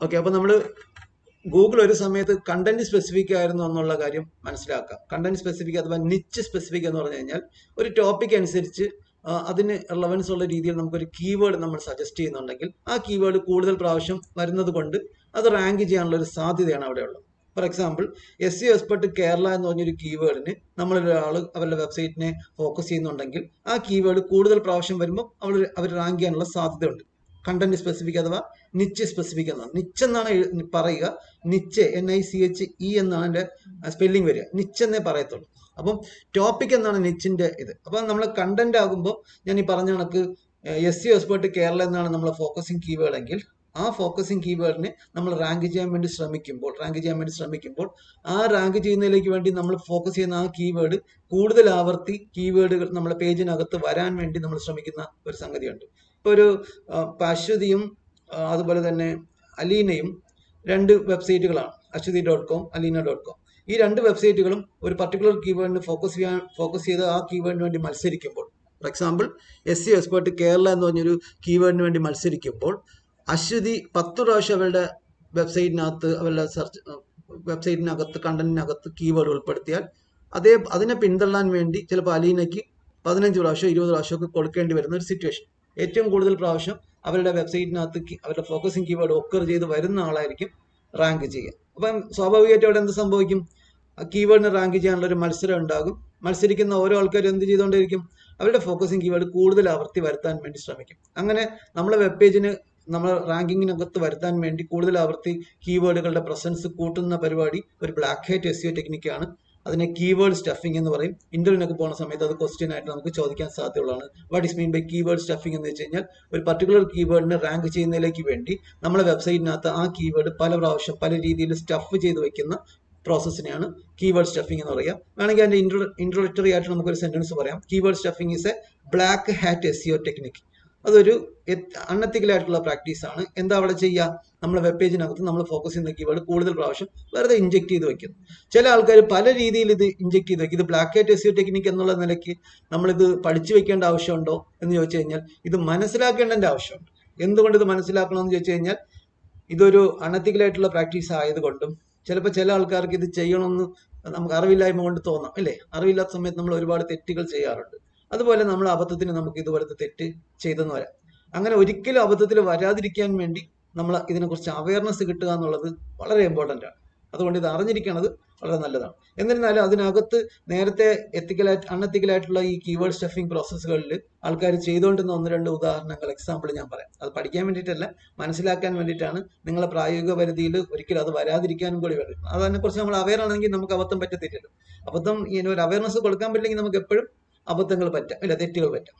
Okay അപ്പോൾ നമ്മൾ Google ഒരു സമയത്ത് കണ്ടന്റ് സ്പെസിഫിക് ആയിരുന്നു എന്നുള്ള കാര്യം മനസ്സിലാക്കാം കണ്ടന്റ് സ്പെസിഫിക് അഥവാ നിച്ച് സ്പെസിഫിക് എന്ന് പറഞ്ഞു കഴിഞ്ഞാൽ ഒരു ടോപ്പിക് അനുസരിച്ച് ആ, അതിന് റിലവൻസ് ഉള്ള രീതിയിൽ നമുക്കൊരു കീവേഡ് നമ്മൾ സജസ്റ്റ് ചെയ്യുന്നുണ്ടെങ്കിൽ ആ കീവേഡ് കൂടുതൽ പ്രാവശ്യം വരുന്നത് കൊണ്ട് അത് റാങ്ക് ചെയ്യാനുള്ള ഒരു സാധ്യതയാണ് അവിടെ ഉള്ളത് for example S C expert Kerala എന്ന് പറഞ്ഞൊരു കീവേഡിന് നമ്മളൊരാൾ അവരുടെ വെബ്സൈറ്റിനെ ഫോക്കസ് ചെയ്യുന്നുണ്ടെങ്കിൽ ആ കീവേഡ് കൂടുതൽ പ്രാവശ്യം വരുമ്പോൾ അവർ അവർ റാങ്ക് ചെയ്യാനുള്ള സാധ്യതയുണ്ട് കണ്ടന്റ് സ്പെസിഫിക് അഥവാ നിച്ച് സ്പെസിഫിക് എന്നാണ് നിച്ച് എന്നാണ് എഴു- പറയുക niche N I C H E എന്നാണ് എൻ്റെ സ്പെല്ലിംഗ് വരിക നിച്ച് എന്നേ പറയത്തുള്ളൂ അപ്പം ടോപ്പിക് എന്നാണ് നിച്ചിന്റെ ഇത് അപ്പം നമ്മൾ കണ്ടന്റ് ആകുമ്പോൾ ഞാൻ ഈ പറഞ്ഞ കണക്ക് എസ് സി എക്സ്പേർട്ട് കേരള എന്നാണ് നമ്മൾ ഫോക്കസിങ് കീവേഡ് എങ്കിൽ ആ ഫോക്കസിങ് കീവേഡിനെ നമ്മൾ റാങ്ക് ചെയ്യാൻ വേണ്ടി ശ്രമിക്കുമ്പോൾ റാങ്ക് ചെയ്യാൻ വേണ്ടി ശ്രമിക്കുമ്പോൾ ആ റാങ്ക് ചെയ്യുന്നതിലേക്ക് വേണ്ടി നമ്മൾ ഫോക്കസ് ചെയ്യുന്ന ആ കീവേഡ് കൂടുതൽ ആവർത്തി കീവേഡുകൾ നമ്മുടെ പേജിനകത്ത് വരാൻ വേണ്ടി നമ്മൾ ശ്രമിക്കുന്ന ഒരു സംഗതിയുണ്ട് ഇപ്പോൾ ഒരു ആ, ഇപ്പൊ അശ്വതിയും ആ, അതുപോലെ തന്നെ അലീനയും രണ്ട് വെബ്സൈറ്റുകളാണ് Aswathy dot com Aleena dot com ഈ രണ്ട് വെബ്സൈറ്റുകളും ഒരു പർട്ടിക്കുലർ കീവേഡിന് ഫോക്കസ് ചെയ്യാൻ ഫോക്കസ് ചെയ്ത് ആ കീവേഡിന് വേണ്ടി മത്സരിക്കുമ്പോൾ for example S C expert Kerala എന്ന് പറഞ്ഞൊരു കീവേഡിന് വേണ്ടി മത്സരിക്കുമ്പോൾ അശ്വതി പത്ത് പ്രാവശ്യം അവരുടെ വെബ്സൈറ്റിനകത്ത് അവരുടെ സെർച്ച് വെബ്സൈറ്റിനകത്ത് കണ്ടന്റിനകത്ത് കീവേഡ് ഉൾപ്പെടുത്തിയാൽ അതേ അതിനെ പിന്തള്ളാൻ വേണ്ടി ചിലപ്പോൾ അലീനയ്ക്ക് പതിനഞ്ച് പ്രാവശ്യം ഇരുപത് പ്രാവശ്യം ഒക്കെ കൊടുക്കേണ്ടി വരുന്ന ഒരു സിറ്റുവേഷൻ ഏറ്റവും കൂടുതൽ പ്രാവശ്യം അവരുടെ വെബ്സൈറ്റിനകത്ത് കി- അവരുടെ ഫോക്കസിങ് കീവേഡ് ഒക്കർ ചെയ്ത് വരുന്ന ആളായിരിക്കും റാങ്ക് ചെയ്യുക അപ്പം സ്വാഭാവികമായിട്ടും അവിടെ എന്ത് സംഭവിക്കും ആ കീവേഡിന് റാങ്ക് ചെയ്യാനുള്ള ഒരു മത്സരം ഉണ്ടാകും മത്സരിക്കുന്ന ഓരോ ആൾക്കാരും എന്ത് ചെയ്തുകൊണ്ടിരിക്കും അവരുടെ ഫോക്കസിങ് കീവേഡ് കൂടുതൽ ആവർത്തി വരുത്താൻ വേണ്ടി ശ്രമിക്കും അങ്ങനെ നമ്മളെ വെബ് പേജിന് നമ്മൾ റാങ്കിങ്ങിനകത്ത് വരുത്താൻ വേണ്ടി കൂടുതൽ ആവർത്തി കീവേഡുകളുടെ പ്രസൻസ് കൂട്ടുന്ന പരിപാടി ഒരു ബ്ലാക്ക് ഹെറ്റ് എസ് യു ടെക്നിക്കാണ് അതിനെ കീവേഡ് സ്റ്റഫിംഗ് എന്ന് പറയും ഇന്റർവ്യൂവിനൊക്കെ പോകുന്ന സമയത്ത് അത് ക്വസ്റ്റ്യൻ ആയിട്ട് നമുക്ക് ചോദിക്കാൻ സാധ്യതയുള്ളതാണ് what is mean by keyword stuffing എന്ന് വെച്ച് കഴിഞ്ഞാൽ ഒരു പർട്ടിക്കുലർ കീവേഡിനെ റാങ്ക് ചെയ്യുന്നതിലേക്ക് വേണ്ടി നമ്മളെ വെബ്സൈറ്റിനകത്ത് ആ കീവേഡ് പല പ്രാവശ്യം പല രീതിയിൽ സ്റ്റഫ് ചെയ്ത് വെക്കുന്ന പ്രോസസ്സിനെയാണ് കീവേഡ് സ്റ്റഫിംഗ് എന്ന് പറയുക വേണമെങ്കിൽ അതിന്റെ ഇൻട്രോ ഇൻട്രോഡക്ടറി ആയിട്ട് നമുക്കൊരു സെന്റൻസ് പറയാം keyword stuffing is a black hat SEO technique അതൊരു അൺഎത്തിക്കൽ ആയിട്ടുള്ള പ്രാക്ടീസ് ആണ് എന്താ അവിടെ ചെയ്യുക നമ്മുടെ വെബ് പേജിനകത്ത് നമ്മൾ ഫോക്കസ് ചെയ്യുന്ന കീവേഡ് കൂടുതൽ പ്രാവശ്യം വെറുതെ ഇഞ്ചെക്ട് ചെയ്ത് വെക്കുന്നു ചില ആൾക്കാർ പല രീതിയിൽ ഇത് ഇഞ്ചെക്ട് ചെയ്ത് വെക്കും ഇത് ബ്ലാക്ക് ഹാറ്റ് എസ് ടെക്നിക് എന്നുള്ള നിലയ്ക്ക് നമ്മളിത് പഠിച്ചു വെക്കേണ്ട ആവശ്യമുണ്ടോ എന്ന് ചോദിച്ചു കഴിഞ്ഞാൽ ഇത് മനസ്സിലാക്കേണ്ടതിന്റെ ആവശ്യമുണ്ട് എന്തുകൊണ്ട് ഇത് മനസ്സിലാക്കണമെന്ന് ചോദിച്ചു കഴിഞ്ഞാൽ ഇതൊരു അണത്തിക്കൽ ആയിട്ടുള്ള പ്രാക്ടീസ് ആയതുകൊണ്ടും ചിലപ്പോൾ ചില ആൾക്കാർക്ക് ഇത് ചെയ്യണമെന്ന് നമുക്ക് അറിവില്ലായ്മ കൊണ്ട് തോന്നാം അല്ലേ അറിവില്ലാത്ത സമയത്ത് നമ്മൾ ഒരുപാട് തെറ്റുകൾ ചെയ്യാറുണ്ട് അതുപോലെ നമ്മൾ അബദ്ധത്തിന് നമുക്ക് ഇതുപോലത്തെ തെറ്റ് ചെയ്തെന്ന് വരാം അങ്ങനെ ഒരിക്കലും അബദ്ധത്തിൽ വരാതിരിക്കാൻ വേണ്ടി നമ്മൾ ഇതിനെക്കുറിച്ച് അവയർനെസ് കിട്ടുക എന്നുള്ളത് വളരെ ഇമ്പോർട്ടൻ്റ് ആണ് അതുകൊണ്ട് ഇത് അറിഞ്ഞിരിക്കുന്നത് വളരെ നല്ലതാണ് എന്നിരുന്നാലും അതിനകത്ത് നേരത്തെ എത്തിക്കലായിട്ട് അൺഎത്തിക്കലായിട്ടുള്ള ഈ കീവേഡ് സ്റ്റഫിംഗ് പ്രോസസ്സുകളിൽ ആൾക്കാർ ചെയ്തുകൊണ്ടിരുന്ന ഒന്ന് രണ്ട് ഉദാഹരണങ്ങൾ എക്സാമ്പിൾ ഞാൻ പറയാം അത് പഠിക്കാൻ വേണ്ടിയിട്ടല്ല മനസ്സിലാക്കാൻ വേണ്ടിയിട്ടാണ് നിങ്ങളെ പ്രായോഗിക പരിധിയിൽ ഒരിക്കലും അത് വരാതിരിക്കാനും കൂടി വേണ്ടി അതിനെക്കുറിച്ച് നമ്മൾ അവയർ ആണെങ്കിൽ നമുക്ക് അബദ്ധം പറ്റത്തില്ലല്ലോ അബദ്ധം ഇങ്ങനെ ഒരു അവയർനെസ് കൊടുക്കാൻ പറ്റില്ലെങ്കിൽ നമുക്ക് എപ്പോഴും അബദ്ധങ്ങൾ പറ്റാം ഇല്ല തെറ്റുകൾ പറ്റാം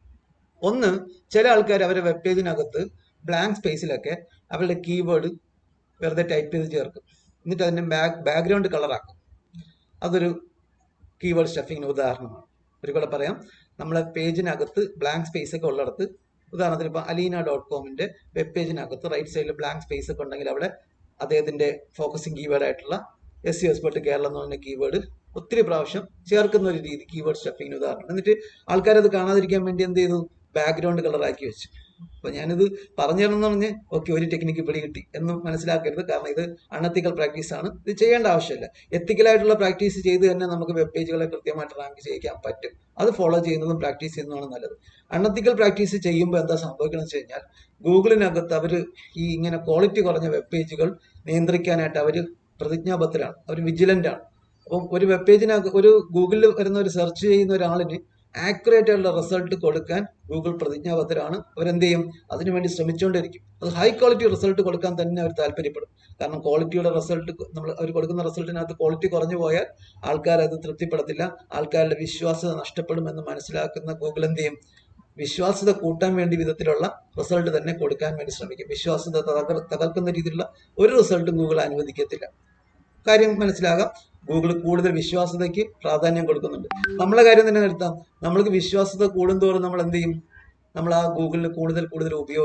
ഒന്ന് ചില ആൾക്കാർ അവരുടെ വെബ് പേജിനകത്ത് ബ്ലാങ്ക് സ്പേസിലൊക്കെ അവരുടെ കീവേഡ് വെറുതെ ടൈപ്പ് ചെയ്ത് ചേർക്കും എന്നിട്ട് അതിൻ്റെ ബാക്ക് ബാക്ക്ഗ്രൗണ്ട് കളറാക്കും അതൊരു കീവേഡ് സ്റ്റഫിങ്ങിന് ഉദാഹരണമാണ് ഒരു കൂടെ പറയാം നമ്മളെ പേജിനകത്ത് ബ്ലാങ്ക് സ്പേസ് ഒക്കെ ഉള്ളിടത്ത് ഉദാഹരണത്തിന് ഇപ്പോൾ അലീന ഡോട്ട് കോമിൻ്റെ വെബ് പേജിനകത്ത് റൈറ്റ് സൈഡിൽ ബ്ലാങ്ക് സ്പേസ് ഒക്കെ ഉണ്ടെങ്കിൽ അവിടെ അദ്ദേഹത്തിൻ്റെ ഫോക്കസിങ് കീവേഡ് ആയിട്ടുള്ള എസ് സി എക്സ്പെർട്ട് കേരളം എന്ന് പറഞ്ഞ കീവേഡ് ഒത്തിരി പ്രാവശ്യം ചേർക്കുന്ന ഒരു രീതി കീവേഡ് സ്റ്റഫിങ്ങിന് ഉദാഹരണം എന്നിട്ട് ആൾക്കാരത് കാണാതിരിക്കാൻ വേണ്ടി എന്ത് ചെയ്തു ബാക്ക്ഗ്രൗണ്ട് കളറാക്കി വെച്ചു അപ്പൊ ഞാനിത് പറഞ്ഞു തരണമെന്ന് പറഞ്ഞ് ഓക്കെ ഒരു ടെക്നിക്ക് പിടി കിട്ടി എന്ന് മനസ്സിലാക്കരുത് കാരണം ഇത് അൺഎത്തിക്കൽ പ്രാക്ടീസ് ആണ് ഇത് ചെയ്യേണ്ട ആവശ്യമില്ല എത്തിക്കലായിട്ടുള്ള പ്രാക്ടീസ് ചെയ്ത് തന്നെ നമുക്ക് വെബ് പേജുകളെ കൃത്യമായിട്ട് റാങ്ക് ചെയ്യിക്കാൻ പറ്റും അത് ഫോളോ ചെയ്യുന്നതും പ്രാക്ടീസ് ചെയ്യുന്നതാണ് നല്ലത് അൺഎത്തിക്കൽ പ്രാക്ടീസ് ചെയ്യുമ്പോൾ എന്താ സംഭവിക്കണം വെച്ച് കഴിഞ്ഞാൽ ഗൂഗിളിനകത്ത് അവർ ഈ ഇങ്ങനെ ക്വാളിറ്റി കുറഞ്ഞ വെബ് പേജുകൾ നിയന്ത്രിക്കാനായിട്ട് അവർ പ്രതിജ്ഞാബദ്ധരാണ് അവർ വിജിലന്റ് ആണ് അപ്പം ഒരു വെബ് പേജിനകത്ത് ഒരു ഗൂഗിളിൽ വരുന്ന ഒരു സെർച്ച് ചെയ്യുന്ന ഒരാളിന് ആക്യുറേറ്റ് ആയിട്ടുള്ള റിസൾട്ട് കൊടുക്കാൻ ഗൂഗിൾ പ്രതിജ്ഞാബദ്ധരാണ് അവരെന്ത് ചെയ്യും അതിനുവേണ്ടി ശ്രമിച്ചുകൊണ്ടിരിക്കും അത് ഹൈ ക്വാളിറ്റി റിസൾട്ട് കൊടുക്കാൻ തന്നെ അവർ താല്പര്യപ്പെടും കാരണം ക്വാളിറ്റിയുടെ റിസൾട്ട് നമ്മൾ അവർ കൊടുക്കുന്ന റിസൾട്ടിനകത്ത് ക്വാളിറ്റി കുറഞ്ഞു പോയാൽ ആൾക്കാർ അത് തൃപ്തിപ്പെടത്തില്ല ആൾക്കാരുടെ വിശ്വാസ്യത നഷ്ടപ്പെടും എന്ന് മനസ്സിലാക്കുന്ന ഗൂഗിൾ എന്ത് ചെയ്യും വിശ്വാസ്യത കൂട്ടാൻ വേണ്ടി വിധത്തിലുള്ള റിസൾട്ട് തന്നെ കൊടുക്കാൻ വേണ്ടി ശ്രമിക്കും വിശ്വാസ്യത തകർ തകർക്കുന്ന രീതിയിലുള്ള ഒരു റിസൾട്ടും ഗൂഗിൾ അനുവദിക്കത്തില്ല കാര്യം മനസ്സിലാകാം ഗൂഗിൾ കൂടുതൽ വിശ്വാസ്യതയ്ക്ക് പ്രാധാന്യം കൊടുക്കുന്നുണ്ട് നമ്മളെ കാര്യം തന്നെ നിർത്താം നമ്മൾക്ക് വിശ്വാസ്യത കൂടുന്തോറും നമ്മൾ എന്ത് ചെയ്യും നമ്മൾ ആ ഗൂഗിളിൽ കൂടുതൽ കൂടുതൽ ഉപയോഗിക്കും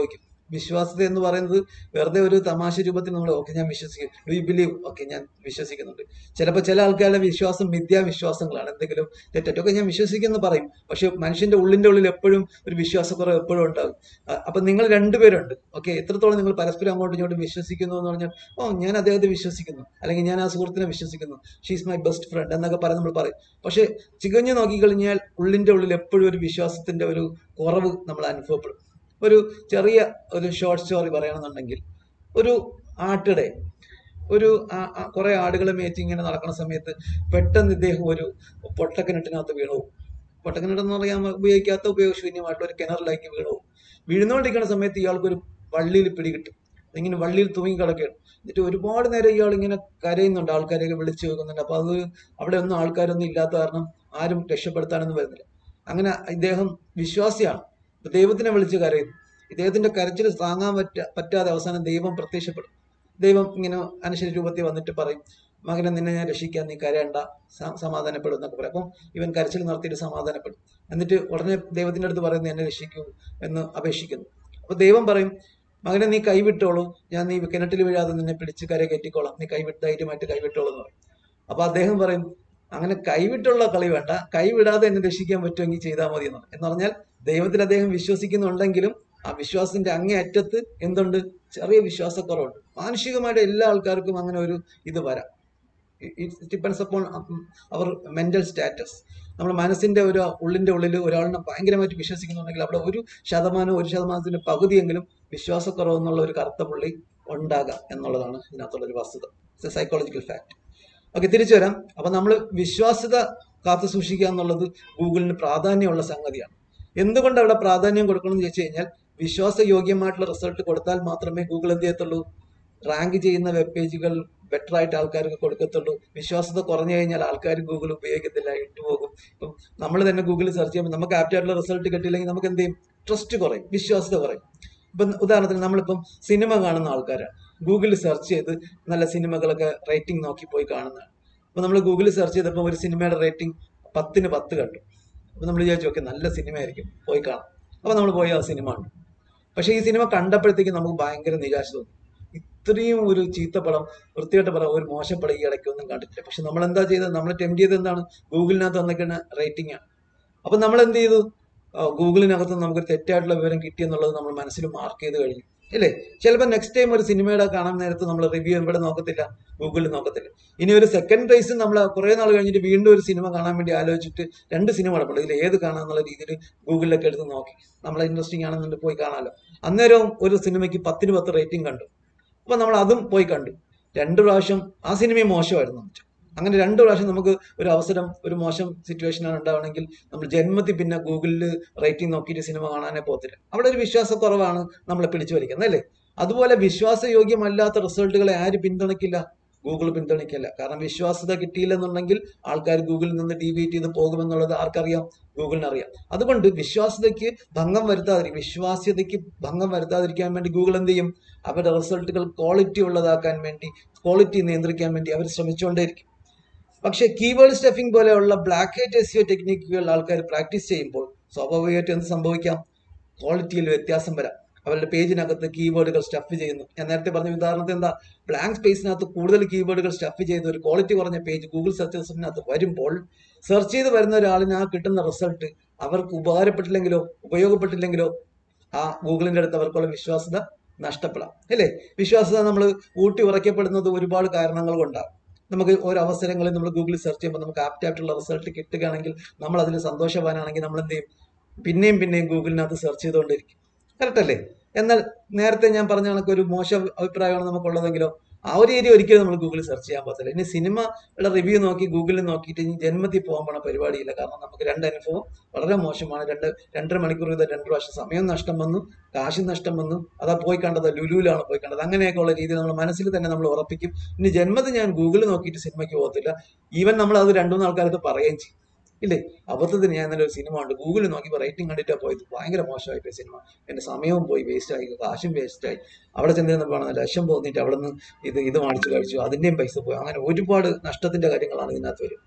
വിശ്വാസത എന്ന് പറയുന്നത് വെറുതെ ഒരു തമാശ രൂപത്തിൽ നമ്മൾ ഓക്കെ ഞാൻ വിശ്വസിക്കും ഡു യു ബിലീവ് ഓക്കെ ഞാൻ വിശ്വസിക്കുന്നുണ്ട് ചിലപ്പോൾ ചില ആൾക്കാരുടെ വിശ്വാസം മിഥ്യാവിശ്വാസങ്ങളാണ് എന്തെങ്കിലും തെറ്റൊക്കെ ഒക്കെ ഞാൻ വിശ്വസിക്കുമെന്ന് പറയും പക്ഷെ മനുഷ്യന്റെ ഉള്ളിന്റെ ഉള്ളിൽ എപ്പോഴും ഒരു വിശ്വാസക്കുറവ് എപ്പോഴും ഉണ്ടാകും അ- അപ്പൊ നിങ്ങൾ രണ്ടുപേരുണ്ട് ഓക്കെ എത്രത്തോളം നിങ്ങൾ പരസ്പരം അങ്ങോട്ടും ഇങ്ങോട്ടും വിശ്വസിക്കുന്നു എന്ന് പറഞ്ഞാൽ ഓ ഞാൻ അദ്ദേഹത്തെ വിശ്വസിക്കുന്നു അല്ലെങ്കിൽ ഞാൻ ആ സുഹൃത്തിനെ വിശ്വസിക്കുന്നു ഷീസ് മൈ ബെസ്റ്റ് ഫ്രണ്ട് എന്നൊക്കെ പറഞ്ഞ് നമ്മൾ പറയും പക്ഷെ ചികഞ്ഞു നോക്കിക്കഴിഞ്ഞാൽ ഉള്ളിന്റെ ഉള്ളിൽ എപ്പോഴും ഒരു വിശ്വാസത്തിന്റെ ഒരു കുറവ് നമ്മൾ അനുഭവപ്പെടും ഒരു ചെറിയ ഒരു ഷോർട്ട് സ്റ്റോറി പറയണമെന്നുണ്ടെങ്കിൽ ഒരു ആട്ടിടെ ഒരു ആ- ആ കുറെ ആടുകളെ മേച്ച് ഇങ്ങനെ നടക്കുന്ന സമയത്ത് പെട്ടെന്ന് ഇദ്ദേഹം ഒരു പൊട്ടക്കിണറ്റിനകത്ത് വീണു പോകും. പൊട്ടക്കിണറ്റെന്ന് പറയാൻ ഉപയോഗിക്കാത്ത ഉപയോഗശൂന്യമായിട്ടുള്ള ഒരു കിണറിലേക്ക് വീണു പോകും. വീഴുന്നുകൊണ്ടിരിക്കുന്ന സമയത്ത് ഇയാൾക്കൊരു വള്ളിയിൽ പിടികിട്ടും ഇങ്ങനെ വള്ളിയിൽ തൂങ്ങി കിടക്കുകയാണ് എന്നിട്ട് ഒരുപാട് നേരം ഇയാൾ ഇങ്ങനെ കരയുന്നുണ്ട് ആൾക്കാരെയൊക്കെ വിളിച്ചു വെക്കുന്നുണ്ട് അപ്പൊ അത് അവിടെ ഒന്നും ആൾക്കാരൊന്നും ഇല്ലാത്ത കാരണം ആരും രക്ഷപ്പെടുത്താനൊന്നും വരുന്നില്ല അങ്ങനെ ഇദ്ദേഹം വിശ്വാസിയാണ് അപ്പൊ ദൈവത്തിനെ വിളിച്ച് കരയുന്നു ഇദ്ദേഹത്തിന്റെ കരച്ചിൽ താങ്ങാൻ പറ്റ പറ്റാതെ അവസാനം ദൈവം പ്രത്യക്ഷപ്പെടും ദൈവം ഇങ്ങനെ അനശ്വര രൂപത്തിൽ വന്നിട്ട് പറയും മകനെ നിന്നെ ഞാൻ രക്ഷിക്കാൻ നീ കരയണ്ട സ- സമാധാനപ്പെടും എന്നൊക്കെ പറയും അപ്പം ഇവൻ കരച്ചിൽ നടത്തിയിട്ട് സമാധാനപ്പെടും എന്നിട്ട് ഉടനെ ദൈവത്തിന്റെ അടുത്ത് പറയുന്നു എന്നെ രക്ഷിക്കൂ എന്ന് അപേക്ഷിക്കുന്നു അപ്പൊ ദൈവം പറയും മകനെ നീ കൈവിട്ടോളൂ ഞാൻ നീ കിണറ്റിൽ വീഴാതെ നിന്നെ പിടിച്ച് കര കയറ്റിക്കോളാം നീ കൈവിട്ട് ധൈര്യമായിട്ട് കൈവിട്ടോളൂ എന്ന് പറയും അപ്പൊ അദ്ദേഹം പറയും അങ്ങനെ കൈവിട്ടുള്ള കളി വേണ്ട കൈവിടാതെ എന്നെ രക്ഷിക്കാൻ പറ്റുമെങ്കിൽ ചെയ്താൽ മതി എന്ന് എന്ന് പറഞ്ഞാൽ ദൈവത്തിൽ അദ്ദേഹം വിശ്വസിക്കുന്നുണ്ടെങ്കിലും ആ വിശ്വാസത്തിന്റെ അങ്ങേ അറ്റത്ത് എന്തുണ്ട് ചെറിയ വിശ്വാസക്കുറവുണ്ട് മാനുഷികമായിട്ട് എല്ലാ ആൾക്കാർക്കും അങ്ങനെ ഒരു ഇത് വരാം it depends upon our mental status നമ്മുടെ മനസ്സിന്റെ ഒരു ഉള്ളിന്റെ ഉള്ളിൽ ഒരാളിനെ ഭയങ്കരമായിട്ട് വിശ്വസിക്കുന്നുണ്ടെങ്കിൽ അവിടെ ഒരു ശതമാനം ഒരു ശതമാനത്തിന്റെ പകുതിയെങ്കിലും വിശ്വാസക്കുറവ് എന്നുള്ള ഒരു കറുത്ത പുള്ളി ഉണ്ടാകാം എന്നുള്ളതാണ് ഇതിനകത്തുള്ള ഒരു വസ്തുത സൈക്കോളജിക്കൽ ഫാക്ട് ഓക്കെ തിരിച്ചു വരാം അപ്പൊ നമ്മൾ വിശ്വാസ്യത കാത്തു സൂക്ഷിക്കുക എന്നുള്ളത് ഗൂഗിളിന് പ്രാധാന്യമുള്ള സംഗതിയാണ് എന്തുകൊണ്ട് അവിടെ പ്രാധാന്യം കൊടുക്കണം എന്ന് ചോദിച്ചു കഴിഞ്ഞാൽ വിശ്വാസയോഗ്യമായിട്ടുള്ള റിസൾട്ട് കൊടുത്താൽ മാത്രമേ ഗൂഗിൾ എന്ത് ചെയ്യത്തുള്ളൂ റാങ്ക് ചെയ്യുന്ന വെബ് പേജുകൾ ബെറ്റർ ആയിട്ട് ആൾക്കാർക്ക് കൊടുക്കത്തുള്ളൂ വിശ്വാസത കുറഞ്ഞു കഴിഞ്ഞാൽ ആൾക്കാർ ഗൂഗിൾ ഉപയോഗിക്കത്തില്ല ഇട്ടുപോകും ഇപ്പം നമ്മൾ തന്നെ ഗൂഗിളിൽ സെർച്ച് ചെയ്യുമ്പോൾ നമുക്ക് ആപ്റ്റ് ആയിട്ടുള്ള റിസൾട്ട് കിട്ടിയില്ലെങ്കിൽ നമുക്ക് എന്ത് ചെയ്യും ട്രസ്റ്റ് കുറയും വിശ്വാസത കുറയും ഇപ്പം ഉദാഹരണത്തിന് നമ്മളിപ്പം സിനിമ കാണുന്ന ആൾക്കാരാണ് ഗൂഗിളിൽ സെർച്ച് ചെയ്ത് നല്ല സിനിമകളൊക്കെ റേറ്റിംഗ് നോക്കി പോയി കാണുന്നതാണ് അപ്പൊ നമ്മൾ ഗൂഗിളിൽ സെർച്ച് ചെയ്തപ്പോൾ ഒരു സിനിമയുടെ റേറ്റിംഗ് പത്തിന് പത്ത് കണ്ടു അപ്പൊ നമ്മൾ വിചാരിച്ചു ഓക്കെ നല്ല സിനിമയായിരിക്കും പോയി കാണാം അപ്പൊ നമ്മൾ പോയി ആ സിനിമ കണ്ടു പക്ഷെ ഈ സിനിമ കണ്ടപ്പോഴത്തേക്ക് നമുക്ക് ഭയങ്കര നിരാശ തോന്നി ഇത്രയും ഒരു ചീത്ത പടം വൃത്തികെട്ട പടം ഒരു മോശം പടം ഈ ഇടയ്ക്കൊന്നും കണ്ടിട്ടില്ല പക്ഷെ നമ്മൾ എന്താ ചെയ്തത് നമ്മൾ ടെംപ്റ്റ് ചെയ്തത് എന്താണ് ഗൂഗിളിനകത്ത് വന്നിരിക്കുന്ന റേറ്റിംഗ് ആണ് അപ്പൊ നമ്മൾ എന്ത് ചെയ്തു ആ, ഗൂഗിളിനകത്ത് നമുക്ക് തെറ്റായിട്ടുള്ള വിവരം കിട്ടിയെന്നുള്ളത് നമ്മൾ മനസ്സിൽ മാർക്ക് ചെയ്ത് കഴിഞ്ഞു ഇല്ലേ ചിലപ്പോൾ നെക്സ്റ്റ് ടൈം ഒരു സിനിമയുടെ കാണാൻ നേരത്ത് നമ്മൾ റിവ്യൂ ഇവിടെ നോക്കത്തില്ല ഗൂഗിളിൽ നോക്കത്തില്ല ഇനി ഒരു സെക്കൻഡ് പ്രൈസ് നമ്മൾ കുറെ നാൾ കഴിഞ്ഞിട്ട് വീണ്ടും ഒരു സിനിമ കാണാൻ വേണ്ടി ആലോചിച്ചിട്ട് രണ്ട് സിനിമ കിടപ്പുണ്ട് ഇതിൽ ഏത് കാണാന്നുള്ള രീതിയിൽ ഗൂഗിളിലൊക്കെ എടുത്ത് നോക്കി നമ്മളെ ഇൻട്രസ്റ്റിംഗ് ആണെന്നുണ്ടെങ്കിൽ പോയി കാണാമല്ലോ അന്നേരവും ഒരു സിനിമയ്ക്ക് പത്തിന് പത്ത് റേറ്റിംഗ് കണ്ടു അപ്പൊ നമ്മൾ അതും പോയി കണ്ടു രണ്ട് പ്രാവശ്യം ആ സിനിമയും മോശമായിരുന്നു എന്ന് വെച്ചു. അങ്ങനെ രണ്ട് പ്രാവശ്യം നമുക്ക് ഒരു അവസരം ഒരു മോശം സിറ്റുവേഷനാണ് ഉണ്ടാവണമെങ്കിൽ നമ്മൾ ജന്മത്തിൽ പിന്നെ ഗൂഗിളിൽ റേറ്റിംഗ് നോക്കിയിട്ട് സിനിമ കാണാനേ പോകത്തില്ല അവിടെ ഒരു വിശ്വാസക്കുറവാണ് നമ്മളെ പിടിച്ചു വലിക്കുന്നത് അല്ലേ അതുപോലെ വിശ്വാസയോഗ്യമല്ലാത്ത റിസൾട്ടുകളെ ആര് പിന്തുണയ്ക്കില്ല ഗൂഗിൾ പിന്തുണയ്ക്കില്ല കാരണം വിശ്വാസ്യത കിട്ടിയില്ലെന്നുണ്ടെങ്കിൽ ആൾക്കാർ ഗൂഗിളിൽ നിന്ന് ഡീവിയേറ്റ് ചെയ്ത് പോകുമെന്നുള്ളത് ആർക്കറിയാം ഗൂഗിളിന് അറിയാം അതുകൊണ്ട് വിശ്വാസ്യതയ്ക്ക് ഭംഗം വരുത്താതിരിക്കും വിശ്വാസ്യതയ്ക്ക് ഭംഗം വരുത്താതിരിക്കാൻ വേണ്ടി ഗൂഗിൾ എന്ത് ചെയ്യും അവരുടെ റിസൾട്ടുകൾ ക്വാളിറ്റി ഉള്ളതാക്കാൻ വേണ്ടി ക്വാളിറ്റി നിയന്ത്രിക്കാൻ വേണ്ടി അവർ ശ്രമിച്ചുകൊണ്ടേയിരിക്കും പക്ഷേ കീവേഡ് സ്റ്റഫിംഗ് പോലെയുള്ള ബ്ലാക്ക് ഹെറ്റ് എസ് യു ടെക്നിക്കുകൾ ആൾക്കാർ പ്രാക്ടീസ് ചെയ്യുമ്പോൾ സ്വാഭാവികമായിട്ടും എന്ത് സംഭവിക്കാം ക്വാളിറ്റിയിൽ വ്യത്യാസം വരാം അവരുടെ പേജിനകത്ത് കീവേഡുകൾ സ്റ്റഫ് ചെയ്യുന്നു ഞാൻ നേരത്തെ പറഞ്ഞ ഉദാഹരണത്തിന് എന്താ ബ്ലാങ്ക് സ്പേസിനകത്ത് കൂടുതൽ കീവേഡുകൾ സ്റ്റഫ് ചെയ്ത് ഒരു ക്വാളിറ്റി കുറഞ്ഞ പേജ് ഗൂഗിൾ സെർച്ച് റിസൾട്ടിനകത്ത് വരുമ്പോൾ സെർച്ച് ചെയ്ത് വരുന്ന ഒരാളിന് ആ കിട്ടുന്ന റിസൾട്ട് അവർക്ക് ഉപകാരപ്പെട്ടില്ലെങ്കിലോ ഉപയോഗപ്പെട്ടില്ലെങ്കിലോ ആ ഗൂഗിളിന്റെ അടുത്ത് അവർക്കുള്ള വിശ്വാസ്യത നഷ്ടപ്പെടാം അല്ലേ വിശ്വാസ്യത നമ്മൾ ഊട്ടി ഉറക്കപ്പെടുന്നത് ഒരുപാട് കാരണങ്ങൾ കൊണ്ടാണ് നമുക്ക് ഓരോ അവസരങ്ങളിൽ നമ്മൾ ഗൂഗിളിൽ സെർച്ച് ചെയ്യുമ്പോൾ നമുക്ക് ആപ്റ്റ് ആയിട്ടുള്ള റിസൾട്ട് കിട്ടുകയാണെങ്കിൽ നമ്മൾ അതിൽ സന്തോഷവാനാണെങ്കിൽ നമ്മൾ എന്ത് ചെയ്യും പിന്നെയും പിന്നെയും ഗൂഗിളിനകത്ത് സെർച്ച് ചെയ്തുകൊണ്ടിരിക്കും കറക്റ്റ് അല്ലേ എന്നാൽ നേരത്തെ ഞാൻ പറഞ്ഞ കണക്ക് ഒരു മോശം അഭിപ്രായമാണ് നമുക്കുള്ളതെങ്കിലോ ആ ഒരു ഏരിയ ഒരിക്കലും നമ്മൾ ഗൂഗിളിൽ സെർച്ച് ചെയ്യാൻ പറ്റില്ല ഇനി സിനിമയുടെ റിവ്യൂ നോക്കി ഗൂഗിളിൽ നോക്കിയിട്ട് ഇനി ജന്മത്തിൽ പോകാൻ പോണ പരിപാടിയില്ല കാരണം നമുക്ക് രണ്ട് അനുഭവം വളരെ മോശമാണ് രണ്ട് രണ്ടര മണിക്കൂർ ഇത് രണ്ട് പ്രാവശ്യം സമയം നഷ്ടം വന്നു കാശ് നഷ്ടം വന്നു അതാ പോയി കണ്ടത് ലുലുവിലാണ് പോയി കണ്ടത് അങ്ങനെയൊക്കെ ഉള്ള രീതിയിൽ നമ്മൾ മനസ്സിൽ തന്നെ നമ്മൾ ഉറപ്പിക്കും ഇനി ജന്മത്തിൽ ഞാൻ ഗൂഗിളിൽ നോക്കിയിട്ട് സിനിമയ്ക്ക് പോകത്തില്ല ഈവൻ നമ്മൾ അത് രണ്ടു മൂന്ന് ആൾക്കാർക്ക് പറയുകയും ചെയ്യും ഇല്ലേ അബദ്ധത്തിന് ഞാൻ ഇന്നലെ ഒരു സിനിമ ഉണ്ട് ഗൂഗിളിൽ നോക്കിയപ്പോൾ റേറ്റിംഗ് കണ്ടിട്ടാണ് പോയത് ഭയങ്കര മോശമായി പോയി സിനിമ എൻ്റെ സമയവും പോയി വേസ്റ്റ് ആയി കാശും വേസ്റ്റ് ആയി അവിടെ ചെന്നിരുന്നപ്പോൾ ലക്ഷം പോന്നിട്ട് അവിടെ നിന്ന് ഇത് ഇത് മേടിച്ച് കഴിച്ചു അതിൻ്റെയും പൈസ പോയി അങ്ങനെ ഒരുപാട് നഷ്ടത്തിന്റെ കാര്യങ്ങളാണ് ഇതിനകത്ത് വരും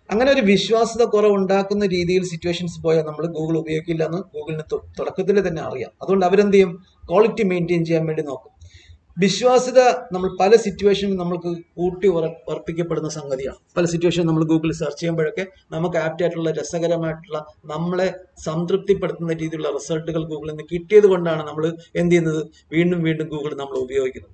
അങ്ങനെ ഒരു വിശ്വാസത കുറവ് ഉണ്ടാക്കുന്ന രീതിയിൽ സിറ്റുവേഷൻസ് പോയാൽ നമ്മൾ ഗൂഗിൾ ഉപയോഗിക്കില്ല എന്ന് ഗൂഗിളിന് തു- തുടക്കത്തിൽ തന്നെ അറിയാം അതുകൊണ്ട് അവരെന്ത് ചെയ്യും ക്വാളിറ്റി മെയിൻറ്റെയിൻ ചെയ്യാൻ വേണ്ടി നോക്കും വിശ്വാസ്യത നമ്മൾ പല സിറ്റുവേഷനിലും നമ്മൾക്ക് കൂട്ടി ഉറ ഉറപ്പിക്കപ്പെടുന്ന സംഗതിയാണ് പല സിറ്റുവേഷൻ നമ്മൾ ഗൂഗിളിൽ സെർച്ച് ചെയ്യുമ്പോഴൊക്കെ നമുക്ക് ആപ്റ്റ് ആയിട്ടുള്ള രസകരമായിട്ടുള്ള നമ്മളെ സംതൃപ്തിപ്പെടുത്തുന്ന രീതിയിലുള്ള റിസൾട്ടുകൾ ഗൂഗിളിൽ നിന്ന് കിട്ടിയത് കൊണ്ടാണ് നമ്മൾ എന്ത് ചെയ്യുന്നത് വീണ്ടും വീണ്ടും ഗൂഗിൾ നമ്മൾ ഉപയോഗിക്കുന്നത്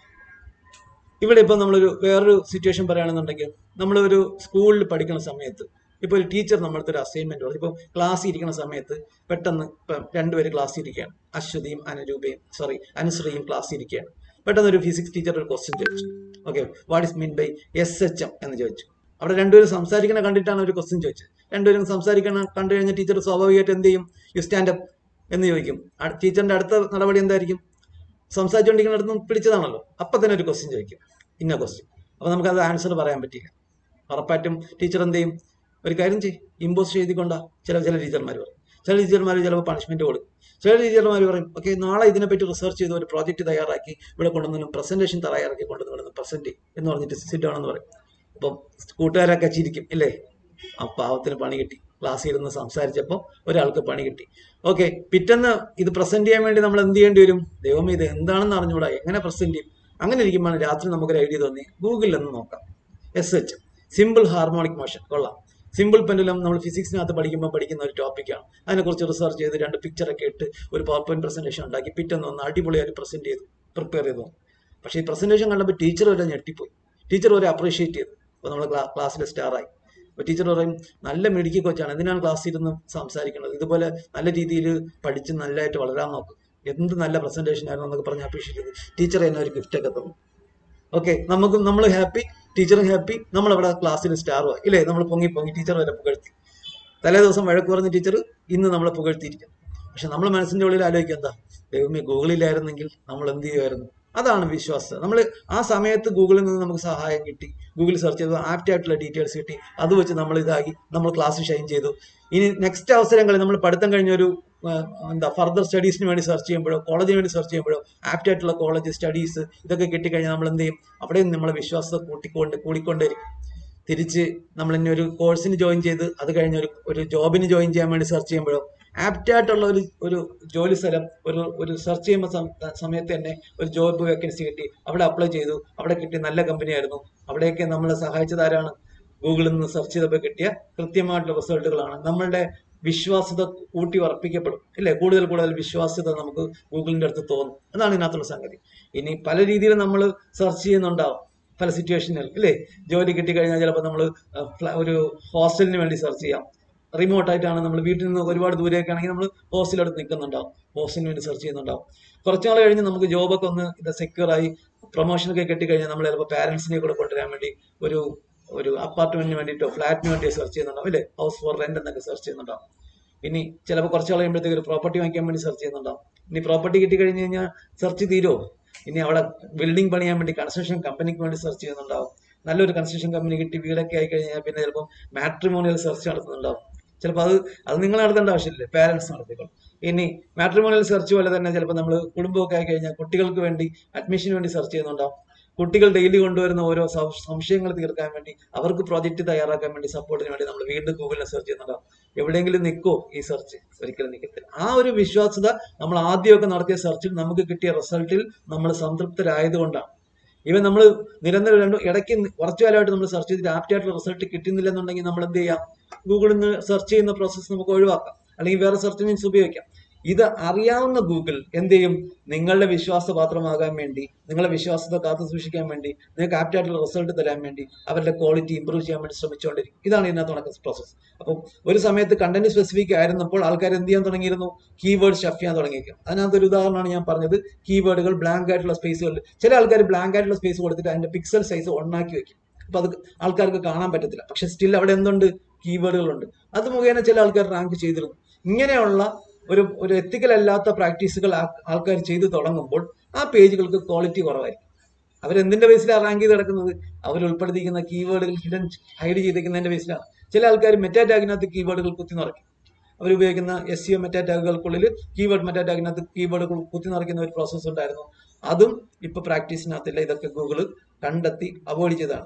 ഇവിടെ ഇപ്പം നമ്മളൊരു വേറൊരു സിറ്റുവേഷൻ പറയുകയാണെന്നുണ്ടെങ്കിൽ നമ്മളൊരു സ്കൂളിൽ പഠിക്കുന്ന സമയത്ത് ഇപ്പോൾ ഒരു ടീച്ചർ നമ്മളടുത്ത് ഒരു അസൈൻമെന്റ് പറഞ്ഞു ഇപ്പോൾ ക്ലാസ്സിൽ ഇരിക്കുന്ന സമയത്ത് പെട്ടെന്ന് ഇപ്പം രണ്ടുപേര് ക്ലാസ്സിൽ ഇരിക്കുകയാണ് അശ്വതിയും അനുരൂപയും സോറി അനുശ്രീയും ക്ലാസ്സിൽ ഇരിക്കുകയാണ് പെട്ടെന്ന് ഒരു ഫിസിക്സ് ടീച്ചർ ഒരു ക്വസ്റ്റ്യൻ ചോദിച്ചു okay what is mean by S H M എന്ന് ചോദിച്ചു അവിടെ രണ്ടുപേരും സംസാരിക്കണ കണ്ടിട്ടാണ് ഒരു ക്വസ്റ്റ്യൻ ചോദിച്ചത് രണ്ടുപേരും സംസാരിക്കണ കണ്ടു കഴിഞ്ഞാൽ ടീച്ചർ സ്വാഭാവികമായിട്ട് എന്ത് ചെയ്യും യു സ്റ്റാൻഡ് അപ്പ് എന്ന് ചോദിക്കും അ- ടീച്ചറിന്റെ അടുത്ത നടപടി എന്തായിരിക്കും സംസാരിച്ചുകൊണ്ടിരിക്കുന്നിടത്ത് നിന്ന് പിടിച്ചതാണല്ലോ അപ്പം തന്നെ ഒരു ക്വസ്റ്റ്യൻ ചോദിക്കും ഇന്ന ക്വസ്റ്റ്യൻ അപ്പോൾ നമുക്കത് ആൻസർ പറയാൻ പറ്റില്ല ഉറപ്പായിട്ടും ടീച്ചർ എന്ത് ചെയ്യും ഒരു കാര്യം ചെയ്യും ഇമ്പോസ് ചെയ്തിക്കൊണ്ടാ ചില ചില ടീച്ചർമാർ പറയും ചില ടീച്ചർമാർ ചിലപ്പോൾ പണിഷ്മെന്റ് കൊടുക്കും ചില ടീച്ചർമാർ പറയും ഓക്കെ നാളെ ഇതിനെപ്പറ്റി റിസർച്ച് ചെയ്ത് ഒരു പ്രോജക്റ്റ് തയ്യാറാക്കി ഇവിടെ കൊണ്ടുവന്നു പ്രസന്റേഷൻ തയ്യാറാക്കി കൊണ്ടുവന്ന് ഇവിടെ പ്രസന്റ് എന്ന് പറഞ്ഞിട്ട് സിറ്റ് ആണെന്ന് പറയും അപ്പം കൂട്ടുകാരൊക്കെ ചിരിക്കും ഇല്ലേ ആ പാവത്തിന് പണി കിട്ടി ക്ലാസ്സിൽ ഇരുന്ന് സംസാരിച്ചപ്പോൾ ഒരാൾക്ക് പണി കിട്ടി ഓക്കെ പിറ്റേന്ന് ഇത് പ്രസന്റ് ചെയ്യാൻ വേണ്ടി നമ്മൾ എന്ത് ചെയ്യേണ്ടി വരും ദൈവം ഇത് എന്താണെന്ന് അറിഞ്ഞുകൂടാ എങ്ങനെ പ്രസന്റ് ചെയ്യും അങ്ങനെ ഇരിക്കുമ്പോൾ രാത്രി നമുക്കൊരു ഐഡിയ തോന്നി ഗൂഗിളിൽ ഒന്ന് നോക്കാം S H simple harmonic motion കൊള്ളാം സിമ്പിൾ പെൻഡുലം നമ്മൾ ഫിസിക്സിനകത്ത് പഠിക്കുമ്പോൾ പഠിക്കുന്ന ഒരു ടോപ്പിക്കാണ് അതിനെക്കുറിച്ച് റിസർച്ച് ചെയ്ത് രണ്ട് പിക്ചറൊക്കെ ഇട്ട് ഒരു പവർ പോയിന്റ് പ്രസന്റേഷൻ ഉണ്ടാക്കി പിറ്റേന്ന് ഒന്ന് അടിപൊളിയായിട്ട് പ്രസന്റ് ചെയ്തു പ്രിപ്പയർ ചെയ്തു പക്ഷേ ഈ പ്രസന്റേഷൻ കണ്ടപ്പോൾ ടീച്ചർ വരെ ഞെട്ടിപ്പോയി ടീച്ചർ വരെ അപ്രീഷിയേറ്റ് ചെയ്തു അപ്പോൾ നമ്മൾ ക്ലാസ്സിലെ സ്റ്റാറായി അപ്പോൾ ടീച്ചർ പറയും നല്ല മിടുക്കി കൊച്ചാണ് എന്തിനാണ് ക്ലാസ്സിൽ ഇരുന്ന് സംസാരിക്കുന്നത് ഇതുപോലെ നല്ല രീതിയിൽ പഠിച്ച് നല്ലതായിട്ട് വളരാൻ നോക്കും എന്ത് നല്ല പ്രസന്റേഷൻ ആയിരുന്നു എന്നൊക്കെ പറഞ്ഞ് അപ്രീഷിയേറ്റ് ചെയ്തു ടീച്ചർ തന്നെ ഒരു ഗിഫ്റ്റ് ഒക്കെ തന്നു ഓക്കെ നമുക്ക് നമ്മൾ ഹാപ്പി ടീച്ചറും ഹാപ്പി നമ്മളവിടെ ക്ലാസ്സിൽ സ്റ്റാറുമായി ഇല്ലേ നമ്മൾ പൊങ്ങി പൊങ്ങി ടീച്ചർ വരെ പുകഴ്ത്തി തലേ ദിവസം വഴക്ക് പറഞ്ഞ ടീച്ചർ ഇന്ന് നമ്മളെ പുകഴ്ത്തിയിരിക്കും പക്ഷെ നമ്മൾ മനസ്സിന്റെ ഉള്ളിൽ ആലോചിക്കുക എന്താ ദൈവമേ ഗൂഗിളിലായിരുന്നെങ്കിൽ നമ്മൾ എന്ത് ചെയ്യുമായിരുന്നു അതാണ് വിശ്വാസം നമ്മൾ ആ സമയത്ത് ഗൂഗിളിൽ നിന്ന് നമുക്ക് സഹായം കിട്ടി ഗൂഗിൾ സെർച്ച് ചെയ്തു ആപ്റ്റ് ആയിട്ടുള്ള ഡീറ്റെയിൽസ് കിട്ടി അത് വെച്ച് നമ്മൾ ഇതാക്കി നമ്മൾ ക്ലാസ് ഷൈൻ ചെയ്തു ഇനി നെക്സ്റ്റ് അവസരങ്ങളിൽ നമ്മൾ പഠിത്തം കഴിഞ്ഞ ഒരു ആ, എന്താ ഫർദർ സ്റ്റഡീസിന് വേണ്ടി സെർച്ച് ചെയ്യുമ്പോഴോ കോളേജിന് വേണ്ടി സെർച്ച് ചെയ്യുമ്പോഴോ ആപ്റ്റ് ആയിട്ടുള്ള കോളേജ് സ്റ്റഡീസ് ഇതൊക്കെ കിട്ടിക്കഴിഞ്ഞാൽ നമ്മൾ എന്ത് ചെയ്യും അവിടെയും നമ്മളെ വിശ്വാസത കൂട്ടിക്കൊണ്ട് കൂടിക്കൊണ്ടിരിക്കും തിരിച്ച് നമ്മൾ ഇനി ഒരു കോഴ്സിന് ജോയിൻ ചെയ്ത് അത് കഴിഞ്ഞ് ഒരു ഒരു ജോബിന് ജോയിൻ ചെയ്യാൻ വേണ്ടി സെർച്ച് ചെയ്യുമ്പോഴോ ആപ്റ്റ് ആയിട്ടുള്ള ഒരു ഒരു ജോലി സ്ഥലം ഒരു ഒരു സെർച്ച് ചെയ്യുമ്പോൾ സം- സമയത്ത് തന്നെ ഒരു ജോബ് വേക്കൻസി കിട്ടി അവിടെ അപ്ലൈ ചെയ്തു അവിടെ കിട്ടിയ നല്ല കമ്പനി ആയിരുന്നു അവിടെയൊക്കെ നമ്മളെ സഹായിച്ചത് ആരാണ് ഗൂഗിളിൽ നിന്ന് സെർച്ച് ചെയ്തപ്പോൾ കിട്ടിയ കൃത്യമായിട്ടുള്ള റിസൾട്ടുകളാണ് നമ്മളുടെ വിശ്വാസ്യത കൂട്ടി ഉറപ്പിക്കപ്പെടും ഇല്ലേ കൂടുതൽ കൂടുതൽ വിശ്വാസ്യത നമുക്ക് ഗൂഗിളിന്റെ അടുത്ത് തോന്നും അതാണ് ഇതിനകത്തുള്ള സംഗതി ഇനി പല രീതിയിൽ നമ്മൾ സെർച്ച് ചെയ്യുന്നുണ്ടാവും പല സിറ്റുവേഷനിൽ ഇല്ലേ ജോലി കിട്ടിക്കഴിഞ്ഞാൽ ചിലപ്പോൾ നമ്മൾ ഒരു ഹോസ്റ്റലിന് വേണ്ടി സെർച്ച് ചെയ്യാം റിമോട്ട് ആയിട്ടാണ് നമ്മൾ വീട്ടിൽ നിന്ന് ഒരുപാട് ദൂരെയൊക്കെ ആണെങ്കിൽ നമ്മൾ ഹോസ്റ്റലെടുത്ത് നിൽക്കുന്നുണ്ടാവും ഹോസ്റ്റലിന് വേണ്ടി സെർച്ച് ചെയ്യുന്നുണ്ടാവും കുറച്ച് നാൾ കഴിഞ്ഞ് നമുക്ക് ജോബൊക്കെ ഒന്ന് ഇത് സെക്യൂർ ആയി പ്രൊമോഷനൊക്കെ കിട്ടിക്കഴിഞ്ഞാൽ നമ്മൾ ചിലപ്പോൾ പാരൻസിനെ കൂടെ കൊണ്ടുവരാൻ വേണ്ടി ഒരു ഒരു അപ്പാർട്ട്മെന്റിന് വേണ്ടിയിട്ടോ ഫ്ലാറ്റിന് വേണ്ടി സെർച്ച് ചെയ്യുന്നുണ്ടാവും അല്ലേ ഹൗസ് ഫോർ റെന്റ് എന്നൊക്കെ സെർച്ച് ചെയ്യുന്നുണ്ടാവും ഇനി ചിലപ്പോൾ കുറച്ച് നാൾ കഴിയുമ്പോഴത്തേക്ക് ഒരു പ്രോപ്പർട്ടി വാങ്ങിക്കാൻ വേണ്ടി സെർച്ച് ചെയ്യുന്നുണ്ടാവും ഇനി പ്രോപ്പർട്ടി കിട്ടി കഴിഞ്ഞ് കഴിഞ്ഞാൽ സെർച്ച് തീരുമോ ഇനി അവിടെ ബിൽഡിംഗ് പണിയാൻ വേണ്ടി കൺസ്ട്രക്ഷൻ കമ്പനിക്ക് വേണ്ടി സെർച്ച് ചെയ്യുന്നുണ്ടാവും നല്ലൊരു കൺസ്ട്രക്ഷൻ കമ്പനി കിട്ടി വീടൊക്കെ ആയി കഴിഞ്ഞാൽ പിന്നെ ചിലപ്പോൾ മാട്രിമോണിയൽ സെർച്ച് നടത്തുന്നുണ്ടാവും ചിലപ്പോൾ അത് അത് നിങ്ങൾ നടത്തേണ്ട ആവശ്യമില്ല പാരന്റ്സ് നടത്തിക്കോളും ഇനി മാട്രിമോണിയൽ സെർച്ച് പോലെ തന്നെ ചിലപ്പോൾ നമ്മൾ കുടുംബമൊക്കെ ആയി കഴിഞ്ഞാൽ കുട്ടികൾക്ക് വേണ്ടി അഡ്മിഷന് വേണ്ടി സെർച്ച് ചെയ്യുന്നുണ്ടാവും കുട്ടികൾ ഡെയിലി കൊണ്ടുവരുന്ന ഓരോ സം- സംശയങ്ങൾ തീർക്കാൻ വേണ്ടി അവർക്ക് പ്രോജക്റ്റ് തയ്യാറാക്കാൻ വേണ്ടി സപ്പോർട്ടിന് വേണ്ടി നമ്മൾ വീണ്ടും ഗൂഗിളിൽ സെർച്ച് ചെയ്യുന്നുണ്ടാവും എവിടെയെങ്കിലും നിൽക്കോ ഈ സെർച്ച് ഒരിക്കലും നിൽക്കത്തില്ല ആ ഒരു വിശ്വാസ്യത നമ്മൾ ആദ്യമൊക്കെ നടത്തിയ സെർച്ചിൽ നമുക്ക് കിട്ടിയ റിസൾട്ടിൽ നമ്മൾ സംതൃപ്തരായതുകൊണ്ടാണ് ഇവൻ നമ്മൾ നിരന്തരം രണ്ട് ഇടയ്ക്ക് കുറച്ചു കാലമായിട്ട് നമ്മൾ സെർച്ച് ചെയ്തിട്ട് ആപ്റ്റ് ആയിട്ടുള്ള റിസൾട്ട് കിട്ടുന്നില്ലെന്നുണ്ടെങ്കിൽ നമ്മൾ എന്ത് ചെയ്യാം ഗൂഗിളിൽ നിന്ന് സെർച്ച് ചെയ്യുന്ന പ്രോസസ്സ് നമുക്ക് ഒഴിവാക്കാം അല്ലെങ്കിൽ വേറെ സെർച്ച് മീൻസ് ഉപയോഗിക്കാം ഇത് അറിയാവുന്ന ഗൂഗിൾ എന്ത് ചെയ്യും നിങ്ങളുടെ വിശ്വാസപാത്രമാകാൻ വേണ്ടി നിങ്ങളുടെ വിശ്വാസത കാത്തു സൂക്ഷിക്കാൻ വേണ്ടി നിങ്ങൾക്ക് ആപ്റ്റ് ആയിട്ടുള്ള റിസൾട്ട് തരാൻ വേണ്ടി അവരുടെ ക്വാളിറ്റി ഇമ്പ്രൂവ് ചെയ്യാൻ വേണ്ടി ശ്രമിച്ചുകൊണ്ടിരിക്കും ഇതാണ് ഇതിനകത്ത് നടക്കുന്ന പ്രോസസ്സ് അപ്പം ഒരു സമയത്ത് കണ്ടന്റ് സ്പെസിഫിക് ആയിരുന്നപ്പോൾ ആൾക്കാർ എന്ത് ചെയ്യാൻ തുടങ്ങിയിരുന്നു കീവേഡ് ഷഫ് ചെയ്യാൻ തുടങ്ങിയിരിക്കും അതിനകത്ത് ഒരു ഉദാഹരണമാണ് ഞാൻ പറഞ്ഞത് കീവേഡുകൾ ബ്ലാങ്ക് ആയിട്ടുള്ള സ്പേസുകൾ ചില ആൾക്കാർ ബ്ലാങ്ക് ആയിട്ടുള്ള സ്പേസ് കൊടുത്തിട്ട് അതിന്റെ പിക്സൽ സൈസ് ഒണ്ണാക്കി വെക്കും അപ്പൊ അത് ആൾക്കാർക്ക് കാണാൻ പറ്റത്തില്ല പക്ഷെ സ്റ്റിൽ അവിടെ എന്തുണ്ട് കീവേഡുകളുണ്ട് അത് മുഖേന ചില ആൾക്കാർ റാങ്ക് ചെയ്തിരുന്നു ഇങ്ങനെയുള്ള ഒരു ഒരു എത്തിക്കൽ അല്ലാത്ത പ്രാക്ടീസുകൾ ആൾക്കാർ ചെയ്തു തുടങ്ങുമ്പോൾ ആ പേജുകൾക്ക് ക്വാളിറ്റി കുറവായിരിക്കും അവരെന്തിന്റെ ബേസിലാണ് റാങ്ക് ചെയ്ത് കിടക്കുന്നത് അവർ ഉൾപ്പെടുത്തിയിരിക്കുന്ന കീവേഡുകൾ ഹിഡൻ ഹൈഡ് ചെയ്തിരിക്കുന്നതിന്റെ ബേസിലാണ് ചില ആൾക്കാർ മെറ്റാ ടാഗിനകത്ത് കീവേഡുകൾ കുത്തി നിറയ്ക്കും അവരുപയോഗിക്കുന്ന എസ് സി ഒ മെറ്റാ ടാഗുകൾക്കുള്ളിൽ കീവേഡ് മെറ്റാ ടാഗിനകത്ത് കീവേഡുകൾ കുത്തി നിറയ്ക്കുന്ന ഒരു പ്രോസസ്സ് ഉണ്ടായിരുന്നു അതും ഇപ്പൊ പ്രാക്ടീസിനകത്തില്ല ഇതൊക്കെ ഗൂഗിൾ കണ്ടെത്തി അവോയ്ഡ് ചെയ്തതാണ്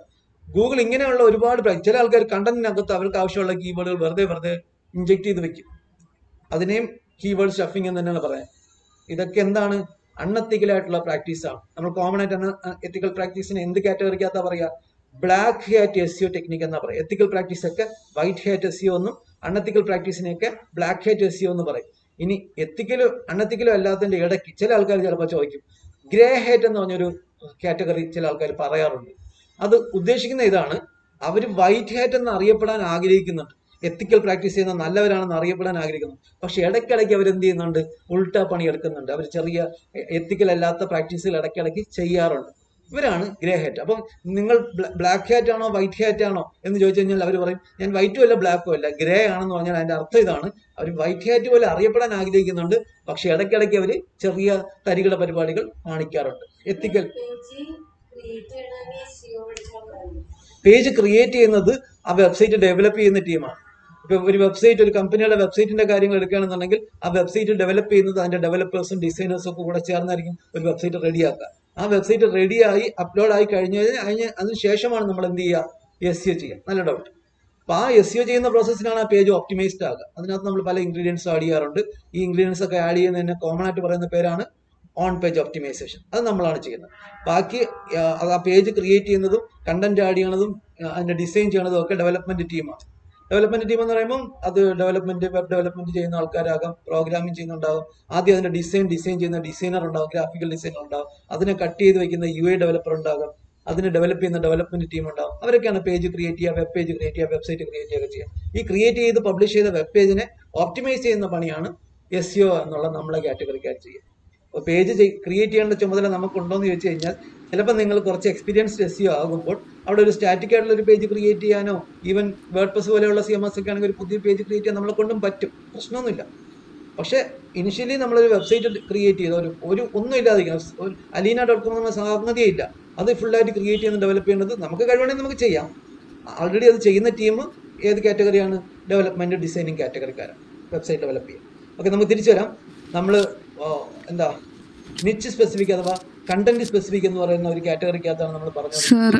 ഗൂഗിൾ ഇങ്ങനെയുള്ള ഒരുപാട് പ്ര- ചില ആൾക്കാർ കണ്ടന്റിനകത്ത് അവർക്ക് ആവശ്യമുള്ള കീവേഡുകൾ വെറുതെ വെറുതെ ഇഞ്ചെക്ട് ചെയ്ത് വെക്കും അതിനെയും കീവേഡ് സ്റ്റഫിംഗ് എന്ന് തന്നെയാണ് പറയാം ഇതൊക്കെ എന്താണ് അൺഎത്തിക്കലായിട്ടുള്ള പ്രാക്ടീസാണ് നമ്മൾ കോമൺ ആയിട്ട് എത്തിക്കൽ പ്രാക്ടീസിന് എന്ത് കാറ്റഗറിക്കകത്താ പറയാ black hat SEO technique എന്നാ പറയാം എത്തിക്കൽ പ്രാക്ടീസ് ഒക്കെ വൈറ്റ് ഹാറ്റ് എസ് സിഒ എന്നും അൺഎത്തിക്കൽ പ്രാക്ടീസിനെയൊക്കെ ബ്ലാക്ക് ഹാറ്റ് എസ് സിഒ എന്ന് പറയും ഇനി എത്തിക്കലും അൺഎത്തിക്കലും അല്ലാത്തതിന്റെ ഇടയ്ക്ക് ചില ആൾക്കാർ ചിലപ്പോൾ ചോദിക്കും ഗ്രേ ഹേറ്റ് എന്ന് പറഞ്ഞൊരു കാറ്റഗറി ചില ആൾക്കാർ പറയാറുണ്ട് അത് ഉദ്ദേശിക്കുന്ന ഇതാണ് അവർ വൈറ്റ് ഹാറ്റ് എന്ന് അറിയപ്പെടാൻ ആഗ്രഹിക്കുന്നുണ്ട് എത്തിക്കൽ പ്രാക്ടീസ് ചെയ്യുന്ന നല്ലവരാണെന്ന് അറിയപ്പെടാൻ ആഗ്രഹിക്കുന്നു പക്ഷെ ഇടയ്ക്കിടയ്ക്ക് അവർ എന്ത് ചെയ്യുന്നുണ്ട് ഉൾട്ടാ പണി എടുക്കുന്നുണ്ട് അവർ ചെറിയ എത്തിക്കൽ അല്ലാത്ത പ്രാക്ടീസുകൾ ഇടയ്ക്കിടയ്ക്ക് ചെയ്യാറുണ്ട് ഇവരാണ് ഗ്രേ ഹാറ്റ് അപ്പം നിങ്ങൾ ബ്ലാക്ക് ഹാറ്റ് ആണോ വൈറ്റ് ഹാറ്റ് ആണോ എന്ന് ചോദിച്ചു കഴിഞ്ഞാൽ അവർ പറയും ഞാൻ വൈറ്റും അല്ല ബ്ലാക്കും അല്ല ഗ്രേ ആണെന്ന് പറഞ്ഞാൽ അതിന്റെ അർത്ഥം ഇതാണ് അവർ വൈറ്റ് ഹാറ്റ് പോലെ അറിയപ്പെടാൻ ആഗ്രഹിക്കുന്നുണ്ട് പക്ഷെ ഇടയ്ക്കിടയ്ക്ക് അവർ ചെറിയ തരികിട പരിപാടികൾ കാണിക്കാറുണ്ട് എത്തിക്കൽ പേജ് ക്രിയേറ്റ് ചെയ്യുന്നത് ആ വെബ്സൈറ്റ് ഡെവലപ്പ് ചെയ്യുന്ന ടീമാണ് ഇപ്പൊ ഒരു വെബ്സൈറ്റ് ഒരു കമ്പനിയുടെ വെബ്സൈറ്റിന്റെ കാര്യങ്ങൾ എടുക്കുകയാണെന്നുണ്ടെങ്കിൽ ആ വെബ്സൈറ്റ് ഡെവലപ്പ് ചെയ്യുന്നത് അതിന്റെ ഡെവലപ്പേഴ്സും ഡിസൈനേഴ്സും ഒക്കെ കൂടെ ചേർന്നായിരിക്കും ഒരു വെബ്സൈറ്റ് റെഡിയാക്കുക ആ വെബ്സൈറ്റ് റെഡിയായി അപ്ലോഡ് ആയി കഴിഞ്ഞ് കഴിഞ്ഞ് അതിന് ശേഷമാണ് നമ്മൾ എന്ത് ചെയ്യുക എസ് സിഒ ചെയ്യുക നല്ല ഡൗട്ട് അപ്പൊ ആ എസ് സിഒ ചെയ്യുന്ന പ്രോസസ്സിനാണ് ആ പേജ് ഓപ്റ്റിമൈസ്ഡ് ആകുക അതിനകത്ത് നമ്മൾ പല ഇൻഗ്രീഡിയൻസ് ആഡ് ചെയ്യാറുണ്ട് ഈ ഇൻഗ്രീഡിയൻസ് ഒക്കെ ആഡ് ചെയ്യുന്നതിന് കോമൺ ആയിട്ട് പറയുന്ന പേരാണ് ഓൺ പേജ് ഒപ്റ്റിമൈസേഷൻ അത് നമ്മളാണ് ചെയ്യുന്നത് ബാക്കി ആ, അത് ആ പേജ് ക്രിയേറ്റ് ചെയ്യുന്നതും കണ്ടന്റ് ആഡ് ചെയ്യണതും ആ, അതിന്റെ ഡിസൈൻ ചെയ്യണതും ഒക്കെ ഡെവലപ്മെന്റ് ടീമാണ് ഡെവലപ്മെന്റ് ടീം എന്ന് പറയുമ്പോൾ അത് ഡെവലപ്മെന്റ് വെബ് ഡെവലപ്മെന്റ് ചെയ്യുന്ന ആൾക്കാരാകാം പ്രോഗ്രാമിംഗ് ചെയ്യുന്നുണ്ടാകും ആദ്യം അതിന്റെ ഡിസൈൻ ഡിസൈൻ ചെയ്യുന്ന ഡിസൈനർ ഉണ്ടാകും ഗ്രാഫിക്കൽ ഡിസൈനർ ഉണ്ടാകും അതിനെ കട്ട് ചെയ്ത് വെക്കുന്ന യു ഐ ഡെവലപ്പർ ഉണ്ടാകും അതിനെ ഡെവലപ്പ് ചെയ്യുന്ന ഡെവലപ്മെന്റ് ടീം ഉണ്ടാവും അവരൊക്കെയാണ് പേജ് ക്രിയേറ്റ് ചെയ്യുക വെബ് പേജ് ക്രിയേറ്റ് ചെയ്യുക വെബ്സൈറ്റ് ക്രിയേറ്റ് ചെയ്യുക ചെയ്യുക ഈ ക്രിയേറ്റ് ചെയ്ത് പബ്ലിഷ് ചെയ്ത വെബ് പേജിനെ ഓപ്റ്റിമൈസ് ചെയ്യുന്ന പണിയാണ് എസ് സിഒ എന്നുള്ള നമ്മളെ കാറ്റഗറിക്കാർ ചെയ്യുക അപ്പോൾ പേജ് ക്രിയേറ്റ് ചെയ്യേണ്ട ചുമതല നമുക്കുണ്ടോ എന്ന് ചോദിച്ചു കഴിഞ്ഞാൽ ചിലപ്പോൾ നിങ്ങൾ കുറച്ച് എക്സ്പീരിയൻസ്ഡ് എസ് സിഒ ആകുമ്പോൾ അവിടെ ഒരു സ്റ്റാറ്റിക് ആയിട്ടുള്ള ഒരു പേജ് ക്രിയേറ്റ് ചെയ്യാനോ ഈവൻ വേർഡ് പ്ലസ് പോലെയുള്ള സി എം എസ് ഒക്കെ ആണെങ്കിൽ ഒരു പുതിയ പേജ് ക്രിയേറ്റ് ചെയ്യാൻ നമ്മളെ കൊണ്ടും പറ്റും പ്രശ്നമൊന്നുമില്ല പക്ഷേ ഇനിഷ്യലി നമ്മളൊരു വെബ്സൈറ്റ് ക്രിയേറ്റ് ചെയ്ത ഒരു ഒരു ഒന്നും ഇല്ലാതിരിക്കണം ഒരു അലീന ഡോട്ട് കോം എന്ന സംഗതിയില്ല അത് ഫുള്ളായിട്ട് ക്രിയേറ്റ് ചെയ്യുന്ന ഡെവലപ്പ് ചെയ്യുന്നത് നമുക്ക് കഴിവുണ്ടെങ്കിൽ നമുക്ക് ചെയ്യാം ആൾറെഡി അത് ചെയ്യുന്ന ടീം ഏത് കാറ്റഗറിയാണ് ഡെവലപ്മെന്റ് ഡിസൈനിങ് കാറ്റഗറിക്കാരാണ് വെബ്സൈറ്റ് ഡെവലപ്പ് ചെയ്യുക ഓക്കെ നമുക്ക് തിരിച്ചു വരാം നമ്മൾ എന്താ നിച്ച് സ്പെസിഫിക് അഥവാ കണ്ടന്റ് സ്പെസിഫിക് എന്ന് പറയുന്ന ഒരു കാറ്റഗറിക്കകത്താണ് നമ്മൾ പറഞ്ഞത് സർ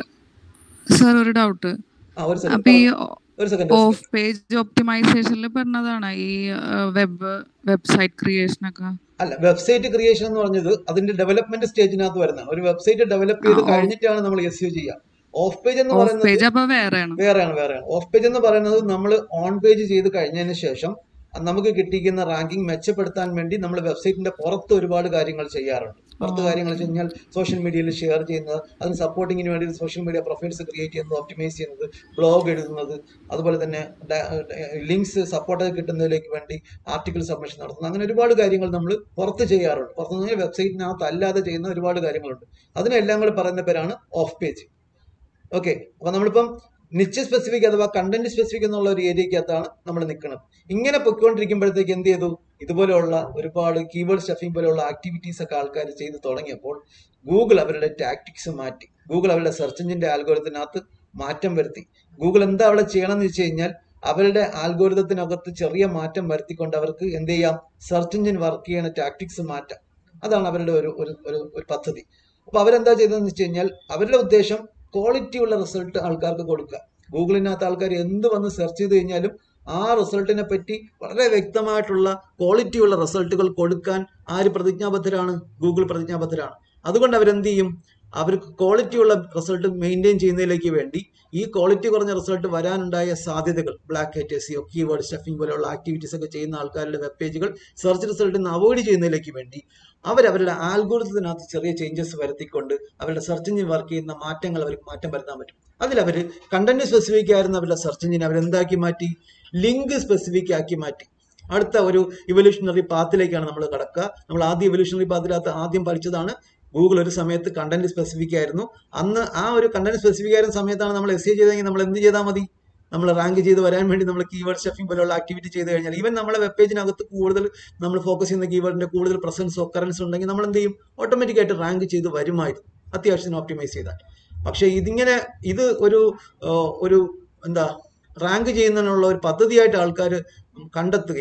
സർ ഒരു ഡൗട്ട് ആ ഒരു അപ്പൊ ഈ സെക്കൻഡ് ഒരു സെക്കൻഡ് ഓഫ് പേജ് ഒപ്റ്റിമൈസേഷനിൽ പറഞ്ഞതാണ് ഈ വെബ് വെബ്സൈറ്റ് ക്രിയേഷൻ ഒക്കെ അല്ല വെബ്സൈറ്റ് ക്രിയേഷൻ എന്ന് പറഞ്ഞത് അതിന്റെ ഡെവലപ്മെന്റ് സ്റ്റേജിനകത്ത് വരുന്ന ഒരു വെബ്സൈറ്റ് ഡെവലപ്പ് ചെയ്ത് ആ, ഓ- കഴിഞ്ഞിട്ടാണ് നമ്മൾ എസ് യു ചെയ്യുക ഓഫ് പേജ് എന്ന് ഓഫ് പറയുന്നത് പേജ് അപ്പൊ വേറെയാണ് വേറെയാണ് വേറെയാണ് ഓഫ് പേജ് എന്ന് പറയുന്നത് നമ്മൾ ഓൺ പേജ് ചെയ്ത് കഴിഞ്ഞതിന് ശേഷം നമുക്ക് കിട്ടിയിരിക്കുന്ന റാങ്കിങ് മെച്ചപ്പെടുത്താൻ വേണ്ടി നമ്മൾ വെബ്സൈറ്റിന്റെ പുറത്ത് ഒരുപാട് കാര്യങ്ങൾ ചെയ്യാറുണ്ട് പുറത്ത് ആ, കാര്യങ്ങൾ ഓക്കെ വെച്ച് കഴിഞ്ഞാൽ സോഷ്യൽ മീഡിയയിൽ ഷെയർ ചെയ്യുന്നത് അതിന് സപ്പോർട്ടിങ്ങിന് വേണ്ടി സോഷ്യൽ മീഡിയ പ്രൊഫൈൽസ് ക്രിയേറ്റ് ചെയ്യുന്നത് ഒപ്റ്റിമൈസ് ചെയ്യുന്നത് ബ്ലോഗ് എഴുതുന്നത് അതുപോലെ തന്നെ ലിങ്ക്സ് സപ്പോർട്ട് കിട്ടുന്നതിലേക്ക് വേണ്ടി ആർട്ടിക്കിൾ സബ്മിഷൻ നടത്തുന്നത് അങ്ങനെ ഒരുപാട് കാര്യങ്ങൾ നമ്മൾ പുറത്ത് ചെയ്യാറുണ്ട് പുറത്ത് നിന്ന് വെബ്സൈറ്റിനകത്ത് അല്ലാതെ ചെയ്യുന്ന ഒരുപാട് കാര്യങ്ങളുണ്ട് അതിനെല്ലാം കൂടി പറയുന്ന പേരാണ് ഓഫ് പേജ് ഓക്കെ അപ്പൊ നമ്മളിപ്പം നിച്ച് സ്പെസിഫിക് അഥവാ കണ്ടന്റ് സ്പെസിഫിക് എന്നുള്ള ഒരു ഏരിയക്കകത്താണ് നമ്മൾ നിൽക്കുന്നത് ഇങ്ങനെ പൊയ്ക്കൊണ്ടിരിക്കുമ്പോഴത്തേക്ക് എന്ത് ചെയ്തു ഇതുപോലെയുള്ള ഒരുപാട് കീവേഡ് സ്റ്റഫിംഗ് പോലെയുള്ള ആക്ടിവിറ്റീസ് ഒക്കെ ആൾക്കാർ ചെയ്ത് തുടങ്ങിയപ്പോൾ ഗൂഗിൾ അവരുടെ ടാക്ടിക്സ് മാറ്റി ഗൂഗിൾ അവരുടെ സെർച്ച് എഞ്ചിന്റെ ആൽഗോരിതത്തിനകത്ത് മാറ്റം വരുത്തി ഗൂഗിൾ എന്താ അവിടെ ചെയ്യണമെന്ന് വെച്ച് കഴിഞ്ഞാൽ അവരുടെ ആൽഗോരിതത്തിനകത്ത് ചെറിയ മാറ്റം വരുത്തിക്കൊണ്ട് അവർക്ക് എന്ത് ചെയ്യാം സെർച്ച് എഞ്ചിൻ വർക്ക് ചെയ്യുന്ന ടാക്ടിക്സ് മാറ്റാം അതാണ് അവരുടെ ഒരു ഒരു ഒരു ഒരു പദ്ധതി അപ്പൊ അവരെന്താ ചെയ്തതെന്ന് വെച്ച് കഴിഞ്ഞാൽ അവരുടെ ഉദ്ദേശം ക്വാളിറ്റി ഉള്ള റിസൾട്ട് ആൾക്കാർക്ക് കൊടുക്കുക ഗൂഗിളിനകത്ത് ആൾക്കാർ എന്ത് വന്ന് സെർച്ച് ചെയ്ത് കഴിഞ്ഞാലും ആ റിസൾട്ടിനെ പറ്റി വളരെ വ്യക്തമായിട്ടുള്ള ക്വാളിറ്റി ഉള്ള റിസൾട്ടുകൾ കൊടുക്കാൻ ആര് പ്രതിജ്ഞാബദ്ധരാണ് ഗൂഗിൾ പ്രതിജ്ഞാബദ്ധരാണ് അതുകൊണ്ട് അവരെന്ത് ചെയ്യും അവർക്ക് ക്വാളിറ്റി ഉള്ള റിസൾട്ട് മെയിൻറ്റെയിൻ ചെയ്യുന്നതിലേക്ക് വേണ്ടി ഈ ക്വാളിറ്റി കുറഞ്ഞ റിസൾട്ട് വരാനുണ്ടായ സാധ്യതകൾ black hat SEO keyword stuffing പോലെയുള്ള ആക്ടിവിറ്റീസ് ഒക്കെ ചെയ്യുന്ന ആൾക്കാരുടെ വെബ് പേജുകൾ സെർച്ച് റിസൾട്ടിൽ നിന്ന് അവോയ്ഡ് ചെയ്യുന്നതിലേക്ക് വേണ്ടി അവരവരുടെ ആൽഗോരിതത്തിനകത്ത് ചെറിയ ചേഞ്ചസ് വരുത്തിക്കൊണ്ട് അവരുടെ സെർച്ച് എഞ്ചിൻ വർക്ക് ചെയ്യുന്ന മാറ്റങ്ങൾ അവർക്ക് മാറ്റം വരുത്താൻ പറ്റും അതിലവർ കണ്ടന്റ് സ്പെസിഫിക് ആയിരുന്ന അവരുടെ സെർച്ച് എഞ്ചിൻ അവരെന്താക്കി മാറ്റി ലിങ്ക് സ്പെസിഫിക് ആക്കി മാറ്റി അടുത്ത ഒരു ഇവല്യൂഷണറി പാത്തിലേക്കാണ് നമ്മൾ കടക്കുക നമ്മൾ ആദ്യം ഇവല്യൂഷണറി പാത്തിനകത്ത് ആദ്യം പഠിച്ചതാണ് ഗൂഗിൾ ഒരു സമയത്ത് കണ്ടന്റ് സ്പെസിഫിക് ആയിരുന്നു അന്ന് ആ ഒരു കണ്ടന്റ് സ്പെസിഫിക് ആയിരുന്ന സമയത്താണ് നമ്മൾ എസ് ചെയ്തെങ്കിൽ നമ്മൾ എന്ത് ചെയ്താൽ മതി നമ്മൾ റാങ്ക് ചെയ്ത് വരാൻ വേണ്ടി നമ്മൾ കീവേഡ് സ്റ്റഫിംഗ് പോലുള്ള ആക്ടിവിറ്റി ചെയ്ത് കഴിഞ്ഞാൽ ഈവൻ നമ്മളെ വെബ് പേജിനകത്ത് കൂടുതൽ നമ്മൾ ഫോക്കസ് ചെയ്യുന്ന കീവേഡിന്റെ കൂടുതൽ പ്രസൻസ് ഒക്കറൻസ് ഉണ്ടെങ്കിൽ നമ്മൾ എന്ത് ചെയ്യും ഓട്ടോമാറ്റിക് ആയിട്ട് റാങ്ക് ചെയ്ത് വരുമായിരുന്നു അത്യാവശ്യത്തിന് ഓപ്റ്റിമൈസ് ചെയ്താൽ പക്ഷേ ഇതിങ്ങനെ ഇത് ഒരു ആ, ഒരു എന്താ റാങ്ക് ചെയ്യുന്നതിനുള്ള ഒരു പദ്ധതിയായിട്ട് ആൾക്കാർ കണ്ടെത്തുകയും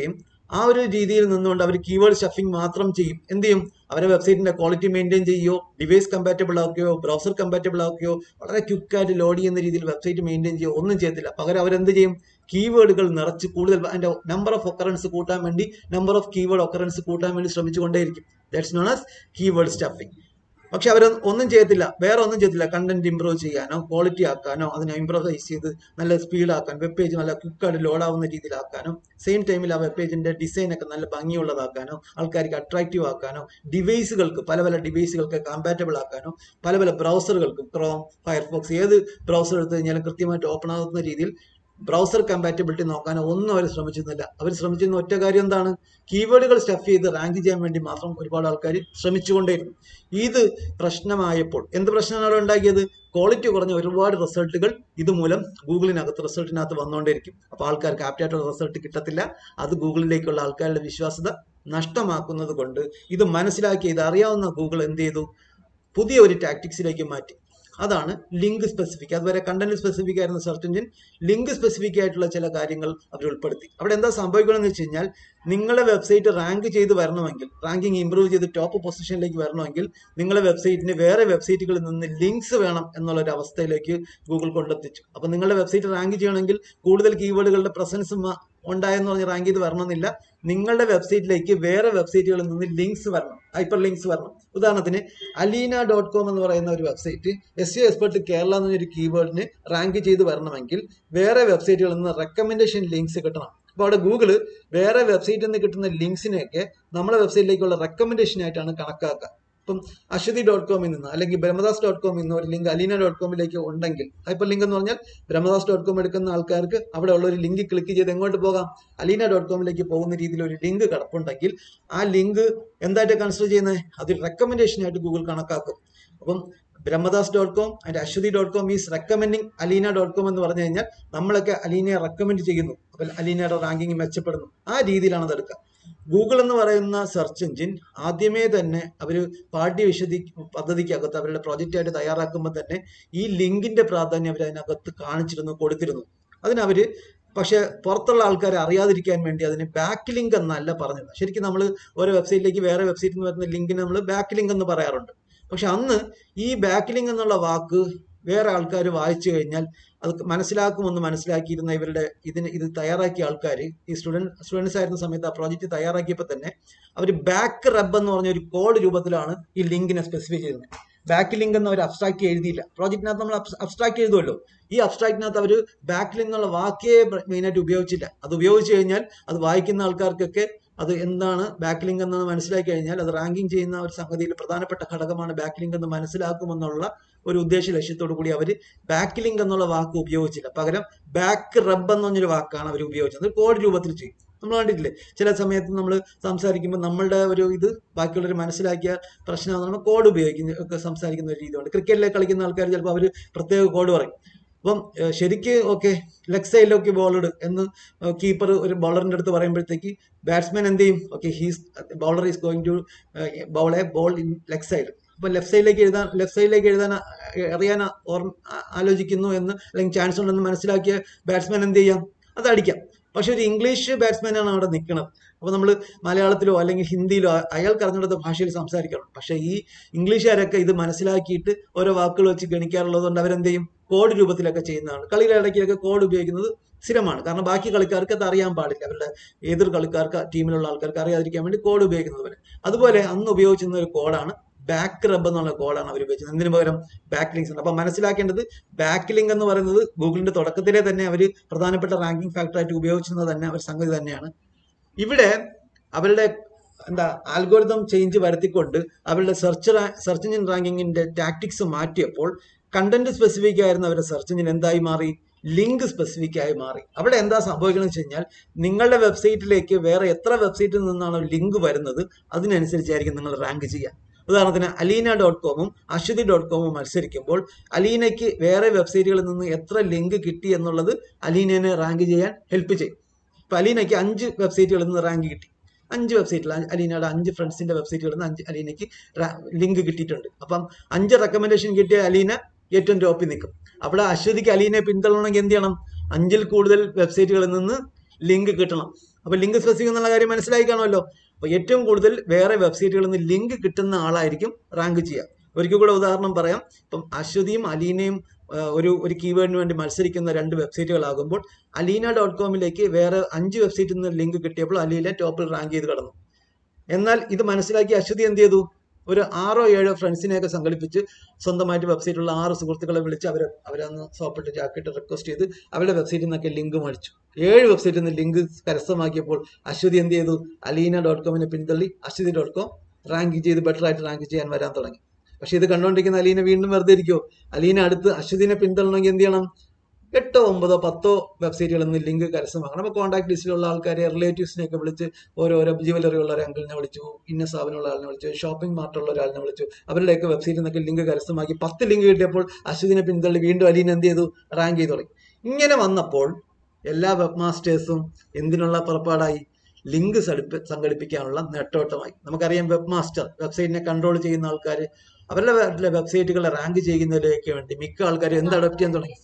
ആ ഒരു രീതിയിൽ നിന്നുകൊണ്ട് അവർ കീവേഡ് സ്റ്റഫിംഗ് മാത്രം ചെയ്യും എന്ത് ചെയ്യും അവരെ വെബ്സൈറ്റിന്റെ ക്വാളിറ്റി മെയിൻറ്റെയിൻ ചെയ്യുകയോ ഡിവൈസ് കമ്പാറ്റബിൾ ആക്കുകയോ ബ്രൗസർ കമ്പാറ്റബിൾ ആക്കുകയോ വളരെ ക്വിക്കായിട്ട് ലോഡ് ചെയ്യുന്ന രീതിയിൽ വെബ്സൈറ്റ് മെയിൻറ്റെയിൻ ചെയ്യുകയോ ഒന്നും ചെയ്യത്തില്ല പകരം അവരെന്ത് ചെയ്യും കീവേഡുകൾ നിറച്ച് കൂടുതൽ അതിന്റെ നമ്പർ ഓഫ് ഒക്കറൻസ് കൂട്ടാൻ വേണ്ടി നമ്പർ ഓഫ് കീവേഡ് ഒക്കറൻസ് കൂട്ടാൻ വേണ്ടി ശ്രമിച്ചുകൊണ്ടേയിരിക്കും that's known as keyword stuffing പക്ഷെ അവർ ഒന്നും ചെയ്യത്തില്ല വേറെ ഒന്നും ചെയ്യത്തില്ല കണ്ടന്റ് ഇംപ്രൂവ് ചെയ്യാനോ ക്വാളിറ്റി ആക്കാനോ അതിനെ ഇംപ്രൂവൈസ് ചെയ്ത് നല്ല സ്പീഡ് ആക്കാൻ വെബ് പേജ് നല്ല ക്വിക്കായിട്ട് ലോഡ് ആവുന്ന രീതിയിലാക്കാനോ സെയിം ടൈമിൽ ആ വെബ് പേജിന്റെ ഡിസൈൻ ഒക്കെ നല്ല ഭംഗിയുള്ളതാക്കാനോ ആൾക്കാർക്ക് അട്രാക്റ്റീവ് ആക്കാനോ ഡിവൈസുകൾക്ക് പല പല ഡിവൈസുകൾക്ക് കമ്പാറ്റബിൾ ആക്കാനോ പല പല ബ്രൗസറുകൾക്ക് ക്രോം ഫയർഫോക്സ് ഏത് ബ്രൗസർ എടുത്തു കഴിഞ്ഞാലും കൃത്യമായിട്ട് ഓപ്പൺ ആകുന്ന രീതിയിൽ ബ്രൗസർ കമ്പാറ്റബിലിറ്റി നോക്കാനോ ഒന്നും അവർ ശ്രമിച്ചിരുന്നില്ല അവർ ശ്രമിച്ചിരുന്ന ഒറ്റ കാര്യം എന്താണ് കീവേഡുകൾ സ്റ്റഫ് ചെയ്ത് റാങ്ക് ചെയ്യാൻ വേണ്ടി മാത്രം ഒരുപാട് ആൾക്കാർ ശ്രമിച്ചുകൊണ്ടേയിരുന്നു ഇത് പ്രശ്നമായപ്പോൾ എന്ത് പ്രശ്നമാണ് അവിടെ ഉണ്ടാക്കിയത് ക്വാളിറ്റി കുറഞ്ഞ ഒരുപാട് റിസൾട്ടുകൾ ഇതുമൂലം ഗൂഗിളിനകത്ത് റിസൾട്ടിനകത്ത് വന്നുകൊണ്ടേയിരിക്കും അപ്പോൾ ആൾക്കാർക്ക് ആപ്റ്റായിട്ടുള്ള റിസൾട്ട് കിട്ടത്തില്ല അത് ഗൂഗിളിലേക്കുള്ള ആൾക്കാരുടെ വിശ്വാസ്യത നഷ്ടമാക്കുന്നത് കൊണ്ട് ഇത് മനസ്സിലാക്കി ഇത് അറിയാവുന്ന ഗൂഗിൾ എന്ത് ചെയ്തു പുതിയ ഒരു ടാക്ടിക്സിലേക്ക് മാറ്റി അതാണ് ലിങ്ക് സ്പെസിഫിക് അതുവരെ കണ്ടന്റ് സ്പെസിഫിക് ആയിരുന്ന സെർച്ച് എഞ്ചിൻ ലിങ്ക് സ്പെസിഫിക് ആയിട്ടുള്ള ചില കാര്യങ്ങൾ അവർ ഉൾപ്പെടുത്തി അവിടെ എന്താ സംഭവിക്കണമെന്ന് വെച്ച് കഴിഞ്ഞാൽ നിങ്ങളുടെ വെബ്സൈറ്റ് റാങ്ക് ചെയ്ത് വരണമെങ്കിൽ റാങ്കിങ് ഇംപ്രൂവ് ചെയ്ത് ടോപ്പ് പൊസിഷനിലേക്ക് വരണമെങ്കിൽ നിങ്ങളുടെ വെബ്സൈറ്റിന് വേറെ വെബ്സൈറ്റുകളിൽ നിന്ന് ലിങ്ക്സ് വേണം എന്നുള്ള ഒരു അവസ്ഥയിലേക്ക് ഗൂഗിൾ കൊണ്ടെത്തിച്ചു അപ്പോൾ നിങ്ങളുടെ വെബ്സൈറ്റ് റാങ്ക് ചെയ്യണമെങ്കിൽ കൂടുതൽ കീവേഡുകളുടെ പ്രസൻസ് ഉണ്ടായെന്ന് പറഞ്ഞ് റാങ്ക് ചെയ്ത് വരണമെന്നില്ല നിങ്ങളുടെ വെബ്സൈറ്റിലേക്ക് വേറെ വെബ്സൈറ്റുകളിൽ നിന്ന് ലിങ്ക്സ് വരണം ഹൈപ്പർ ലിങ്ക്സ് വരണം ഉദാഹരണത്തിന് അലീന ഡോട്ട് കോം എന്ന് പറയുന്ന ഒരു website S C expert Kerala എന്നൊരു കീവേഡിന് റാങ്ക് ചെയ്ത് വരണമെങ്കിൽ വേറെ വെബ്സൈറ്റുകളിൽ നിന്ന് റെക്കമെൻഡേഷൻ ലിങ്ക്സ് കിട്ടണം അപ്പോൾ അവിടെ ഗൂഗിള് വേറെ വെബ്സൈറ്റിൽ നിന്ന് കിട്ടുന്ന ലിങ്ക്സിനെയൊക്കെ നമ്മുടെ വെബ്സൈറ്റിലേക്കുള്ള റെക്കമെൻഡേഷൻ ആയിട്ടാണ് കണക്കാക്കുക ഇപ്പം അശ്വതി ഡോട്ട് കോമിൽ നിന്ന് അല്ലെങ്കിൽ ബ്രഹ്മദാസ് ഡോട്ട് കോമിൽ നിന്ന് ഒരു ലിങ്ക് അലീന ഡോട്ട് കോമിലേക്ക് ഉണ്ടെങ്കിൽ ഹൈപ്പർ ലിങ്ക് എന്ന് പറഞ്ഞാൽ ബ്രഹ്മദാസ് ഡോട്ട് കോം എടുക്കുന്ന ആൾക്കാർക്ക് അവിടെ ഉള്ള ഒരു ലിങ്ക് ക്ലിക്ക് ചെയ്ത് എങ്ങോട്ട് പോകാം അലീന ഡോട്ട് കോമിലേക്ക് പോകുന്ന രീതിയിൽ ഒരു ലിങ്ക് കിടപ്പുണ്ടെങ്കിൽ ആ ലിങ്ക് എന്തായിട്ട് കൺസിഡർ ചെയ്യുന്നത് അത് റെക്കമെൻഡേഷൻ ആയിട്ട് ഗൂഗിൾ കണക്കാക്കും അപ്പം Brahmadas dot com and Aswathy dot com is recommending Aleena dot com എന്ന് പറഞ്ഞു കഴിഞ്ഞാൽ നമ്മളൊക്കെ അലീനയെ റെക്കമെൻഡ് ചെയ്യുന്നു അപ്പോൾ അലീനയുടെ റാങ്കിങ് മെച്ചപ്പെടുന്നു ആ രീതിയിലാണ് അതെടുക്കുക ഗൂഗിൾ എന്ന് പറയുന്ന സെർച്ച് എഞ്ചിൻ ആദ്യമേ തന്നെ അവർ പാഠ്യവിശദി പദ്ധതിക്കകത്ത് അവരുടെ പ്രോജക്റ്റ് ആയിട്ട് തയ്യാറാക്കുമ്പോൾ തന്നെ ഈ ലിങ്കിന്റെ പ്രാധാന്യം അവർ അതിനകത്ത് കാണിച്ചിരുന്നു കൊടുത്തിരുന്നു അതിനവർ പക്ഷെ പുറത്തുള്ള ആൾക്കാരെ അറിയാതിരിക്കാൻ വേണ്ടി അതിന് ബാക്ക് ലിങ്ക് എന്നല്ല പറഞ്ഞത് ശരിക്കും നമ്മൾ ഓരോ വെബ്സൈറ്റിലേക്ക് വേറെ വെബ്സൈറ്റിൽ നിന്ന് വരുന്ന ലിങ്കിന് നമ്മൾ ബാക്ക് ലിങ്ക് എന്ന് പറയാറുണ്ട് പക്ഷെ അന്ന് ഈ ബാക്ക് ലിങ്ക് എന്നുള്ള വാക്ക് വേറെ ആൾക്കാർ വായിച്ചു കഴിഞ്ഞാൽ അത് മനസ്സിലാക്കുമെന്ന് മനസ്സിലാക്കിയിരുന്ന ഇവരുടെ ഇതിന് ഇത് തയ്യാറാക്കിയ ആൾക്കാർ ഈ സ്റ്റുഡൻറ് സ്റ്റുഡൻസ് ആയിരുന്ന സമയത്ത് ആ പ്രോജക്റ്റ് തയ്യാറാക്കിയപ്പോൾ തന്നെ അവർ ബാക്ക് റബ്ബ് എന്ന് പറഞ്ഞ ഒരു കോഡ് രൂപത്തിലാണ് ഈ ലിങ്കിനെ സ്പെസിഫൈ ചെയ്യുന്നത് ബാക്ക് ലിങ്ക് എന്ന് അവർ അബ്സ്ട്രാക്ട് എഴുതിയില്ല പ്രോജക്റ്റിനകത്ത് നമ്മൾ അബ്സ്ട്രാക്ട് എഴുതുമല്ലോ ഈ അബ്സ്ട്രാക്റ്റിനകത്ത് അവർ ബാക്ക് ലിങ്ക് എന്നുള്ള വാക്കേ മെയിനായിട്ട് ഉപയോഗിച്ചില്ല അത് ഉപയോഗിച്ച് കഴിഞ്ഞാൽ അത് വായിക്കുന്ന ആൾക്കാർക്കൊക്കെ അത് എന്താണ് ബാക്ക് ലിങ്ക് എന്ന് മനസ്സിലാക്കി കഴിഞ്ഞാൽ അത് റാങ്കിങ് ചെയ്യുന്ന ഒരു സംഗതിയിൽ പ്രധാനപ്പെട്ട ഘടകമാണ് ബാക്ക് ലിങ്ക് എന്ന് മനസ്സിലാക്കുമെന്നുള്ള ഒരു ഉദ്ദേശ ലക്ഷ്യത്തോടു കൂടി അവർ ബാക്ക് ലിങ്ക് എന്നുള്ള വാക്ക് ഉപയോഗിച്ചില്ല പകരം ബാക്ക് റബ്ബ് എന്ന് പറഞ്ഞൊരു വാക്കാണ് അവർ ഉപയോഗിച്ചത് കോഡ് രൂപത്തിൽ ചെയ്യും നമ്മൾ കണ്ടിട്ടില്ലേ ചില സമയത്ത് നമ്മൾ സംസാരിക്കുമ്പോൾ നമ്മളുടെ ഒരു ഇത് ബാക്കിയുള്ളവർ മനസ്സിലാക്കിയ പ്രശ്നമാണ് നമ്മൾ കോഡ് ഉപയോഗിക്കുന്ന ഒക്കെ സംസാരിക്കുന്ന ഒരു രീതിയുണ്ട് ക്രിക്കറ്റിലെ കളിക്കുന്ന ആൾക്കാർ ചിലപ്പോൾ അവർ പ്രത്യേക കോഡ് പറയും അപ്പം ശരിക്ക് ഓക്കെ ലെഗ് സൈഡിലൊക്കെ ബോളർ എന്ന് കീപ്പർ ഒരു ബോളറിന്റെ അടുത്ത് പറയുമ്പോഴത്തേക്ക് ബാറ്റ്സ്മാൻ എന്ത് ചെയ്യും okay he's bowler is going to bowl a ball in leg side അപ്പൊ ലെഫ്റ്റ് സൈഡിലേക്ക് എഴുതാൻ ലെഫ്റ്റ് സൈഡിലേക്ക് എഴുതാൻ എറിയാൻ ഓർമ്മ ആലോചിക്കുന്നു എന്ന് അല്ലെങ്കിൽ ചാൻസ് ഉണ്ടെന്ന് മനസ്സിലാക്കിയ ബാറ്റ്സ്മാൻ എന്ത് ചെയ്യാം അത് അടിക്കാം പക്ഷെ ഒരു ഇംഗ്ലീഷ് ബാറ്റ്സ്മാനാണ് അവിടെ നിൽക്കുന്നത് അപ്പോൾ നമ്മൾ മലയാളത്തിലോ അല്ലെങ്കിൽ ഹിന്ദിയിലോ അയാൾക്ക് അറിഞ്ഞിടത്ത ഭാഷയിൽ സംസാരിക്കണം പക്ഷേ ഈ ഇംഗ്ലീഷുകാരൊക്കെ ഇത് മനസ്സിലാക്കിയിട്ട് ഓരോ വാക്കുകൾ വെച്ച് ഗണിക്കാറുള്ളത് കൊണ്ട് അവരെന്ത് ചെയ്യും കോഡ് രൂപത്തിലൊക്കെ ചെയ്യുന്നതാണ് കളിയുടെ ഇടയ്ക്കൊക്കെ കോഡ് ഉപയോഗിക്കുന്നത് സ്ഥിരമാണ് കാരണം ബാക്കി കളിക്കാർക്ക് അത് അറിയാൻ പാടില്ല അവരുടെ എതിർ കളിക്കാർക്ക് ടീമിലുള്ള ആൾക്കാർക്ക് അറിയാതിരിക്കാൻ വേണ്ടി കോഡ് ഉപയോഗിക്കുന്നത് പോലെ അതുപോലെ അന്ന് ഉപയോഗിച്ചിരുന്ന ഒരു കോഡാണ് ബാക്ക് റബ്ബ് എന്നുള്ള കോഡാണ് അവർ ഉപയോഗിച്ചത് എന്തിനു പകരം ബാക്ക് ലിങ്ക്സ് ഉണ്ട് അപ്പൊ മനസ്സിലാക്കേണ്ടത് ബാക്ക് ലിങ്ക് എന്ന് പറയുന്നത് ഗൂഗിളിന്റെ തുടക്കത്തിലെ തന്നെ അവർ പ്രധാനപ്പെട്ട റാങ്കിങ് ഫാക്ടറായിട്ട് ഉപയോഗിച്ചിരുന്നത് തന്നെ അവർ സംഗതി തന്നെയാണ് ഇവിടെ അവരുടെ എന്താ ആൽഗോരിതം ചേഞ്ച് വരുത്തിക്കൊണ്ട് അവരുടെ സെർച്ച് സെർച്ച് എഞ്ചിൻ റാങ്കിങ്ങിന്റെ ടാക്ടിക്സ് മാറ്റിയപ്പോൾ കണ്ടന്റ് സ്പെസിഫിക് ആയിരുന്ന അവരുടെ സെർച്ച് എഞ്ചിൻ എന്തായി മാറി ലിങ്ക് സ്പെസിഫിക് ആയി മാറി അവിടെ എന്താ സംഭവിക്കുന്നത് വെച്ച് കഴിഞ്ഞാൽ നിങ്ങളുടെ വെബ്സൈറ്റിലേക്ക് വേറെ എത്ര വെബ്സൈറ്റിൽ നിന്നാണോ ലിങ്ക് വരുന്നത് അതിനനുസരിച്ചായിരിക്കും നിങ്ങൾ റാങ്ക് ചെയ്യുക ഉദാഹരണത്തിന് അലീന ഡോട്ട് കോമും അശ്വതി ഡോട്ട് കോമും മത്സരിക്കുമ്പോൾ അലീനയ്ക്ക് വേറെ വെബ്സൈറ്റുകളിൽ നിന്ന് എത്ര ലിങ്ക് കിട്ടി എന്നുള്ളത് അലീനനെ റാങ്ക് ചെയ്യാൻ ഹെൽപ്പ് ചെയ്യും ഇപ്പൊ അലീനയ്ക്ക് അഞ്ച് വെബ്സൈറ്റുകളിൽ നിന്ന് റാങ്ക് കിട്ടി അഞ്ച് വെബ്സൈറ്റിൽ അലീനയുടെ അഞ്ച് ഫ്രണ്ട്സിന്റെ വെബ്സൈറ്റുകളിൽ നിന്ന് അഞ്ച് അലീനയ്ക്ക് ലിങ്ക് കിട്ടിയിട്ടുണ്ട് അപ്പം അഞ്ച് റെക്കമെൻഡേഷൻ കിട്ടിയ അലീന ഏറ്റവും ടോപ്പിൽ നിൽക്കും അവിടെ അശ്വതിക്ക് അലീനെ പിന്തുടരണമെങ്കിൽ എന്ത് ചെയ്യണം അഞ്ചിൽ കൂടുതൽ വെബ്സൈറ്റുകളിൽ നിന്ന് ലിങ്ക് കിട്ടണം അപ്പൊ ലിങ്ക് സ്പെസിഫിക് എന്നുള്ള കാര്യം മനസ്സിലായി കാണുമല്ലോ അപ്പൊ ഏറ്റവും കൂടുതൽ വേറെ വെബ്സൈറ്റുകളിൽ നിന്ന് ലിങ്ക് കിട്ടുന്ന ആളായിരിക്കും റാങ്ക് ചെയ്യുക ഒരിക്കൽ കൂടെ ഉദാഹരണം പറയാം ഇപ്പം അശ്വതിയും അലീനയും ആ, ഒരു ഒരു കീവേഡിന് വേണ്ടി മത്സരിക്കുന്ന രണ്ട് വെബ്സൈറ്റുകളാകുമ്പോൾ അലീന ഡോട്ട് കോമിലേക്ക് വേറെ അഞ്ച് വെബ്സൈറ്റിൽ നിന്ന് ലിങ്ക് കിട്ടിയപ്പോൾ അലീന ടോപ്പിൽ റാങ്ക് ചെയ്ത് കടന്നു എന്നാൽ ഇത് മനസ്സിലാക്കി അശ്വതി എന്ത് ചെയ്തു ഒരു ആറോ ഏഴോ ഫ്രണ്ട്സിനെയൊക്കെ സംഘടിപ്പിച്ച് സ്വന്തമായിട്ട് വെബ്സൈറ്റുള്ള ആറ് സുഹൃത്തുക്കളെ വിളിച്ച് അവരെ അവരൊന്ന് സോപ്പിട്ട് ജാക്കറ്റ് റിക്വസ്റ്റ് ചെയ്ത് അവരുടെ വെബ്സൈറ്റിൽ നിന്നൊക്കെ ലിങ്ക് മേടിച്ചു ഏഴ് വെബ്സൈറ്റിൽ നിന്ന് ലിങ്ക് കരസ്ഥമാക്കിയപ്പോൾ അശ്വതി എന്ത് ചെയ്തു അലീന ഡോട്ട് കോമിനെ പിന്തള്ളി അശ്വതി ഡോട്ട് കോം റാങ്ക് ചെയ്ത് ബെറ്റർ ആയിട്ട് റാങ്ക് ചെയ്യാൻ വരാൻ തുടങ്ങി പക്ഷെ ഇത് കണ്ടുകൊണ്ടിരിക്കുന്ന അലീന വീണ്ടും വെറുതെ ഇരിക്കുമോ അലീന അടുത്ത് അശ്വതിനെ പിന്തള്ളണമെങ്കിൽ എന്ത് ചെയ്യണം എട്ടോ ഒമ്പതോ പത്തോ വെബ്സൈറ്റുകളിൽ നിന്ന് ലിങ്ക് കരസ്ഥമാക്കണം അപ്പോൾ കോൺടാക്ട് ലിസ്റ്റിലുള്ള ആൾക്കാരെ റിലേറ്റീവ്സിനെയൊക്കെ വിളിച്ച് ഓരോരോ ജ്വല്ലറി ഉള്ള ഒരു അങ്കിളിനെ വിളിച്ചു ഇന്ന സ്ഥാപനമുള്ള ആളിനെ വിളിച്ചു ഷോപ്പിംഗ് മാർട്ടുള്ള ഒരാളിനെ വിളിച്ചു അവരുടെയൊക്കെ വെബ്സൈറ്റിൽ നിന്നൊക്കെ ലിങ്ക് കരസ്ഥമാക്കി പത്ത് ലിങ്ക് കിട്ടിയപ്പോൾ അശ്വതിനെ പിന്തള്ളി വീണ്ടും അലീന എന്ത് ചെയ്തു റാങ്ക് ചെയ്ത് തുടങ്ങി ഇങ്ങനെ വന്നപ്പോൾ എല്ലാ വെബ് മാസ്റ്റേഴ്സും എന്തിനുള്ള പുറപ്പാടായി ലിങ്ക് സംഘടിപ്പിക്കാനുള്ള നെട്ടോട്ടമായി നമുക്കറിയാം വെബ് മാസ്റ്റർ വെബ്സൈറ്റിനെ കൺട്രോൾ ചെയ്യുന്ന ആൾക്കാർ അവരുടെ വെബ്സൈറ്റുകളെ റാങ്ക് ചെയ്യുന്നതിലേക്ക് വേണ്ടി മിക്ക ആൾക്കാരും എന്ത് അഡോപ്റ്റ് ചെയ്യാൻ തുടങ്ങി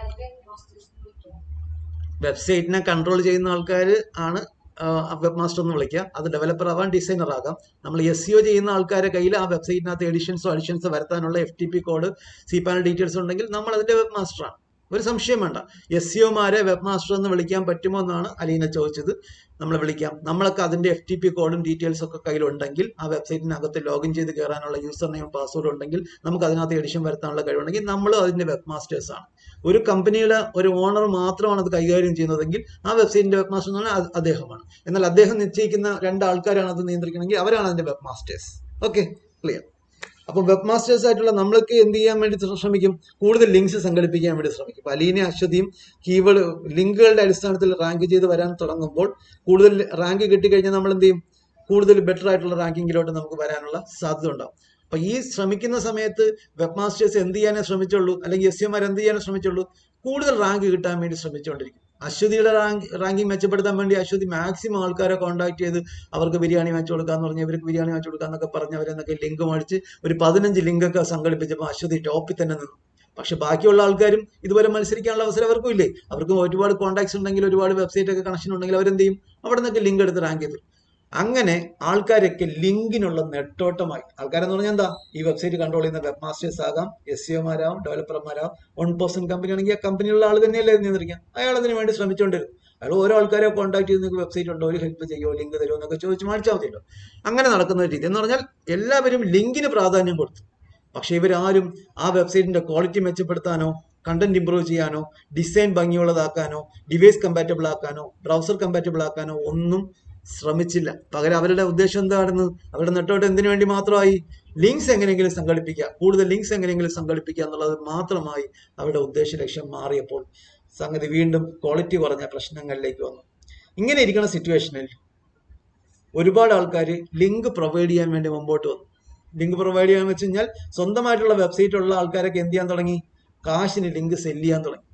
വെബ്സൈറ്റിനെ കൺട്രോൾ ചെയ്യുന്ന ആൾക്കാർ ആണ് വെബ് മാസ്റ്റർ എന്ന് വിളിക്കുക അത് ഡെവലപ്പർ ആവാം ഡിസൈനർ ആകാം നമ്മൾ എസ് സിഒ ചെയ്യുന്ന ആൾക്കാരെ കയ്യിൽ ആ വെബ്സൈറ്റിനകത്ത് എഡിഷൻസോ അഡിഷൻസോ വരുത്താനുള്ള F T P code C panel details ഉണ്ടെങ്കിൽ നമ്മൾ അതിന്റെ വെബ് മാസ്റ്ററാണ് ഒരു സംശയം വേണ്ട എസ് സിഒമാരെ വെബ് മാസ്റ്റർ എന്ന് വിളിക്കാൻ പറ്റുമോ എന്നാണ് അലീന ചോദിച്ചത് നമ്മൾ വിളിക്കാം നമ്മളൊക്കെ അതിന്റെ എഫ് ടി പി കോഡും ഡീറ്റെയിൽസ് ഒക്കെ കയ്യിലുണ്ടെങ്കിൽ ആ വെബ്സൈറ്റിനകത്ത് ലോഗിൻ ചെയ്ത് കയറാനുള്ള യൂസർ നെയിം പാസ്വേഡ് ഉണ്ടെങ്കിൽ നമുക്ക് അതിനകത്ത് എഡിഷൻ വരുത്താനുള്ള കഴിവുണ്ടെങ്കിൽ നമ്മൾ അതിന്റെ വെബ് മാസ്റ്റേഴ്സ് ആണ് ഒരു കമ്പനിയുടെ ഒരു ഓണർ മാത്രമാണ് അത് കൈകാര്യം ചെയ്യുന്നതെങ്കിൽ ആ വെബ്സൈറ്റിന്റെ വെബ് മാസ്റ്റർ എന്ന് പറഞ്ഞാൽ അത് അദ്ദേഹമാണ് എന്നാൽ അദ്ദേഹം നിശ്ചയിക്കുന്ന രണ്ട് ആൾക്കാരാണ് അത് നിയന്ത്രിക്കണമെങ്കിൽ അവരാണ് അതിന്റെ വെബ് മാസ്റ്റേഴ്സ് ഓക്കെ ക്ലിയർ അപ്പോൾ വെബ് മാസ്റ്റേഴ്സ് ആയിട്ടുള്ള നമ്മൾക്ക് എന്ത് ചെയ്യാൻ വേണ്ടി ശ്രമിക്കും കൂടുതൽ ലിങ്ക്സ് സംഘടിപ്പിക്കാൻ വേണ്ടി ശ്രമിക്കും അപ്പോൾ അലീന അശ്വതിയും കീവേഡ് ലിങ്കുകളുടെ അടിസ്ഥാനത്തിൽ റാങ്ക് ചെയ്ത് വരാൻ തുടങ്ങുമ്പോൾ കൂടുതൽ റാങ്ക് കിട്ടിക്കഴിഞ്ഞാൽ നമ്മൾ എന്ത് ചെയ്യും കൂടുതൽ ബെറ്റർ ആയിട്ടുള്ള റാങ്കിങ്ങിലോട്ട് നമുക്ക് വരാനുള്ള സാധ്യത ഉണ്ടാവും അപ്പൊ ഈ ശ്രമിക്കുന്ന സമയത്ത് വെബ് മാസ്റ്റേഴ്സ് എന്ത് ചെയ്യാനേ ശ്രമിച്ചുള്ളൂ അല്ലെങ്കിൽ എസ് സിമാർ എന്ത് ചെയ്യാനേ ശ്രമിച്ചുള്ളൂ കൂടുതൽ റാങ്ക് കിട്ടാൻ വേണ്ടി ശ്രമിച്ചുകൊണ്ടിരിക്കും അശ്വതിയുടെ റാങ്ക് റാങ്കിങ് മെച്ചപ്പെടുത്താൻ വേണ്ടി അശ്വതി മാക്സിമം ആൾക്കാരെ കോൺടാക്ട് ചെയ്ത് അവർക്ക് ബിരിയാണി വെച്ച് കൊടുക്കാന്ന് പറഞ്ഞ് ഇവർക്ക് ബിരിയാണി വെച്ച് കൊടുക്കാന്നൊക്കെ പറഞ്ഞ് അവരെന്നൊക്കെ ലിങ്ക് മേടിച്ച് ഒരു പതിനഞ്ച് ലിങ്കൊക്കെ സംഘടിപ്പിച്ചപ്പോൾ അശ്വതി ടോപ്പിൽ തന്നെ നിന്നു പക്ഷെ ബാക്കിയുള്ള ആൾക്കാരും ഇതുവരെ മത്സരിക്കാനുള്ള അവസരം അവർക്കും ഇല്ലേ അവർക്കും ഒരുപാട് കോൺടാക്ട്സ് ഉണ്ടെങ്കിൽ ഒരുപാട് വെബ്സൈറ്റ് ഒക്കെ കണക്ഷൻ ഉണ്ടെങ്കിൽ അവരെന്ത് ചെയ്യും അവിടെ നിന്നൊക്കെ ലിങ്ക് എടുത്ത് റാങ്ക് ചെയ്തു അങ്ങനെ ആൾക്കാരൊക്കെ ലിങ്കിനുള്ള നെട്ടോട്ടമായി ആൾക്കാരെന്ന് പറഞ്ഞാൽ എന്താ ഈ വെബ്സൈറ്റ് കൺട്രോൾ ചെയ്യുന്ന വെബ് മാസ്റ്റേഴ്സ് ആകാം എസ് സിഒമാരാവും ഡെവലപ്പർമാരാവും വൺ പേഴ്സൺ കമ്പനി ആണെങ്കിൽ ആ കമ്പനിയുള്ള ആൾ തന്നെയല്ലേ നിയന്ത്രിക്കാം അയാൾ അതിന് വേണ്ടി ശ്രമിച്ചുകൊണ്ടിരുന്നു അയാൾ ഓരോ ആൾക്കാരെ കോൺടാക്ട് ചെയ്ത് നിങ്ങൾക്ക് വെബ്സൈറ്റ് ഉണ്ടോ ഒരു ഹെൽപ്പ് ചെയ്യുമോ ലിങ്ക് തരുമോ എന്നൊക്കെ ചോദിച്ച് മേടിച്ചാൽ മതിയല്ലോ അങ്ങനെ നടക്കുന്ന ഒരു രീതി എന്ന് പറഞ്ഞാൽ എല്ലാവരും ലിങ്കിന് പ്രാധാന്യം കൊടുത്തു പക്ഷെ ഇവരാരും ആ വെബ്സൈറ്റിന്റെ ക്വാളിറ്റി മെച്ചപ്പെടുത്താനോ കണ്ടന്റ് ഇംപ്രൂവ് ചെയ്യാനോ ഡിസൈൻ ഭംഗിയുള്ളതാക്കാനോ ഡിവൈസ് കമ്പാറ്റബിൾ ആക്കാനോ ബ്രൗസർ കമ്പാറ്റബിൾ ആക്കാനോ ഒന്നും ശ്രമിച്ചില്ല പകരം അവരുടെ ഉദ്ദേശം എന്താണെന്ന് അവരുടെ നെട്ടോട്ട് എന്തിനു വേണ്ടി മാത്രമായി ലിങ്ക്സ് എങ്ങനെയെങ്കിലും സംഘടിപ്പിക്കുക കൂടുതൽ ലിങ്ക്സ് എങ്ങനെയെങ്കിലും സംഘടിപ്പിക്കുക എന്നുള്ളത് മാത്രമായി അവരുടെ ഉദ്ദേശ ലക്ഷ്യം മാറിയപ്പോൾ സംഗതി വീണ്ടും ക്വാളിറ്റി കുറഞ്ഞ പ്രശ്നങ്ങളിലേക്ക് വന്നു ഇങ്ങനെ ഇരിക്കുന്ന സിറ്റുവേഷനിൽ ഒരുപാട് ആൾക്കാർ ലിങ്ക് പ്രൊവൈഡ് ചെയ്യാൻ വേണ്ടി മുമ്പോട്ട് വന്നു ലിങ്ക് പ്രൊവൈഡ് ചെയ്യാൻ വെച്ച് കഴിഞ്ഞാൽ സ്വന്തമായിട്ടുള്ള വെബ്സൈറ്റ് ഉള്ള ആൾക്കാരൊക്കെ എന്ത് ചെയ്യാൻ തുടങ്ങി കാശിന് ലിങ്ക് സെല് ചെയ്യാൻ തുടങ്ങി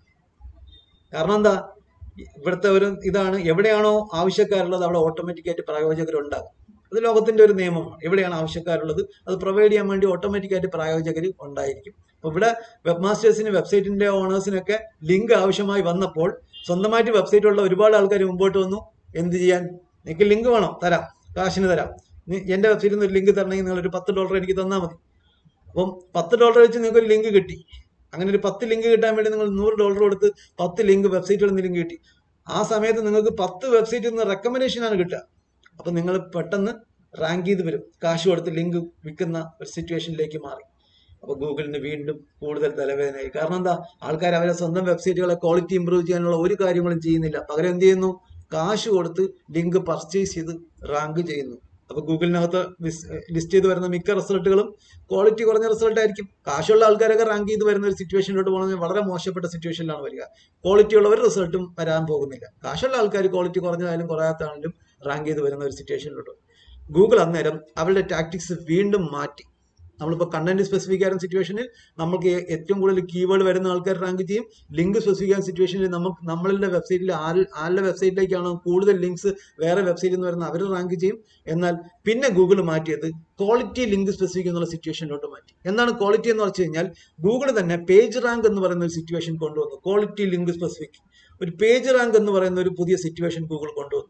കാരണം എന്താ ഇവിടുത്തെ ഒരു ഇതാണ് എവിടെയാണോ ആവശ്യക്കാരുള്ളത് അവിടെ ഓട്ടോമാറ്റിക്കായിട്ട് പ്രായോജകരുണ്ടാകും അത് ലോകത്തിന്റെ ഒരു നിയമമാണ് എവിടെയാണ് ആവശ്യക്കാരുള്ളത് അത് പ്രൊവൈഡ് ചെയ്യാൻ വേണ്ടി ഓട്ടോമാറ്റിക്കായിട്ട് പ്രായോജകർ ഉണ്ടായിരിക്കും അപ്പൊ ഇവിടെ വെബ് മാസ്റ്റേഴ്സിന് വെബ്സൈറ്റിന്റെ ഓണേഴ്സിനൊക്കെ ലിങ്ക് ആവശ്യമായി വന്നപ്പോൾ സ്വന്തമായിട്ട് വെബ്സൈറ്റ് ഉള്ള ഒരുപാട് ആൾക്കാർ മുമ്പോട്ട് വന്നു എന്ത് ചെയ്യാൻ നിങ്ങൾക്ക് ലിങ്ക് വേണം തരാം കാശിന് തരാം നീ എന്റെ വെബ്സൈറ്റിൽ നിന്ന് ഒരു ലിങ്ക് തരണമെങ്കിൽ നിങ്ങൾ ഒരു പത്ത് ഡോളർ എനിക്ക് തന്നാൽ മതി അപ്പം പത്ത് ഡോളർ വെച്ച് നിങ്ങൾക്ക് ഒരു ലിങ്ക് കിട്ടി അങ്ങനെ ഒരു പത്ത് ലിങ്ക് കിട്ടാൻ വേണ്ടി നിങ്ങൾ നൂറ് ഡോളർ കൊടുത്ത് പത്ത് ലിങ്ക് വെബ്സൈറ്റിൽ നിന്ന് ലിങ്ക് കിട്ടി ആ സമയത്ത് നിങ്ങൾക്ക് പത്ത് വെബ്സൈറ്റിൽ നിന്ന് റെക്കമെൻഡേഷൻ ആണ് കിട്ടുക അപ്പൊ നിങ്ങൾ പെട്ടെന്ന് റാങ്ക് ചെയ്ത് വരും കാശ് കൊടുത്ത് ലിങ്ക് വിൽക്കുന്ന ഒരു സിറ്റുവേഷനിലേക്ക് മാറി അപ്പൊ ഗൂഗിളിന് വീണ്ടും കൂടുതൽ തലവേദനയായി കാരണം എന്താ ആൾക്കാർ അവരെ സ്വന്തം വെബ്സൈറ്റുകളെ ക്വാളിറ്റി ഇംപ്രൂവ് ചെയ്യാനുള്ള ഒരു കാര്യങ്ങളും ചെയ്യുന്നില്ല പകരം എന്ത് ചെയ്യുന്നു കാശ് കൊടുത്ത് ലിങ്ക് പർച്ചേസ് ചെയ്ത് റാങ്ക് ചെയ്യുന്നു അപ്പൊ ഗൂഗിളിനകത്ത് ലിസ്റ്റ് ചെയ്ത് വരുന്ന മിക്ക റിസൾട്ടുകളും ക്വാളിറ്റി കുറഞ്ഞ റിസൾട്ട് ആയിരിക്കും കാശുള്ള ആൾക്കാരൊക്കെ റാങ്ക് ചെയ്ത് വരുന്ന ഒരു സിറ്റുവേഷനിലോട്ട് പോകുന്നത് വളരെ മോശപ്പെട്ട സിറ്റുവേഷനിലാണ് വരിക ക്വാളിറ്റി ഉള്ള ഒരു റിസൾട്ടും വരാൻ പോകുന്നില്ല കാശുള്ള ആൾക്കാർ ക്വാളിറ്റി കുറഞ്ഞതായാലും കുറയാത്താണെങ്കിലും റാങ്ക് ചെയ്ത് വരുന്ന ഒരു സിറ്റുവേഷനിലോട്ട് ഗൂഗിൾ അന്നേരം അവരുടെ ടാക്ടിക്സ് വീണ്ടും മാറ്റി നമ്മളിപ്പോൾ കണ്ടന്റ് സ്പെസിഫിക് ആയിരുന്ന സിറ്റുവേഷനിൽ നമുക്ക് ഏറ്റവും കൂടുതൽ കീവേഡ് വരുന്ന ആൾക്കാർ റാങ്ക് ചെയ്യും ലിങ്ക് സ്പെസിഫിക് ആയ സിറ്റുവേഷനിൽ നമുക്ക് നമ്മളുടെ വെബ്സൈറ്റിൽ ആര് ആരുടെ വെബ്സൈറ്റിലേക്കാണോ കൂടുതൽ ലിങ്ക്സ് വേറെ വെബ്സൈറ്റിൽ നിന്ന് വരുന്ന അവർ റാങ്ക് ചെയ്യും എന്നാൽ പിന്നെ ഗൂഗിൾ മാറ്റിയത് ക്വാളിറ്റി ലിങ്ക് സ്പെസിഫിക് എന്നുള്ള സിറ്റുവേഷനിലോട്ട് മാറ്റി എന്താണ് ക്വാളിറ്റി എന്ന് വെച്ച് കഴിഞ്ഞാൽ ഗൂഗിൾ തന്നെ പേജ് റാങ്ക് എന്ന് പറയുന്ന ഒരു സിറ്റുവേഷൻ കൊണ്ടുവന്നു ക്വാളിറ്റി ലിങ്ക് സ്പെസിഫിക് ഒരു പേജ് റാങ്ക് എന്ന് പറയുന്ന ഒരു പുതിയ സിറ്റുവേഷൻ ഗൂഗിൾ കൊണ്ടുവന്നു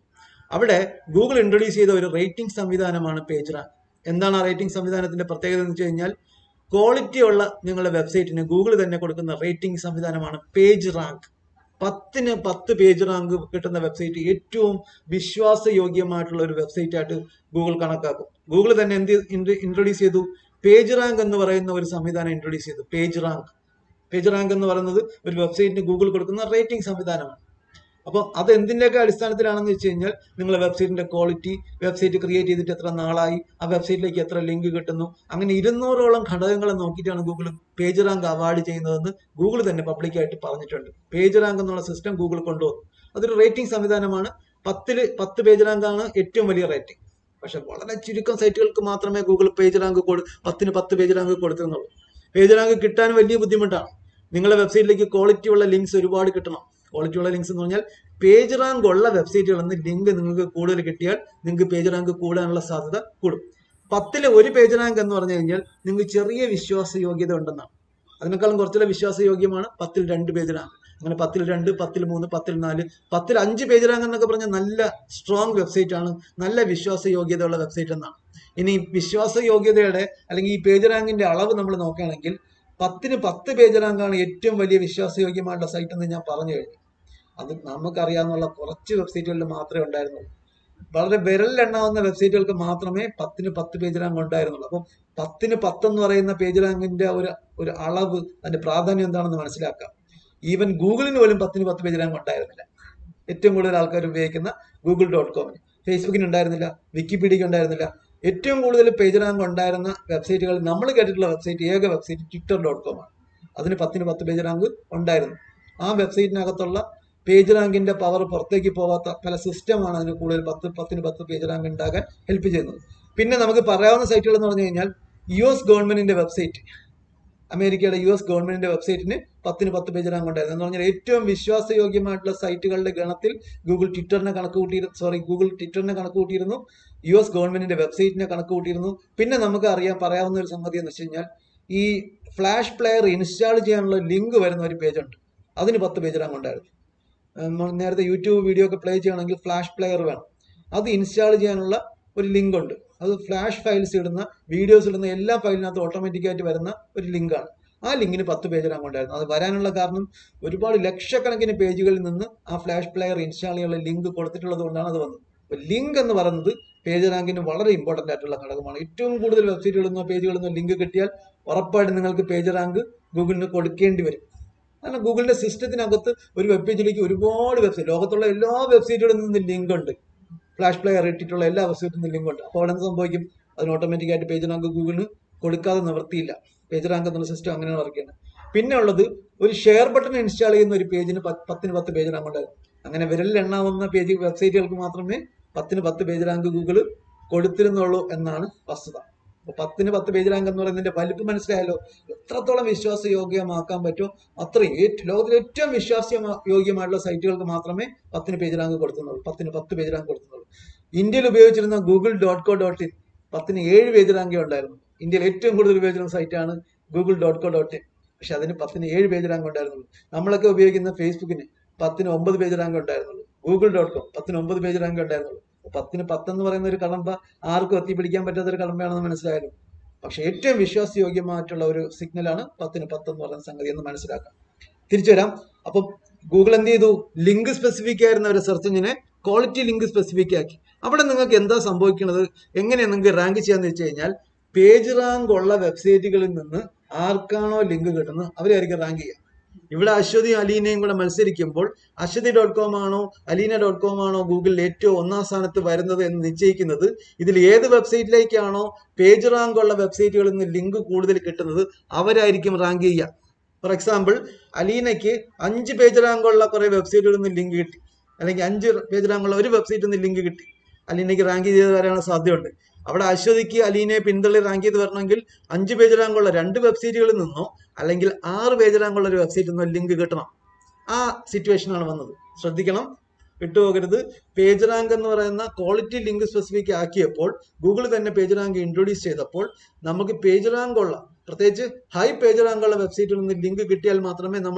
അവിടെ ഗൂഗിൾ ഇൻട്രൊഡ്യൂസ് ചെയ്ത ഒരു റേറ്റിംഗ് സംവിധാനമാണ് പേജ് റാങ്ക് എന്താണ് ആ റേറ്റിംഗ് സംവിധാനത്തിന്റെ പ്രത്യേകത എന്ന് വെച്ച് കഴിഞ്ഞാൽ ക്വാളിറ്റി ഉള്ള നിങ്ങളുടെ വെബ്സൈറ്റിന് ഗൂഗിൾ തന്നെ കൊടുക്കുന്ന റേറ്റിംഗ് സംവിധാനമാണ് പേജ് റാങ്ക് പത്തിന് പത്ത് പേജ് റാങ്ക് കിട്ടുന്ന വെബ്സൈറ്റ് ഏറ്റവും വിശ്വാസയോഗ്യമായിട്ടുള്ള ഒരു വെബ്സൈറ്റ് ആയിട്ട് ഗൂഗിൾ കണക്കാക്കും ഗൂഗിൾ തന്നെ എന്ത് ഇൻട്രൊഡ്യൂസ് ചെയ്തു പേജ് റാങ്ക് എന്ന് പറയുന്ന ഒരു സംവിധാനം ഇൻട്രൊഡ്യൂസ് ചെയ്തു പേജ് റാങ്ക് പേജ് റാങ്ക് എന്ന് പറയുന്നത് ഒരു വെബ്സൈറ്റിന് ഗൂഗിൾ കൊടുക്കുന്ന റേറ്റിംഗ് സംവിധാനമാണ് അപ്പോൾ അത് എന്തിൻ്റെയൊക്കെ അടിസ്ഥാനത്തിലാണെന്ന് വെച്ച് കഴിഞ്ഞാൽ നിങ്ങളുടെ വെബ്സൈറ്റിന്റെ ക്വാളിറ്റി വെബ്സൈറ്റ് ക്രിയേറ്റ് ചെയ്തിട്ട് എത്ര നാളായി ആ വെബ്സൈറ്റിലേക്ക് എത്ര ലിങ്ക് കിട്ടുന്നു അങ്ങനെ ഇരുന്നൂറോളം ഘടകങ്ങളെ നോക്കിയിട്ടാണ് ഗൂഗിൾ പേജ് റാങ്ക് അവാർഡ് ചെയ്യുന്നതെന്ന് ഗൂഗിൾ തന്നെ പബ്ലിക്കായിട്ട് പറഞ്ഞിട്ടുണ്ട് പേജ് റാങ്ക് എന്നുള്ള സിസ്റ്റം ഗൂഗിൾ കൊണ്ടുവന്നു അതൊരു റേറ്റിംഗ് സംവിധാനമാണ് പത്തില് പത്ത് പേജ് റാങ്കാണ് ഏറ്റവും വലിയ റേറ്റിംഗ് പക്ഷെ വളരെ ചുരുക്കം സൈറ്റുകൾക്ക് മാത്രമേ ഗൂഗിൾ പേജ് റാങ്ക് കൊടു പത്തിന് പത്ത് പേജ് റാങ്ക് കൊടുത്തിരുന്നുള്ളൂ പേജ് റാങ്ക് കിട്ടാൻ വലിയ ബുദ്ധിമുട്ടാണ് നിങ്ങളുടെ വെബ്സൈറ്റിലേക്ക് ക്വാളിറ്റി ഉള്ള ലിങ്ക്സ് ഒരുപാട് കിട്ടണം ക്വാളിറ്റി ഉള്ള ലിങ്ക്സ് എന്ന് പറഞ്ഞാൽ പേജ് റാങ്ക് ഉള്ള വെബ്സൈറ്റുകളിൽ നിന്ന് ലിങ്ക് നിങ്ങൾക്ക് കൂടുതൽ കിട്ടിയാൽ നിങ്ങൾക്ക് പേജ് റാങ്ക് കൂടാനുള്ള സാധ്യത കൂടും പത്തില് ഒരു പേജ് റാങ്ക് എന്ന് പറഞ്ഞു കഴിഞ്ഞാൽ നിങ്ങൾക്ക് ചെറിയ വിശ്വാസയോഗ്യത ഉണ്ടെന്നാണ് അതിനേക്കാളും കുറച്ചുകൂടെ വിശ്വാസയോഗ്യമാണ് പത്തിൽ രണ്ട് പേജ് റാങ്ക് അങ്ങനെ പത്തിൽ രണ്ട് പത്തിൽ മൂന്ന് പത്തിൽ നാല് പത്തിൽ അഞ്ച് പേജ് റാങ്ക് എന്നൊക്കെ പറഞ്ഞാൽ നല്ല സ്ട്രോങ് വെബ്സൈറ്റ് ആണ് നല്ല വിശ്വാസയോഗ്യതയുള്ള വെബ്സൈറ്റ് എന്നാണ് ഇനി വിശ്വാസയോഗ്യതയുടെ അല്ലെങ്കിൽ ഈ പേജ് റാങ്കിന്റെ അളവ് നമ്മൾ നോക്കുകയാണെങ്കിൽ പത്തിന് പത്ത് പേജ് റാങ്കാണ് ഏറ്റവും വലിയ വിശ്വാസയോഗ്യമായിട്ടുള്ള സൈറ്റ് എന്ന് ഞാൻ പറഞ്ഞു കഴിഞ്ഞു അത് നമുക്കറിയാവുന്ന കുറച്ച് വെബ്സൈറ്റുകളിൽ മാത്രമേ ഉണ്ടായിരുന്നുള്ളൂ വളരെ വിരലിലെണ്ണാവുന്ന വെബ്സൈറ്റുകൾക്ക് മാത്രമേ പത്തിന് പത്ത് പേജ് റാങ്ക് ഉണ്ടായിരുന്നുള്ളൂ അപ്പം പത്തിന് പത്ത് എന്ന് പറയുന്ന പേജ് റാങ്കിന്റെ ഒരു ഒരു അളവ് അതിന്റെ പ്രാധാന്യം എന്താണെന്ന് മനസ്സിലാക്കാം ഈവൻ ഗൂഗിളിന് പോലും പത്തിന് പത്ത് പേജ് റാങ്ക് ഉണ്ടായിരുന്നില്ല ഏറ്റവും കൂടുതൽ ആൾക്കാർ ഉപയോഗിക്കുന്ന ഗൂഗിൾ ഡോട്ട് കോമിന് ഫേസ്ബുക്കിന് ഉണ്ടായിരുന്നില്ല വിക്കിപീഡിയക്ക് ഉണ്ടായിരുന്നില്ല ഏറ്റവും കൂടുതൽ പേജ് റാങ്ക് ഉണ്ടായിരുന്ന വെബ്സൈറ്റുകൾ നമ്മൾ കേട്ടിട്ടുള്ള വെബ്സൈറ്റ് ഏക വെബ്സൈറ്റ് ട്വിറ്റർ ഡോട്ട് കോം ആണ് അതിന് പത്തിന് പത്ത് പേജ് റാങ്ക് ഉണ്ടായിരുന്നു ആ വെബ്സൈറ്റിനകത്തുള്ള പേജ് റാങ്കിന്റെ പവർ പുറത്തേക്ക് പോവാത്ത പല സിസ്റ്റമാണ് അതിന് കൂടുതൽ പത്ത് പത്തിന് പത്ത് പേജ് റാങ്ക് ഉണ്ടാകാൻ ഹെൽപ്പ് ചെയ്യുന്നത് പിന്നെ നമുക്ക് പറയാവുന്ന സൈറ്റുകൾ എന്ന് പറഞ്ഞു കഴിഞ്ഞാൽ യു എസ് ഗവൺമെന്റിന്റെ വെബ്സൈറ്റ് അമേരിക്കയുടെ യു എസ് ഗവൺമെന്റിന്റെ വെബ്സൈറ്റിന് പത്തിന് പത്ത് പേജ് റാങ്ക് ഉണ്ടായിരുന്നു എന്ന് പറഞ്ഞാൽ ഏറ്റവും വിശ്വാസയോഗ്യമായിട്ടുള്ള സൈറ്റുകളുടെ ഗണത്തിൽ ഗൂഗിൾ ട്വിറ്ററിനെ കണക്ക് കൂട്ടിയിരുന്നു സോറി ഗൂഗിൾ ട്വിറ്ററിനെ കണക്ക് കൂട്ടിയിരുന്നു യു എസ് ഗവൺമെന്റിന്റെ വെബ്സൈറ്റിനെ കണക്ക് കൂട്ടിയിരുന്നു പിന്നെ നമുക്ക് അറിയാൻ പറയാവുന്ന ഒരു സംഗതി എന്ന് വെച്ച് കഴിഞ്ഞാൽ ഈ ഫ്ലാഷ് പ്ലെയർ ഇൻസ്റ്റാൾ ചെയ്യാനുള്ള ലിങ്ക് വരുന്ന ഒരു പേജ് ഉണ്ട് അതിന് പത്ത് പേജ് റാങ്ക് ഉണ്ടായിരുന്നു നമ്മൾ നേരത്തെ യൂട്യൂബ് വീഡിയോ ഒക്കെ പ്ലേ ചെയ്യണമെങ്കിൽ ഫ്ലാഷ് പ്ലെയർ വേണം അത് ഇൻസ്റ്റാൾ ചെയ്യാനുള്ള ഒരു ലിങ്ക് ഉണ്ട് അത് ഫ്ലാഷ് ഫയൽസ് ഇടുന്ന വീഡിയോസ് ഇടുന്ന എല്ലാ ഫയലിനകത്തും ഓട്ടോമാറ്റിക്കായിട്ട് വരുന്ന ഒരു ലിങ്കാണ് ആ ലിങ്കിന് പത്ത് പേജ് റാങ്ക് ഉണ്ടായിരുന്നു അത് വരാനുള്ള കാരണം ഒരുപാട് ലക്ഷക്കണക്കിന് പേജുകളിൽ നിന്ന് ആ ഫ്ലാഷ് പ്ലെയർ ഇൻസ്റ്റാൾ ചെയ്യാനുള്ള ലിങ്ക് കൊടുത്തിട്ടുള്ളത് കൊണ്ടാണ് അത് വന്നത് അപ്പോൾ ലിങ്ക് എന്ന് പറയുന്നത് പേജ് റാങ്കിന് വളരെ ഇമ്പോർട്ടൻ്റ് ആയിട്ടുള്ള ഘടകമാണ് ഏറ്റവും കൂടുതൽ വെബ്സൈറ്റുകളിൽ നിന്നോ പേജുകളിൽ നിന്നോ ലിങ്ക് കിട്ടിയാൽ ഉറപ്പായിട്ടും നിങ്ങൾക്ക് പേജ് റാങ്ക് ഗൂഗിളിന് കൊടുക്കേണ്ടി വരും കാരണം ഗൂഗിളിന്റെ സിസ്റ്റത്തിനകത്ത് ഒരു വെബ് പേജിലേക്ക് ഒരുപാട് വെബ്സൈറ്റ് ലോകത്തുള്ള എല്ലാ വെബ്സൈറ്റുകളിൽ നിന്നും ലിങ്ക് ഉണ്ട് ഫ്ലാഷ് പ്ലെയർ ഇട്ടിട്ടുള്ള എല്ലാ വെബ്സൈറ്റിൽ നിന്നും ലിങ്ക് ഉണ്ട് അപ്പോൾ അവിടെ എന്ത് സംഭവിക്കും അതിന് ഓട്ടോമാറ്റിക് ആയിട്ട് പേജ് റാങ്ക് ഗൂഗിളിന് കൊടുക്കാതെ നിവർത്തിയില്ല പേജ് റാങ്ക് എന്നുള്ള സിസ്റ്റം അങ്ങനെയാണ് വർക്ക് ചെയ്യുന്നത് പിന്നെ ഉള്ളത് ഒരു ഷെയർ ബട്ടൺ ഇൻസ്റ്റാൾ ചെയ്യുന്ന ഒരു പേജിന് പത്തിന് പത്ത് പേജ് റാങ്ക് ഉണ്ടാകും അങ്ങനെ വിരലിൽ എണ്ണാവുന്ന പേജ് വെബ്സൈറ്റുകൾക്ക് മാത്രമേ പത്തിന് പത്ത് പേജ് റാങ്ക് ഗൂഗിൾ കൊടുത്തിരുന്നുള്ളൂ എന്നാണ് വസ്തുത അപ്പൊ പത്തിന് പത്ത് പേജ് റാങ്ക് എന്ന് പറയുന്നതിന്റെ വലിപ്പം മനസ്സിലായല്ലോ എത്രത്തോളം വിശ്വാസയോഗ്യമാക്കാൻ പറ്റുമോ അത്രയും ഏറ്റവും ലോകത്തിലെ ഏറ്റവും വിശ്വാസ യോഗ്യമായിട്ടുള്ള സൈറ്റുകൾക്ക് മാത്രമേ പത്തിന് പേജ് റാങ്ക് കൊടുത്തുന്നുള്ളൂ പത്തിന് പത്ത് പേജ് റാങ്ക് കൊടുത്തുന്നുള്ളൂ ഇന്ത്യയിൽ ഉപയോഗിച്ചിരുന്ന Google dot co dot in പത്തിന് ഏഴ് പേജ് റാങ്കേ ഉണ്ടായിരുന്നു ഇന്ത്യയിൽ ഏറ്റവും കൂടുതൽ ഉപയോഗിച്ചിരുന്ന സൈറ്റാണ് Google dot co dot in പക്ഷെ അതിന് പത്തിന് ഏഴ് പേജ് റാങ്ക് ഉണ്ടായിരുന്നുള്ളൂ നമ്മളൊക്കെ ഉപയോഗിക്കുന്ന ഫേസ്ബുക്കിന് പത്തിന് ഒമ്പത് പേജ് റാങ്ക് ഉണ്ടായിരുന്നുള്ളൂ ഗൂഗിൾ ഡോട്ട് കോം പത്തിന് ഒമ്പത് പേജ് റാങ്ക് ഉണ്ടായിരുന്നുള്ളൂ പത്തിന് പത്തെന്ന് പറയുന്ന ഒരു കടമ്പ ആർക്കും എത്തിപ്പിടിക്കാൻ പറ്റാത്ത ഒരു കടമ്പയാണെന്ന് മനസ്സിലായാലും പക്ഷെ ഏറ്റവും വിശ്വാസയോഗ്യമായിട്ടുള്ള ഒരു സിഗ്നലാണ് പത്തിന് പത്ത് എന്ന് പറയുന്ന സംഗതി എന്ന് മനസ്സിലാക്കാം തിരിച്ചു വരാം അപ്പം ഗൂഗിൾ എന്ത് ചെയ്തു ലിങ്ക് സ്പെസിഫിക് ആയിരുന്ന ഒരു സെർച്ച് എഞ്ചിനെ ക്വാളിറ്റി ലിങ്ക് സ്പെസിഫിക് ആക്കി അവിടെ നിങ്ങൾക്ക് എന്താ സംഭവിക്കുന്നത് എങ്ങനെയാണ് നിങ്ങൾക്ക് റാങ്ക് ചെയ്യാന്ന് വെച്ച് കഴിഞ്ഞാൽ പേജ് റാങ്ക് ഉള്ള വെബ്സൈറ്റുകളിൽ നിന്ന് ആർക്കാണോ ലിങ്ക് കിട്ടുന്നത് അവരായിരിക്കും റാങ്ക് ചെയ്യുക ഇവിടെ അശ്വതി അലീനയും കൂടെ മത്സരിക്കുമ്പോൾ അശ്വതി ഡോട്ട് കോം ആണോ അലീന ഡോട്ട് കോം ആണോ ഗൂഗിളിൽ ഏറ്റവും ഒന്നാം സ്ഥാനത്ത് വരുന്നത് എന്ന് നിശ്ചയിക്കുന്നത് ഇതിൽ ഏത് വെബ്സൈറ്റിലേക്കാണോ പേജ് റാങ്ക് ഉള്ള വെബ്സൈറ്റുകളിൽ നിന്ന് ലിങ്ക് കൂടുതൽ കിട്ടുന്നത് അവരായിരിക്കും റാങ്ക് ചെയ്യുക ഫോർ എക്സാമ്പിൾ അലീനയ്ക്ക് അഞ്ച് പേജ് റാങ്ക് ഉള്ള കുറെ വെബ്സൈറ്റുകളിൽ നിന്ന് ലിങ്ക് കിട്ടി അല്ലെങ്കിൽ അഞ്ച് പേജ് റാങ്ക് ഉള്ള ഒരു വെബ്സൈറ്റിൽ നിന്ന് ലിങ്ക് കിട്ടി അലീനയ്ക്ക് റാങ്ക് ചെയ്ത് വരാനുള്ള സാധ്യതയുണ്ട് അവിടെ അശ്വതിക്ക് അലീനയെ പിന്തള്ളി റാങ്ക് ചെയ്ത് വരണമെങ്കിൽ അഞ്ച് പേജ് റാങ്കുള്ള രണ്ട് വെബ്സൈറ്റുകളിൽ നിന്നോ അല്ലെങ്കിൽ ആറ് പേജ് റാങ്കുള്ള ഒരു വെബ്സൈറ്റിൽ നിന്നോ ലിങ്ക് കിട്ടണം ആ സിറ്റുവേഷനാണ് വന്നത് ശ്രദ്ധിക്കണം വിട്ടുപോകരുത് പേജ് റാങ്ക് എന്ന് പറയുന്ന ക്വാളിറ്റി ലിങ്ക് സ്പെസിഫിക് ആക്കിയപ്പോൾ ഗൂഗിൾ തന്നെ പേജ് റാങ്ക് ഇൻട്രൊഡ്യൂസ് ചെയ്തപ്പോൾ നമുക്ക് പേജ് റാങ്ക് ഉള്ള പ്രത്യേകിച്ച് ഹൈ പേജ് റാങ്ക് ഉള്ള വെബ്സൈറ്റിൽ നിന്ന് ലിങ്ക് കിട്ടിയാൽ മാത്രമേ നമ്മൾ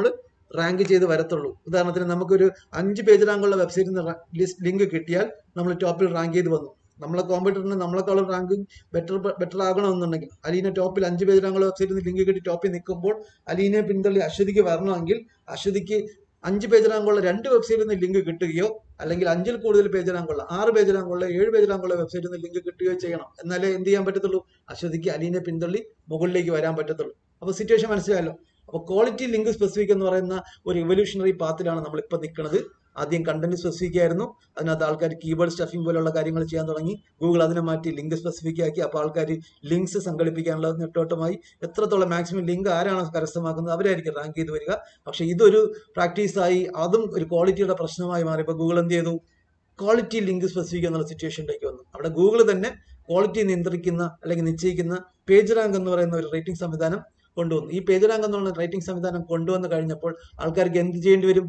റാങ്ക് ചെയ്ത് വരത്തുള്ളൂ ഉദാഹരണത്തിന് നമുക്കൊരു അഞ്ച് പേജ് റാങ്കുള്ള വെബ്സൈറ്റിൽ നിന്ന് ലിസ്റ്റ് ലിങ്ക് കിട്ടിയാൽ നമ്മൾ ടോപ്പിൽ റാങ്ക് ചെയ്ത് വന്നു നമ്മളെ കോമ്പറ്റീറ്ററിന് നമ്മളെക്കാളും റാങ്കിങ് ബെറ്റർ ബെറ്റർ ആകണമെന്നുണ്ടെങ്കിൽ അലീന ടോപ്പിൽ അഞ്ച് പേജ് റാങ്കുള്ള വെബ്സൈറ്റിൽ നിന്ന് ലിങ്ക് കിട്ടി ടോപ്പിൽ നിൽക്കുമ്പോൾ അലീനെ പിന്തള്ളി അശ്വതിക്ക് വരണമെങ്കിൽ അശ്വതിക്ക് അഞ്ച് പേജ് റാങ്കുള്ള രണ്ട് വെബ്സൈറ്റിൽ നിന്ന് ലിങ്ക് കിട്ടുകയോ അല്ലെങ്കിൽ അഞ്ചിൽ കൂടുതൽ പേജ് റാങ്കുള്ള ആറ് പേജ് റാങ്കുള്ള ഏഴ് പേജ് റാങ്കുള്ള വെബ്സൈറ്റിൽ നിന്ന് ലിങ്ക് കിട്ടുകയോ ചെയ്യണം എന്നാലേ എന്ത് ചെയ്യാൻ പറ്റത്തുള്ളൂ അശ്വതിക്ക് അലീനെ പിന്തള്ളി മുകളിലേക്ക് വരാൻ പറ്റത്തുള്ളൂ അപ്പോൾ സിറ്റുവേഷൻ മനസ്സിലായല്ലോ അപ്പോൾ ക്വാളിറ്റി ലിങ്ക് സ്പെസിഫിക് എന്ന് പറയുന്ന ഒരു എവല്യൂഷണറി പാത്തിലാണ് നമ്മൾ ഇപ്പോൾ നിൽക്കുന്നത് ആദ്യം കണ്ടന്റ് സ്പെസിഫിക് ആയിരുന്നു അതിനകത്ത് ആൾക്കാർ കീബോർഡ് സ്റ്റഫിംഗ് പോലുള്ള കാര്യങ്ങൾ ചെയ്യാൻ തുടങ്ങി ഗൂഗിൾ അതിനെ മാറ്റി ലിങ്ക് സ്പെസിഫിക് ആക്കി അപ്പോൾ ആൾക്കാർ ലിങ്ക്സ് സംഘടിപ്പിക്കാനുള്ള നെട്ടോട്ടമായി എത്രത്തോളം മാക്സിമം ലിങ്ക് ആരാണ് കരസ്ഥമാക്കുന്നത് അവരായിരിക്കും റാങ്ക് ചെയ്ത് വരിക പക്ഷേ ഇതൊരു പ്രാക്ടീസായി അതും ഒരു ക്വാളിറ്റിയുടെ പ്രശ്നമായി മാറിയപ്പോൾ ഗൂഗിൾ എന്ത് ചെയ്തു ക്വാളിറ്റി ലിങ്ക് സ്പെസിഫിക് എന്നുള്ള സിറ്റുവേഷനിലേക്ക് വന്നു അവിടെ ഗൂഗിൾ തന്നെ ക്വാളിറ്റി നിയന്ത്രിക്കുന്ന അല്ലെങ്കിൽ നിശ്ചയിക്കുന്ന പേജ് റാങ്ക് എന്ന് പറയുന്ന ഒരു റേറ്റിംഗ് സംവിധാനം കൊണ്ടുവന്നു ഈ പേജ് റാങ്ക് എന്നുള്ള റേറ്റിംഗ് സംവിധാനം കൊണ്ടുവന്നു കഴിഞ്ഞപ്പോൾ ആൾക്കാർക്ക് എന്ത് ചെയ്യേണ്ടി വരും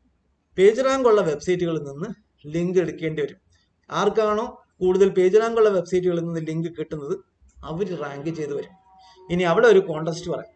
പേജ് റാങ്ക് ഉള്ള വെബ്സൈറ്റുകളിൽ നിന്ന് ലിങ്ക് എടുക്കേണ്ടി വരും ആർക്കാണോ കൂടുതൽ പേജ് റാങ്ക് ഉള്ള വെബ്സൈറ്റുകളിൽ നിന്ന് ലിങ്ക് കിട്ടുന്നത് അവർ റാങ്ക് ചെയ്ത് വരും ഇനി അവിടെ ഒരു കോൺടസ്റ്റ് പറയാം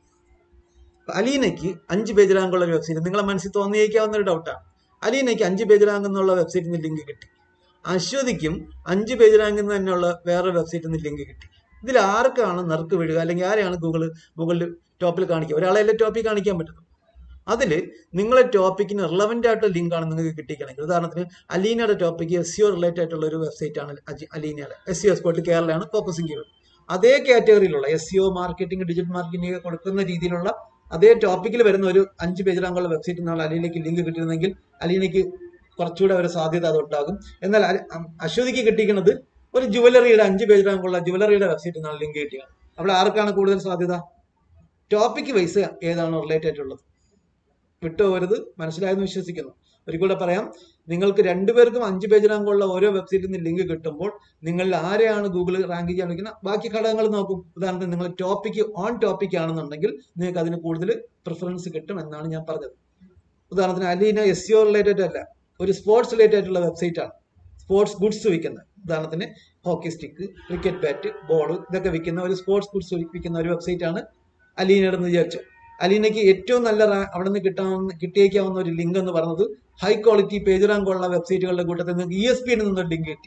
അലീനയ്ക്ക് അഞ്ച് പേജ് റാങ്ക് ഉള്ള ഒരു വെബ്സൈറ്റ് നിങ്ങളെ മനസ്സിൽ തോന്നിയേക്കാവുന്ന ഒരു ഡൗട്ടാണ് അലീനയ്ക്ക് അഞ്ച് പേജ് റാങ്ക് എന്നുള്ള വെബ്സൈറ്റിൽ നിന്ന് ലിങ്ക് കിട്ടി അശ്വതിക്കും അഞ്ച് പേജ് റാങ്കിൽ നിന്ന് തന്നെയുള്ള വേറെ വെബ്സൈറ്റിൽ നിന്ന് ലിങ്ക് കിട്ടി ഇതിൽ ആർക്കാണ് നറുക്ക് വീഴുക അല്ലെങ്കിൽ ആരെയാണ് ഗൂഗിൾ ഗൂഗിളിൽ ടോപ്പിൽ കാണിക്കുക ഒരാളെ ടോപ്പിൽ കാണിക്കാൻ പറ്റുന്നു അതിൽ നിങ്ങളെ ടോപ്പിക്കിന് റിലവൻ്റ് ആയിട്ടുള്ള ലിങ്കാണ് നിങ്ങൾക്ക് കിട്ടിക്കണമെങ്കിൽ ഉദാഹരണത്തിന് അലീനയുടെ ടോപ്പിക്ക് എസ് സിഒ റിലേറ്റഡ് ആയിട്ടുള്ള ഒരു വെബ്സൈറ്റ് ആണ് അജി- അലീനയുടെ എസ് സി എക്സ്പോർട്ട് കേരളയാണ് ഫോക്കസിങ് ചെയ്യുന്നത് അതേ കാറ്റഗറിയിലുള്ള SEO marketing digital marketing കൊടുക്കുന്ന രീതിയിലുള്ള അതേ ടോപ്പിക്കിൽ വരുന്ന ഒരു അഞ്ച് പേജ് റാങ്കുള്ള വെബ്സൈറ്റിൽ നിന്നാണ് അലീനയ്ക്ക് ലിങ്ക് കിട്ടുന്നതെങ്കിൽ അലീനയ്ക്ക് കുറച്ചുകൂടെ ഒരു സാധ്യത അതുണ്ടാകും എന്നാൽ അല- അം- അശ്വതിക്ക് കിട്ടിക്കുന്നത് ഒരു ജുവലറിയുടെ അഞ്ച് പേജ് റാങ്കുള്ള ജുവലറിയുടെ വെബ്സൈറ്റിൽ നിന്നാണ് ലിങ്ക് കിട്ടിയത് അവിടെ ആർക്കാണ് കൂടുതൽ സാധ്യത ടോപ്പിക്ക് വൈസ് ഏതാണ് റിലേറ്റഡ് ആയിട്ടുള്ളത് വിട്ടുപോകരുത് മനസ്സിലായെന്ന് വിശ്വസിക്കുന്നു ഒരിക്കലൂടെ പറയാം നിങ്ങൾക്ക് രണ്ടുപേർക്കും അഞ്ച് പേജ് റാങ്കുള്ള ഓരോ വെബ്സൈറ്റിൽ നിന്ന് ലിങ്ക് കിട്ടുമ്പോൾ നിങ്ങൾ ആരെയാണ് ഗൂഗിൾ റാങ്ക് ചെയ്യാൻ വയ്ക്കുന്നത് ബാക്കി ഘടകങ്ങൾ നോക്കും ഉദാഹരണത്തിന് നിങ്ങൾ ടോപ്പിക്ക് ഓൺ ടോപ്പിക് ആണെന്നുണ്ടെങ്കിൽ നിങ്ങൾക്ക് അതിന് കൂടുതൽ പ്രിഫറൻസ് കിട്ടും എന്നാണ് ഞാൻ പറഞ്ഞത് ഉദാഹരണത്തിന് അലീന എസ് സിഒ റിലേറ്റഡ് അല്ല ഒരു സ്പോർട്സ് റിലേറ്റഡ് ആയിട്ടുള്ള വെബ്സൈറ്റ് ആണ് സ്പോർട്സ് ഗുഡ്സ് വിൽക്കുന്നത് ഉദാഹരണത്തിന് hockey stick cricket bat ball ഇതൊക്കെ വിൽക്കുന്ന ഒരു സ്പോർട്സ് ഗുഡ്സ് വിൽക്കുന്ന ഒരു വെബ്സൈറ്റ് ആണ് അലീനയുടെ എന്ന് വിചാരിച്ചു അലീനയ്ക്ക് ഏറ്റവും നല്ല റാ- അവിടെ നിന്ന് കിട്ടാവുന്ന കിട്ടിയേക്കാവുന്ന ഒരു ലിങ്ക് എന്ന് പറയുന്നത് ഹൈ ക്വാളിറ്റി പേജ് റാങ്ക് ഉള്ള വെബ്സൈറ്റുകളുടെ കൂട്ടത്തിൽ നിന്ന് ഇ എസ് പി നിന്നൊരു ലിങ്ക് കിട്ടി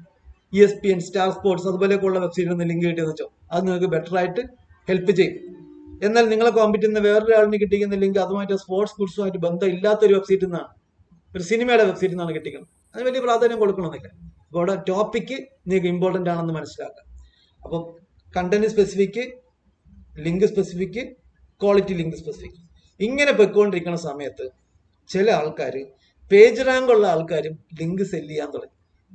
E S P N Star Sports അതുപോലെയൊക്കെയുള്ള വെബ്സൈറ്റിൽ നിന്ന് ലിങ്ക് കിട്ടിയെന്ന് വെച്ചോ അത് നിങ്ങൾക്ക് ബെറ്റർ ആയിട്ട് ഹെൽപ്പ് ചെയ്യും എന്നാൽ നിങ്ങളെ കോമ്പറ്റ് ചെയ്യുന്ന വേറൊരാളിന് കിട്ടിക്കുന്ന ലിങ്ക് അതുമായിട്ട് സ്പോർട്സ് ഗുഡ്സുമായിട്ട് ബന്ധം ഇല്ലാത്ത ഒരു വെബ്സൈറ്റിൽ നിന്നാണ് ഒരു സിനിമയുടെ വെബ്സൈറ്റിൽ നിന്നാണ് കിട്ടിക്കുന്നത് അതിന് വലിയ പ്രാധാന്യം കൊടുക്കണമെന്നില്ല അപ്പോൾ അവിടെ ടോപ്പിക്ക് നിങ്ങൾക്ക് ഇമ്പോർട്ടൻ്റ് ആണെന്ന് മനസ്സിലാക്കാം അപ്പം content specific link specific quality link specific ഇങ്ങനെ പൊയ്ക്കൊണ്ടിരിക്കുന്ന സമയത്ത് ചില ആൾക്കാർ പേജ് റാങ്ക് ഉള്ള ആൾക്കാരും ലിങ്ക് സെല് ചെയ്യാൻ തുടങ്ങി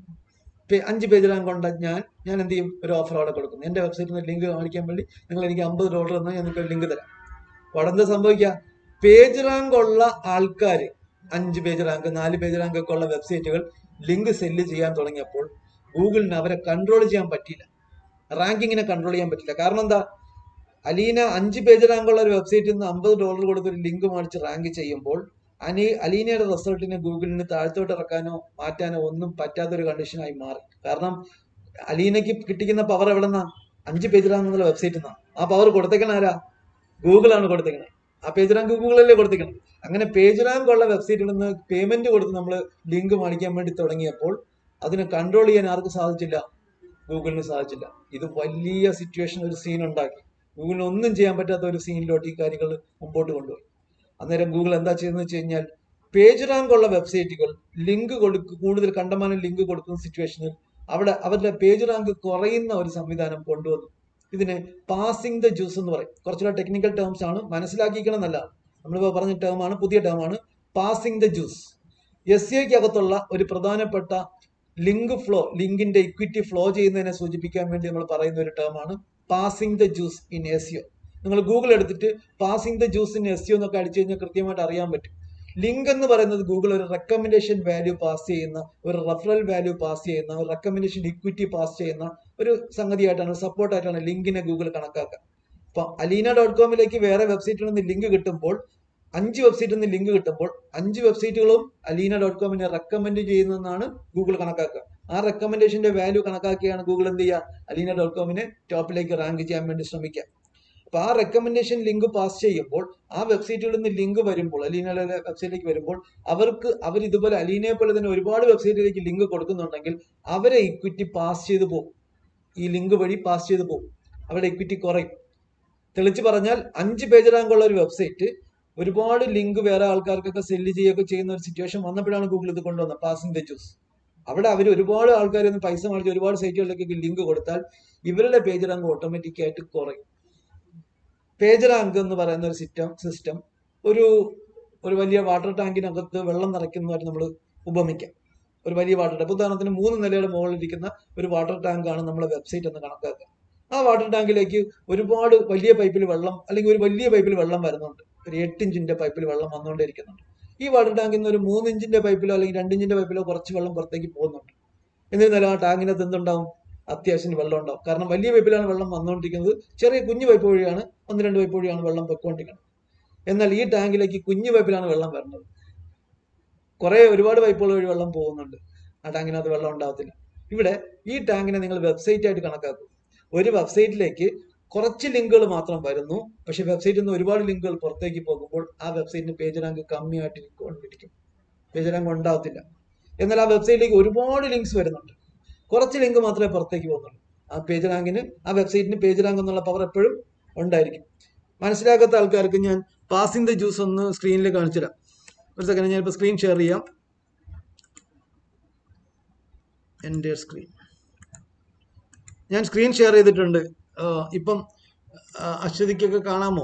പേ- അഞ്ച് പേജ് റാങ്ക് കൊണ്ട് ഞാൻ ഞാൻ എന്ത് ചെയ്യും ഒരു ഓഫർ അവിടെ കൊടുക്കും എൻ്റെ വെബ്സൈറ്റിൽ നിന്ന് ലിങ്ക് കാണിക്കാൻ വേണ്ടി നിങ്ങൾ എനിക്ക് അമ്പത് ഡോളർ തന്നാൽ ഞാൻ നിങ്ങൾക്ക് ലിങ്ക് തരാം അപ്പോൾ അവിടെ എന്താ സംഭവിക്കുക പേജ് റാങ്ക് ഉള്ള ആൾക്കാർ അഞ്ച് പേജ് റാങ്ക് നാല് പേജ് റാങ്ക് ഒക്കെ ഉള്ള വെബ്സൈറ്റുകൾ ലിങ്ക് സെല്ല് ചെയ്യാൻ തുടങ്ങിയപ്പോൾ ഗൂഗിളിന് അവരെ കൺട്രോൾ ചെയ്യാൻ പറ്റിയില്ല റാങ്കിങ്ങിനെ കൺട്രോൾ ചെയ്യാൻ പറ്റില്ല കാരണം എന്താ അലീന അഞ്ച് പേജ് റാങ്കുള്ള ഒരു വെബ്സൈറ്റിൽ നിന്ന് അമ്പത് ഡോളർ കൊടുത്ത് ഒരു ലിങ്ക് മേടിച്ച് റാങ്ക് ചെയ്യുമ്പോൾ അനി അലീനയുടെ റിസൾട്ടിനെ ഗൂഗിളിന് താഴത്തോട്ട് ഇറക്കാനോ മാറ്റാനോ ഒന്നും പറ്റാത്തൊരു കണ്ടീഷനായി മാറി കാരണം അലീനയ്ക്ക് കിട്ടിക്കുന്ന പവർ എവിടെ നിന്നാ അഞ്ച് പേജ് റാങ്ക് എന്നുള്ള വെബ്സൈറ്റിൽ നിന്നാണ് ആ പവർ കൊടുത്തേക്കണ ആരാ ഗൂഗിളാണ് കൊടുത്തേക്കണത് ആ പേജ് റാങ്ക് ഗൂഗിളല്ലേ കൊടുത്തേക്കണത് അങ്ങനെ പേജ് റാങ്ക് ഉള്ള വെബ്സൈറ്റിൽ നിന്ന് പേയ്മെന്റ് കൊടുത്ത് നമ്മൾ ലിങ്ക് മേടിക്കാൻ വേണ്ടി തുടങ്ങിയപ്പോൾ അതിനെ കൺട്രോൾ ചെയ്യാൻ ആർക്കും സാധിച്ചില്ല ഗൂഗിളിന് സാധിച്ചില്ല ഇത് വലിയ സിറ്റുവേഷൻ ഒരു സീൻ ഉണ്ടാക്കി ഗൂഗിളിന് ഒന്നും ചെയ്യാൻ പറ്റാത്ത ഒരു സീനിലോട്ട് ഈ കാര്യങ്ങൾ മുമ്പോട്ട് കൊണ്ടുപോയി അന്നേരം ഗൂഗിൾ എന്താ ചെയ്തതെന്ന് വെച്ച് കഴിഞ്ഞാൽ പേജ് റാങ്ക് ഉള്ള വെബ്സൈറ്റുകൾ ലിങ്ക് കൊടുക്കും കൂടുതൽ കണ്ടമാനം ലിങ്ക് കൊടുക്കുന്ന സിറ്റുവേഷനിൽ അവിടെ അവരുടെ പേജ് റാങ്ക് കുറയുന്ന ഒരു സംവിധാനം കൊണ്ടുവന്നു ഇതിനെ പാസിംഗ് ദ ജ്യൂസ് എന്ന് പറയും കുറച്ചുകൂടെ ടെക്നിക്കൽ ടേംസ് ആണ് മനസ്സിലാക്കിക്കണം നല്ലതാണ് നമ്മളിപ്പോൾ പറഞ്ഞ ടേമാണ് പുതിയ ടേമാണ് പാസിംഗ് ദ ജ്യൂസ് എസ് സിക്ക് അകത്തുള്ള ഒരു പ്രധാനപ്പെട്ട ലിങ്ക് ഫ്ലോ ലിങ്കിന്റെ ഇക്വിറ്റി ഫ്ലോ ചെയ്യുന്നതിനെ സൂചിപ്പിക്കാൻ വേണ്ടി നമ്മൾ പറയുന്ന ഒരു ടേമാണ് passing the juice in SEO നിങ്ങൾ ഗൂഗിൾ എടുത്തിട്ട് passing the juice in SEO എന്നൊക്കെ അടിച്ചു കഴിഞ്ഞാൽ കൃത്യമായിട്ട് അറിയാൻ പറ്റും ലിങ്ക് എന്ന് പറയുന്നത് ഗൂഗിൾ ഒരു റെക്കമെൻഡേഷൻ വാല്യൂ പാസ് ചെയ്യുന്ന ഒരു റെഫറൽ വാല്യൂ പാസ് ചെയ്യുന്ന ഒരു റെക്കമെൻഡേഷൻ ഇക്വിറ്റി പാസ് ചെയ്യുന്ന ഒരു സംഗതിയായിട്ടാണ് സപ്പോർട്ടായിട്ടാണ് ലിങ്കിനെ ഗൂഗിൾ കണക്കാക്കുക അപ്പൊ അലീന ഡോട്ട് കോമിലേക്ക് വേറെ വെബ്സൈറ്റിൽ നിന്ന് ലിങ്ക് കിട്ടുമ്പോൾ അഞ്ച് വെബ്സൈറ്റിൽ നിന്ന് ലിങ്ക് കിട്ടുമ്പോൾ അഞ്ച് വെബ്സൈറ്റുകളും അലീന ഡോട്ട് കോമിനെ റെക്കമെൻഡ് ചെയ്യുന്നതെന്നാണ് ഗൂഗിൾ കണക്കാക്കുക ആ റെക്കമെൻഡേഷന്റെ വാല്യൂ കണക്കാക്കിയാണ് ഗൂഗിൾ എന്ത് ചെയ്യുക അലീന ഡോട്ട് കോമിനെ ടോപ്പിലേക്ക് റാങ്ക് ചെയ്യാൻ വേണ്ടി ശ്രമിക്കുക അപ്പൊ ആ റെക്കമെൻഡേഷൻ ലിങ്ക് പാസ് ചെയ്യുമ്പോൾ ആ വെബ്സൈറ്റുകളിൽ നിന്ന് ലിങ്ക് വരുമ്പോൾ അലീനയുടെ വെബ്സൈറ്റിലേക്ക് വരുമ്പോൾ അവർക്ക് അവർ ഇതുപോലെ അലീനയെ പോലെ തന്നെ ഒരുപാട് വെബ്സൈറ്റിലേക്ക് ലിങ്ക് കൊടുക്കുന്നുണ്ടെങ്കിൽ അവരെ ഇക്വിറ്റി പാസ് ചെയ്തു പോകും ഈ ലിങ്ക് വഴി പാസ് ചെയ്തു പോകും അവരുടെ ഇക്വിറ്റി കുറയും തെളിച്ച് പറഞ്ഞാൽ അഞ്ച് പേജ് റാങ്കുള്ള ഒരു വെബ്സൈറ്റ് ഒരുപാട് ലിങ്ക് വേറെ ആൾക്കാർക്കൊക്കെ സെല്ല് ചെയ്യുകയൊക്കെ ചെയ്യുന്ന ഒരു സിറ്റുവേഷൻ വന്നപ്പോഴാണ് ഗൂഗിൾ ഇത് കൊണ്ടുവന്നത് പാസിംഗ് ദ ജ്യൂസ് അവിടെ അവർ ഒരുപാട് ആൾക്കാർ ഒന്ന് പൈസ മേടിച്ച് ഒരുപാട് സൈറ്റുകളിലേക്ക് ലിങ്ക് കൊടുത്താൽ ഇവരുടെ പേജ് റാങ്ക് ഓട്ടോമാറ്റിക് ആയിട്ട് കുറയും പേജ് റാങ്ക് എന്ന് പറയുന്ന ഒരു സിസ്റ്റം സിസ്റ്റം ഒരു ഒരു വലിയ വാട്ടർ ടാങ്കിനകത്ത് വെള്ളം നിറയ്ക്കുന്നതായിട്ട് നമ്മൾ ഉപമിക്കാം ഒരു വലിയ വാട്ടർ ടാങ്ക് ഉദാഹരണത്തിന് മൂന്ന് നിലയുടെ മുകളിലിരിക്കുന്ന ഒരു വാട്ടർ ടാങ്കാണ് നമ്മുടെ വെബ്സൈറ്റ് എന്ന് കണക്കാക്കുക ആ വാട്ടർ ടാങ്കിലേക്ക് ഒരുപാട് വലിയ പൈപ്പിൽ വെള്ളം അല്ലെങ്കിൽ ഒരു വലിയ പൈപ്പിൽ വെള്ളം വരുന്നുണ്ട് ഒരു എട്ട് ഇഞ്ചിന്റെ പൈപ്പിൽ വെള്ളം വന്നുകൊണ്ടിരിക്കുന്നുണ്ട് ഈ വാട്ടർ ടാങ്കിൽ നിന്ന് ഒരു മൂന്ന് ഇഞ്ചിന്റെ പൈപ്പിലോ അല്ലെങ്കിൽ രണ്ട് ഇഞ്ചിന്റെ പൈപ്പിലോ കുറച്ച് വെള്ളം പുറത്തേക്ക് പോകുന്നുണ്ട് എന്നിരുന്നാലും ആ ടാങ്കിനകത്ത് എന്തുണ്ടാവും അത്യാവശ്യം വെള്ളം ഉണ്ടാവും കാരണം വലിയ പൈപ്പിലാണ് വെള്ളം വന്നുകൊണ്ടിരിക്കുന്നത് ചെറിയ കുഞ്ഞു പൈപ്പ് വഴിയാണ് ഒന്ന് രണ്ട് പൈപ്പ് വഴിയാണ് വെള്ളം പൊയ്ക്കൊണ്ടിരിക്കുന്നത് എന്നാൽ ഈ ടാങ്കിലേക്ക് കുഞ്ഞു പൈപ്പിലാണ് വെള്ളം വരുന്നത് കുറെ ഒരുപാട് പൈപ്പുകൾ വഴി വെള്ളം പോകുന്നുണ്ട് ആ ടാങ്കിനകത്ത് വെള്ളം ഉണ്ടാവത്തില്ല ഇവിടെ ഈ ടാങ്കിനെ നിങ്ങൾ വെബ്സൈറ്റ് ആയിട്ട് കണക്കാക്കും ഒരു വെബ്സൈറ്റിലേക്ക് കുറച്ച് ലിങ്കുകൾ മാത്രം വരുന്നു പക്ഷെ വെബ്സൈറ്റിൽ നിന്ന് ഒരുപാട് ലിങ്കുകൾ പുറത്തേക്ക് പോകുമ്പോൾ ആ വെബ്സൈറ്റിന് പേജ് റാങ്ക് കമ്മിയായിട്ട് കൊണ്ടിരിക്കും പേജ് റാങ്ക് ഉണ്ടാവത്തില്ല എന്നാൽ ആ വെബ്സൈറ്റിലേക്ക് ഒരുപാട് ലിങ്ക്സ് വരുന്നുണ്ട് കുറച്ച് ലിങ്ക് മാത്രമേ പുറത്തേക്ക് പോകുന്നുള്ളൂ ആ പേജ് റാങ്കിന് ആ വെബ്സൈറ്റിന് പേജ് റാങ്ക് എന്നുള്ള പവർ എപ്പോഴും ഉണ്ടായിരിക്കും മനസ്സിലാക്കാത്ത ആൾക്കാർക്ക് ഞാൻ പാസിംഗ് ദ ജ്യൂസ് ഒന്ന് സ്ക്രീനിൽ കാണിച്ചുതരാം ഒരു സെക്കൻഡ് ഞാനിപ്പോൾ സ്ക്രീൻ ഷെയർ ചെയ്യാം എൻ്റെ സ്ക്രീൻ ഞാൻ സ്ക്രീൻ ഷെയർ ചെയ്തിട്ടുണ്ട് ആഹ് ഇപ്പം ആഹ് അശ്വതിക്കൊക്കെ കാണാമോ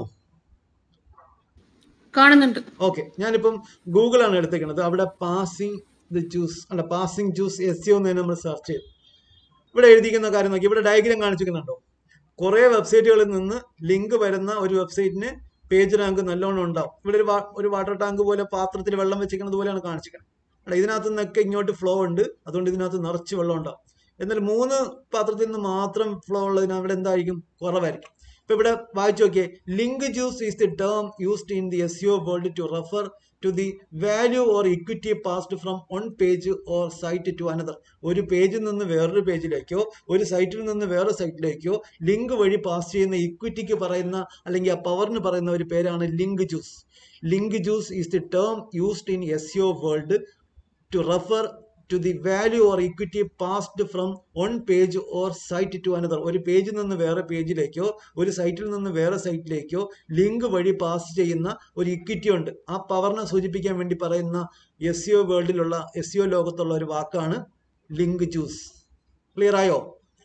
കാണുന്നുണ്ട് ഓക്കെ ഞാനിപ്പം ഗൂഗിളാണ് എടുത്തേക്കുന്നത് അവിടെ പാസിംഗ് ദ ജ്യൂസ് അല്ല പാസിംഗ് ജ്യൂസ് എസ് എന്ന് നമ്മൾ സെർച്ച് ചെയ്തു ഇവിടെ എഴുതിയിരിക്കുന്ന കാര്യം നോക്കി ഇവിടെ ഡയഗ്രാം കാണിച്ചിരിക്കുന്നുണ്ടോ കുറേ വെബ്സൈറ്റുകളിൽ നിന്ന് ലിങ്ക് വരുന്ന ഒരു വെബ്സൈറ്റിന് പേജ് റാങ്ക് നല്ലോണം ഉണ്ടാവും ഇവിടെ ഒരു വാ- ഒരു വാട്ടർ ടാങ്ക് പോലെ പാത്രത്തിൽ വെള്ളം വെച്ചിരിക്കുന്നത് പോലെയാണ് കാണിച്ചിരിക്കുന്നത് അല്ല ഇതിനകത്ത് നിന്നൊക്കെ ഇങ്ങോട്ട് ഫ്ലോ ഉണ്ട് അതുകൊണ്ട് ഇതിനകത്ത് നിറച്ച് വെള്ളം ഉണ്ടാവും എന്നാൽ മൂന്ന് പാത്രത്തിൽ നിന്ന് മാത്രം ഫ്ലോ ഉള്ളതിന് അവിടെ എന്തായിരിക്കും കുറവായിരിക്കും ഇപ്പൊ ഇവിടെ വായിച്ചു നോക്കിയേ link juice is the term used in the SEO world to refer to the value or equity passed from one page or site to another ഒരു പേജിൽ നിന്ന് വേറൊരു പേജിലേക്കോ ഒരു സൈറ്റിൽ നിന്ന് വേറെ സൈറ്റിലേക്കോ ലിങ്ക് വഴി പാസ് ചെയ്യുന്ന ഇക്വിറ്റിക്ക് പറയുന്ന അല്ലെങ്കിൽ ആ പവറിന് പറയുന്ന ഒരു പേരാണ് link juice link juice is the term used in SEO world to refer to the value or equity passed from one page or site to another ഒരു പേജിൽ നിന്ന് വേറെ പേജിലേക്കോ ഒരു സൈറ്റിൽ നിന്ന് വേറെ സൈറ്റിലേക്കോ ലിങ്ക് വഴി പാസ് ചെയ്യുന്ന ഒരു ഇക്വിറ്റി ഉണ്ട് ആ പവറിനെ സൂചിപ്പിക്കാൻ വേണ്ടി പറയുന്ന എസ് യു വേൾഡിലുള്ള എസ് യു ലോകത്തുള്ള ഒരു വാക്കാണ് ലിങ്ക് ജ്യൂസ് ക്ലിയർ ആയോ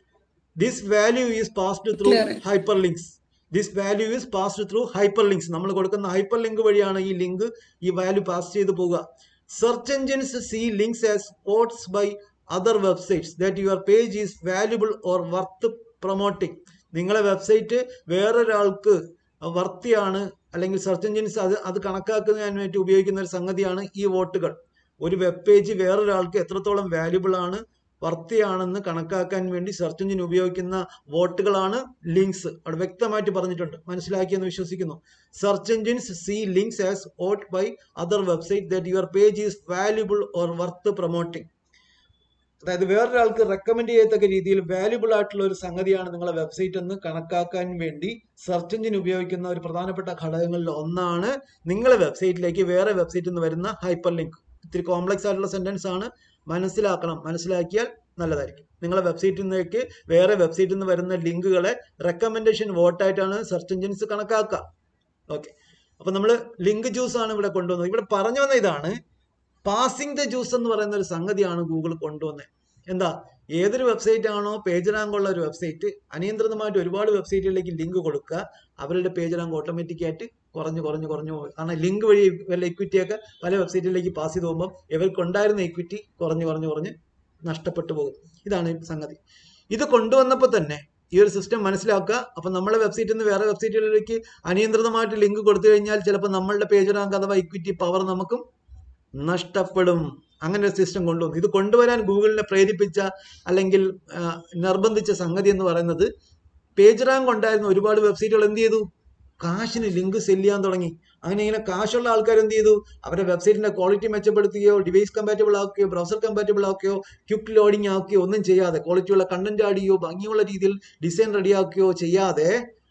this value is passed through Clear. Hyperlinks this value is passed through hyperlinks നമ്മൾ കൊടുക്കുന്ന ഹൈപ്പർ ലിങ്ക് വഴിയാണ് ഈ ലിങ്ക് ഈ വാല്യൂ പാസ് ചെയ്ത് പോവുക search engines see links as spots by other websites that your page is valuable or worth promoting നിങ്ങളെ website വേറൊരാൾക്ക് വർത്തിയാണ് അല്ലെങ്കിൽ സെർച്ച് എഞ്ചിൻസ് അത് അത് കണക്കാക്കുന്നതിന് വേണ്ടി ഉപയോഗിക്കുന്ന ഒരു സംഗതിയാണ് ഈ വോട്ടുകൾ ഒരു വെബ് പേജ് വേറൊരാൾക്ക് എത്രത്തോളം വാല്യുബിൾ ആണ് വർത്തിയാണെന്ന് കണക്കാക്കാൻ വേണ്ടി സെർച്ച് എഞ്ചിൻ ഉപയോഗിക്കുന്ന വോട്ടുകളാണ് ലിങ്ക്സ് അവിടെ വ്യക്തമായിട്ട് പറഞ്ഞിട്ടുണ്ട് മനസ്സിലാക്കിയെന്ന് വിശ്വസിക്കുന്നു search engines see links as vote by other website that your page is valuable or worth promoting അതായത് വേറൊരാൾക്ക് റെക്കമെൻഡ് ചെയ്യത്തക്ക രീതിയിൽ വാല്യുബിൾ ആയിട്ടുള്ള ഒരു സംഗതിയാണ് നിങ്ങളെ വെബ്സൈറ്റ് എന്ന് കണക്കാക്കാൻ വേണ്ടി സെർച്ച് എഞ്ചിൻ ഉപയോഗിക്കുന്ന ഒരു പ്രധാനപ്പെട്ട ഘടകങ്ങളിൽ ഒന്നാണ് നിങ്ങളെ വെബ്സൈറ്റിലേക്ക് വേറെ വെബ്സൈറ്റിൽ നിന്ന് വരുന്ന ഹൈപ്പർ ലിങ്ക് ഇത്തിരി കോംപ്ലക്സ് ആയിട്ടുള്ള സെന്റൻസ് ആണ് മനസ്സിലാക്കണം മനസ്സിലാക്കിയാൽ നല്ലതായിരിക്കും നിങ്ങളെ വെബ്സൈറ്റിൽ നിന്നേക്ക് വേറെ വെബ്സൈറ്റിൽ നിന്ന് വരുന്ന ലിങ്കുകളെ റെക്കമെൻഡേഷൻ വോട്ടായിട്ടാണ് സെർച്ച് എഞ്ചിൻസ് കണക്കാക്കുക ഓക്കെ അപ്പൊ നമ്മൾ ലിങ്ക് ജ്യൂസ് ആണ് ഇവിടെ കൊണ്ടുവന്നത് ഇവിടെ പറഞ്ഞു വന്ന ഇതാണ് പാസിംഗ് ദ ജ്യൂസ് എന്ന് പറയുന്ന ഒരു സംഗതിയാണ് ഗൂഗിൾ കൊണ്ടുവന്നത് എന്താ ഏതൊരു വെബ്സൈറ്റ് ആണോ പേജ് റാങ്ക് ഉള്ള ഒരു വെബ്സൈറ്റ് അനിയന്ത്രിതമായിട്ട് ഒരുപാട് വെബ്സൈറ്റുകളിലേക്ക് ലിങ്ക് കൊടുക്കുക അവരുടെ പേജ് റാങ്ക് ഓട്ടോമാറ്റിക് ആയിട്ട് കുറഞ്ഞു കുറഞ്ഞു കുറഞ്ഞു പോകും കാരണം ലിങ്ക് വഴി വല്ല ഇക്വിറ്റി ഒക്കെ പല വെബ്സൈറ്റിലേക്ക് പാസ് ചെയ്ത് പോകുമ്പോൾ ഇവർക്ക് ഉണ്ടായിരുന്ന ഇക്വിറ്റി കുറഞ്ഞു കുറഞ്ഞു കുറഞ്ഞ് നഷ്ടപ്പെട്ടു പോകും ഇതാണ് ഈ സംഗതി ഇത് കൊണ്ടുവന്നപ്പോൾ തന്നെ ഈ ഒരു സിസ്റ്റം മനസ്സിലാക്കുക അപ്പൊ നമ്മളെ വെബ്സൈറ്റിൽ നിന്ന് വേറെ വെബ്സൈറ്റുകളിലേക്ക് അനിയന്ത്രിതമായിട്ട് ലിങ്ക് കൊടുത്തു കഴിഞ്ഞാൽ ചിലപ്പോൾ നമ്മളുടെ പേജ് റാങ്ക് അഥവാ ഇക്വിറ്റി പവർ നമുക്കും നഷ്ടപ്പെടും അങ്ങനെ ഒരു സിസ്റ്റം കൊണ്ടുവന്നു ഇത് കൊണ്ടുവരാൻ ഗൂഗിളിനെ പ്രേരിപ്പിച്ച അല്ലെങ്കിൽ ആ, നിർബന്ധിച്ച സംഗതി എന്ന് പറയുന്നത് പേജ് റാങ്ക് ഉണ്ടായിരുന്ന ഒരുപാട് വെബ്സൈറ്റുകൾ എന്ത് ചെയ്തു കാശിന് ലിങ്ക് സെല് ചെയ്യാൻ തുടങ്ങി അങ്ങനെ ഇങ്ങനെ കാശുള്ള ആൾക്കാർ എന്ത് ചെയ്തു അവരുടെ വെബ്സൈറ്റിന്റെ ക്വാളിറ്റി മെച്ചപ്പെടുത്തുകയോ ഡിവൈസ് കമ്പാറ്റബിൾ ആക്കുകയോ ബ്രൗസർ കമ്പാറ്റബിൾ ആക്കുകയോ ക്വിക്ക് ലോഡിംഗ് ആക്കുകയോ ഒന്നും ചെയ്യാതെ ക്വാളിറ്റിയുള്ള കണ്ടന്റ് ആഡ് ചെയ്യുകയോ ഭംഗിയുള്ള രീതിയിൽ ഡിസൈൻ റെഡിയാക്കുകയോ ചെയ്യാതെ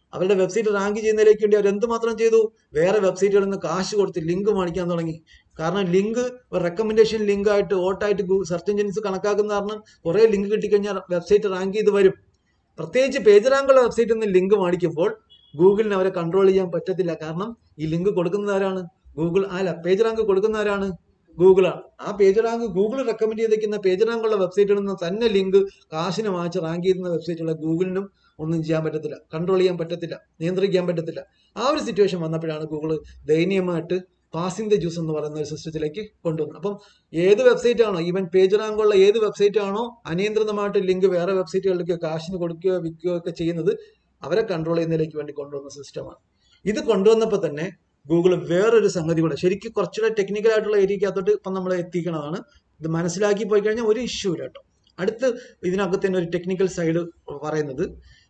അവരുടെ വെബ്സൈറ്റ് റാങ്ക് ചെയ്യുന്നതിലേക്ക് വേണ്ടി അവർ എന്തുമാത്രം ചെയ്തു വേറെ വെബ്സൈറ്റുകളിൽ നിന്ന് കാശ് കൊടുത്ത് ലിങ്ക് മേടിക്കാൻ തുടങ്ങി കാരണം ലിങ്ക് ഒരു റെക്കമെൻഡേഷൻ ലിങ്ക് ആയിട്ട് വോട്ടായിട്ട് സെർച്ച് എഞ്ചിൻസ് കണക്കാക്കുന്ന കാരണം കുറേ ലിങ്ക് കിട്ടിക്കഴിഞ്ഞാൽ വെബ്സൈറ്റ് റാങ്ക് ചെയ്ത് വരും പ്രത്യേകിച്ച് പേജ് റാങ്കുള്ള വെബ്സൈറ്റിൽ നിന്ന് ലിങ്ക് മേടിക്കുമ്പോൾ ഗൂഗിളിന് അവരെ കൺട്രോൾ ചെയ്യാൻ പറ്റത്തില്ല കാരണം ഈ ലിങ്ക് കൊടുക്കുന്നത് ആരാണ് ഗൂഗിൾ അല്ല പേജ് റാങ്ക് കൊടുക്കുന്ന ആരാണ് ഗൂഗിളാണ് ആ പേജ് റാങ്ക് ഗൂഗിൾ റെക്കമെൻഡ് ചെയ്തിരിക്കുന്ന പേജ് റാങ്കുള്ള വെബ്സൈറ്റിൽ നിന്ന് തന്നെ ലിങ്ക് കാശിന് വാങ്ങിച്ച് റാങ്ക് ചെയ്യുന്ന വെബ്സൈറ്റുള്ള ഗൂഗിളിനും ഒന്നും ചെയ്യാൻ പറ്റത്തില്ല കൺട്രോൾ ചെയ്യാൻ പറ്റത്തില്ല നിയന്ത്രിക്കാൻ പറ്റത്തില്ല ആ ഒരു സിറ്റുവേഷൻ വന്നപ്പോഴാണ് ഗൂഗിൾ ദയനീയമായിട്ട് പാസിംഗ് ദ ജ്യൂസ് എന്ന് പറയുന്ന ഒരു സിസ്റ്റത്തിലേക്ക് കൊണ്ടുവന്നത് അപ്പം ഏത് വെബ്സൈറ്റ് ആണോ ഈവൻ പേജ് റാങ്കുള്ള ഏത് വെബ്സൈറ്റ് ആണോ അനിയന്ത്രിതമായിട്ട് ലിങ്ക് വേറെ വെബ്സൈറ്റുകളിലേക്ക് കാശിന് കൊടുക്കുകയോ വിൽക്കുകയോ ഒക്കെ ചെയ്യുന്നത് അവരെ കൺട്രോൾ ചെയ്യുന്നതിലേക്ക് വേണ്ടി കൊണ്ടുവന്ന സിസ്റ്റമാണ് ഇത് കൊണ്ടുവന്നപ്പോൾ തന്നെ ഗൂഗിൾ വേറൊരു സംഗതി കൂടെ ശരിക്കും കുറച്ചുകൂടെ ടെക്നിക്കൽ ആയിട്ടുള്ള ഏരിയക്കകത്തോട്ട് ഇപ്പം നമ്മൾ എത്തിക്കണതാണ് ഇത് മനസ്സിലാക്കി പോയി കഴിഞ്ഞാൽ ഒരു ഇഷ്യൂ ഇല്ല കേട്ടോ അടുത്ത് ഇതിനകത്ത് തന്നെ ഒരു ടെക്നിക്കൽ സൈഡ് പറയുന്നത്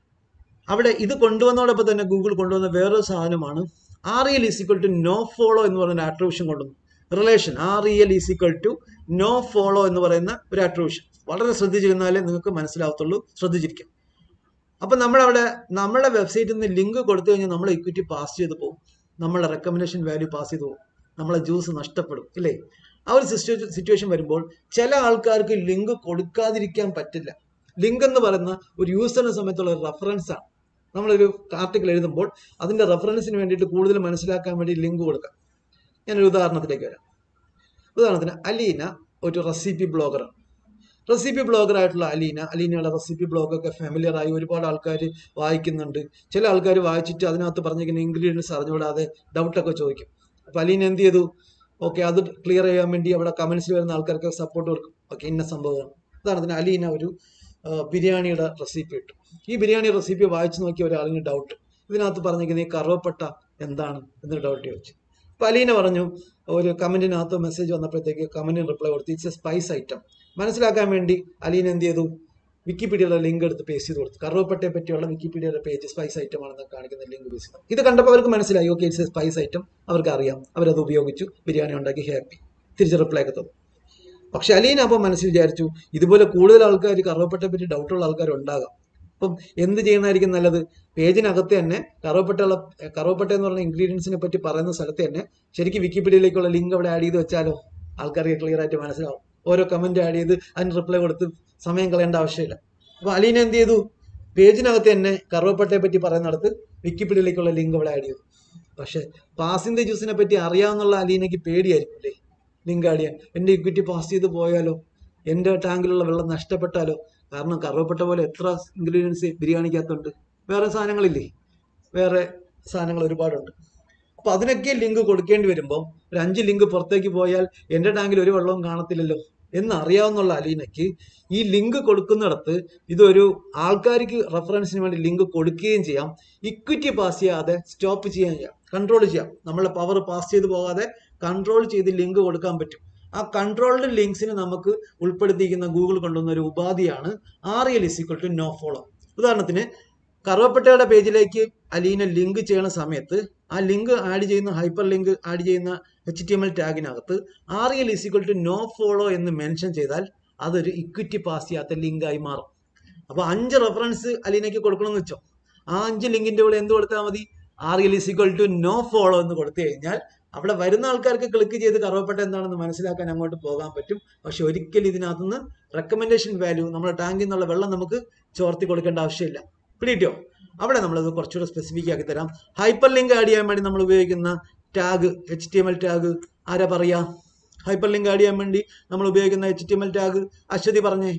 അവിടെ ഇത് കൊണ്ടുവന്നതോടൊപ്പം തന്നെ ഗൂഗിൾ കൊണ്ടുവന്ന വേറൊരു സാധനമാണ് R E L is equal to no follow എന്ന് പറയുന്ന ആട്രിബ്യൂഷൻ കൊണ്ടുവന്നു relation R E L is equal to no follow എന്ന് പറയുന്ന ഒരു ആട്രിബ്യൂഷൻ വളരെ ശ്രദ്ധിച്ചിരുന്നാലേ നിങ്ങൾക്ക് മനസ്സിലാവത്തുള്ളൂ ശ്രദ്ധിച്ചിരിക്കും അപ്പം നമ്മളവിടെ നമ്മുടെ വെബ്സൈറ്റിൽ നിന്ന് ലിങ്ക് കൊടുത്തു കഴിഞ്ഞാൽ നമ്മൾ ഇക്വിറ്റി പാസ് ചെയ്ത് പോകും നമ്മളെ റെക്കമെൻഡേഷൻ വാല്യൂ പാസ് ചെയ്ത് പോകും നമ്മളെ ജ്യൂസ് നഷ്ടപ്പെടും ഇല്ലേ ആ ഒരു സിറ്റുവേഷൻ സിറ്റുവേഷൻ വരുമ്പോൾ ചില ആൾക്കാർക്ക് ലിങ്ക് കൊടുക്കാതിരിക്കാൻ പറ്റില്ല ലിങ്ക് എന്ന് പറയുന്ന ഒരു യൂസറിനെ സമയത്തുള്ള ഒരു റെഫറൻസ് ആണ് നമ്മളൊരു ആർട്ടിക്കിൾ എഴുതുമ്പോൾ അതിന്റെ റെഫറൻസിന് വേണ്ടിയിട്ട് കൂടുതൽ മനസ്സിലാക്കാൻ വേണ്ടി ലിങ്ക് കൊടുക്കാം ഞാനൊരു ഉദാഹരണത്തിലേക്ക് വരാം ഉദാഹരണത്തിന് അലീന ഒരു റെസിപ്പി ബ്ലോഗറാണ് റെസിപ്പി ബ്ലോഗർ ആയിട്ടുള്ള അലീന അലീനയുടെ റെസിപ്പി ബ്ലോഗൊക്കെ ഫെമിലിയർ ആയി ഒരുപാട് ആൾക്കാർ വായിക്കുന്നുണ്ട് ചില ആൾക്കാർ വായിച്ചിട്ട് അതിനകത്ത് പറഞ്ഞിരിക്കുന്ന ഇൻഗ്രീഡിയൻസ് അറിഞ്ഞുകൂടാതെ ഡൗട്ടൊക്കെ ചോദിക്കും അപ്പോൾ അലീന എന്ത് ചെയ്തു ഓക്കെ അത് ക്ലിയർ ചെയ്യാൻ വേണ്ടി അവിടെ കമൻസിൽ വരുന്ന ആൾക്കാർക്ക് സപ്പോർട്ട് കൊടുക്കും ഓക്കെ ഇന്ന സംഭവമാണ് ഉദാഹരണത്തിന് അലീന ഒരു ആ, ബിരിയാണിയുടെ റെസിപ്പി ഇട്ടു ഈ ബിരിയാണി റെസിപ്പി വായിച്ചു നോക്കിയ ഒരാളിന് ഡൗട്ട് ഇതിനകത്ത് പറഞ്ഞിരിക്കുന്ന ഈ കറുവപ്പട്ട എന്താണ് എന്ന് ഡൗട്ട് ചോദിച്ചു അപ്പോൾ അലീന പറഞ്ഞു ഒരു കമന്റിനകത്ത് മെസ്സേജ് വന്നപ്പോഴത്തേക്ക് കമന്റിന് റിപ്ലൈ കൊടുത്തു ഇറ്റ്സ് എ സ്പൈസ് ഐറ്റം മനസ്സിലാക്കാൻ വേണ്ടി അലീന എന്ത് ചെയ്തു വിക്കിപീഡിയയുടെ ലിങ്ക് എടുത്ത് പേസ്റ്റ് ചെയ്ത് കൊടുത്തു കറുവപ്പട്ടയെ പറ്റിയുള്ള വിക്കിപീഡിയയുടെ പേജ് സ്പൈസ് ഐറ്റം ആണെന്ന് കാണിക്കുന്ന ലിങ്ക് പേസ്റ്റ് ചെയ്തു ഇത് കണ്ടപ്പോൾ അവർക്ക് മനസ്സിലായി okay it's a spice item അവർക്ക് അറിയാം അവരത് ഉപയോഗിച്ചു ബിരിയാണി ഉണ്ടാക്കി ഹാപ്പി തിരിച്ച് റിപ്ലൈ ഒക്കെ തന്നു പക്ഷെ അലീന അപ്പം മനസ്സിൽ വിചാരിച്ചു ഇതുപോലെ കൂടുതൽ ആൾക്കാർ കറുവപ്പട്ടയെ പറ്റി ഡൗട്ടുള്ള ആൾക്കാർ ഉണ്ടാകാം അപ്പം എന്ത് ചെയ്യുന്നതായിരിക്കും നല്ലത് പേജിനകത്ത് തന്നെ കറുവപ്പട്ടയുള്ള കറുവപ്പട്ട എന്ന് പറഞ്ഞ ഇൻഗ്രീഡിയൻസിനെ പറ്റി പറയുന്ന സ്ഥലത്ത് തന്നെ ശരിക്കും വിക്കിപീഡിയയിലേക്കുള്ള ലിങ്ക് അവിടെ ആഡ് ചെയ്ത് വെച്ചാലോ ആൾക്കാർക്ക് ക്ലിയർ ആയിട്ട് മനസ്സിലാവും ഓരോ കമന്റ് ആഡ് ചെയ്ത് അതിന് റിപ്ലൈ കൊടുത്ത് സമയം കളയേണ്ട ആവശ്യമില്ല അപ്പൊ അലീന എന്ത് ചെയ്തു പേജിനകത്ത് തന്നെ കറുവപ്പട്ടയെ പറ്റി പറയുന്നിടത്ത് വിക്കിപീഡിയയിലേക്കുള്ള ലിങ്ക് അവിടെ ആഡ് ചെയ്തു പക്ഷെ പാസിന്റെ ജ്യൂസിനെ പറ്റി അറിയാവുന്നുള്ള അലീനയ്ക്ക് പേടിയായിരിക്കും അല്ലേ ലിങ്ക് ആഡ് ചെയ്യാൻ എൻ്റെ ഇക്വിറ്റി പാസ് ചെയ്ത് പോയാലോ എൻ്റെ ടാങ്കിലുള്ള വെള്ളം നഷ്ടപ്പെട്ടാലോ കാരണം കറുവപ്പട്ട പോലെ എത്ര ഇൻഗ്രീഡിയൻസ് ബിരിയാണിക്കകത്തുണ്ട് വേറെ സാധനങ്ങളില്ലേ വേറെ സാധനങ്ങൾ ഒരുപാടുണ്ട് അപ്പൊ അതിനൊക്കെ ലിങ്ക് കൊടുക്കേണ്ടി വരുമ്പോൾ ഒരു അഞ്ച് ലിങ്ക് പുറത്തേക്ക് പോയാൽ എൻ്റെ ടാങ്കിൽ ഒരു വെള്ളവും കാണത്തില്ലല്ലോ എന്നറിയാവുന്നുള്ള അലീനയ്ക്ക് ഈ ലിങ്ക് കൊടുക്കുന്നിടത്ത് ഇതൊരു ആൾക്കാർക്ക് റെഫറൻസിന് വേണ്ടി ലിങ്ക് കൊടുക്കുകയും ചെയ്യാം ഇക്വിറ്റി പാസ് ചെയ്യാതെ സ്റ്റോപ്പ് ചെയ്യാൻ ചെയ്യാം കൺട്രോൾ ചെയ്യാം നമ്മളെ പവർ പാസ് ചെയ്ത് പോകാതെ കൺട്രോൾ ചെയ്ത് ലിങ്ക് കൊടുക്കാൻ പറ്റും ആ കൺട്രോൾഡ് ലിങ്ക്സിന് നമുക്ക് ഉൾപ്പെടുത്തിയിരിക്കുന്ന ഗൂഗിൾ കൊണ്ടുവന്ന ഒരു ഉപാധിയാണ് R L is equal to no follow ഉദാഹരണത്തിന് കറുവപ്പട്ടയുടെ പേജിലേക്ക് അലീന ലിങ്ക് ചെയ്യുന്ന സമയത്ത് ആ ലിങ്ക് ആഡ് ചെയ്യുന്ന ഹൈപ്പർ ലിങ്ക് ആഡ് ചെയ്യുന്ന എച്ച് ടി എം എൽ ടാഗിനകത്ത് R L is equal to no follow എന്ന് മെൻഷൻ ചെയ്താൽ അതൊരു ഇക്വിറ്റി പാസ് ചെയ്യാത്ത ലിങ്കായി മാറും അപ്പോൾ അഞ്ച് റെഫറൻസ് അലീനയ്ക്ക് കൊടുക്കണമെന്ന് വെച്ചോ ആ അഞ്ച് ലിങ്കിന്റെ കൂടെ എന്ത് കൊടുത്താൽ മതി R L is equal to no follow എന്ന് കൊടുത്തു കഴിഞ്ഞാൽ അവിടെ വരുന്ന ആൾക്കാർക്ക് ക്ലിക്ക് ചെയ്ത് കറുവപ്പട്ട എന്താണെന്ന് മനസ്സിലാക്കാൻ അങ്ങോട്ട് പോകാൻ പറ്റും പക്ഷെ ഒരിക്കലും ഇതിനകത്തുനിന്ന് റെക്കമെൻഡേഷൻ വാല്യൂ നമ്മുടെ ടാങ്കിൽ നിന്നുള്ള വെള്ളം നമുക്ക് ചോർത്തി കൊടുക്കേണ്ട ആവശ്യമില്ല പിടിയിട്ടോ അവിടെ നമ്മളത് കുറച്ചുകൂടെ സ്പെസിഫിക് ആക്കി തരാം ഹൈപ്പർ ലിങ്ക് ആഡ് ചെയ്യാൻ വേണ്ടി നമ്മൾ ഉപയോഗിക്കുന്ന tag H T M L tag ആരാ പറയാ ഹൈപ്പർ ലിങ്ക് ആഡ് ചെയ്യാൻ വേണ്ടി നമ്മൾ ഉപയോഗിക്കുന്ന H T M L tag Aswathy പറഞ്ഞേ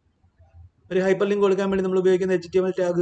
ഒരു ഹൈപ്പർ ലിങ്ക് കൊടുക്കാൻ വേണ്ടി നമ്മൾ ഉപയോഗിക്കുന്ന H T M L tag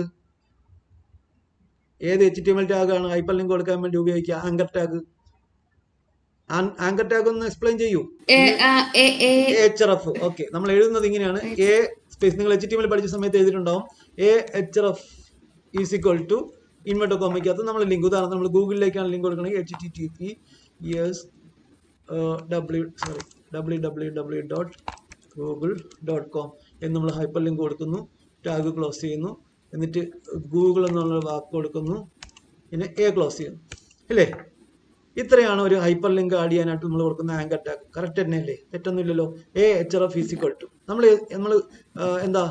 ഏത് H T M L tag ആണ് ഹൈപ്പർ ലിങ്ക് കൊടുക്കാൻ വേണ്ടി ഉപയോഗിക്കുക ആങ്കർ ടാഗ് ആങ്കർ ടാഗ് ഒന്ന് എക്സ്പ്ലെയിൻ ചെയ്യൂ എ ആ, A A H R F okay നമ്മൾ എഴുതുന്നത് ഇങ്ങനെയാണ് എ സ്പേസ് നിങ്ങൾ എച്ച് ടി എമ്മിൽ പഠിച്ച സമയത്ത് എഴുതിയിട്ടുണ്ടാവും A H R F is equal to inverted കോമിക്കകത്ത് നമ്മൾ ലിങ്ക് ഉദാഹരണം നമ്മൾ ഗൂഗിളിലേക്കാണ് ലിങ്ക് കൊടുക്കണമെങ്കിൽ H T T P S W sorry W W W dot Google dot com എന്ന് നമ്മൾ ഹൈപ്പർ ലിങ്ക് കൊടുക്കുന്നു ടാഗ് ക്ലോസ് ചെയ്യുന്നു എന്നിട്ട് ഗൂഗിൾ എന്നുള്ള വാക്ക് കൊടുക്കുന്നു പിന്നെ എ ക്ലോസ് ചെയ്യുന്നു ഇല്ലേ ഇത്രയാണ് ഒരു ഹൈപ്പർ ലിങ്ക് ആഡ് ചെയ്യാനായിട്ട് നമ്മൾ കൊടുക്കുന്ന ആങ്കർ ടാഗ് കറക്റ്റ് തന്നെയല്ലേ തെറ്റൊന്നുമില്ലല്ലോ A H R F is equal to നമ്മൾ നമ്മൾ എന്താ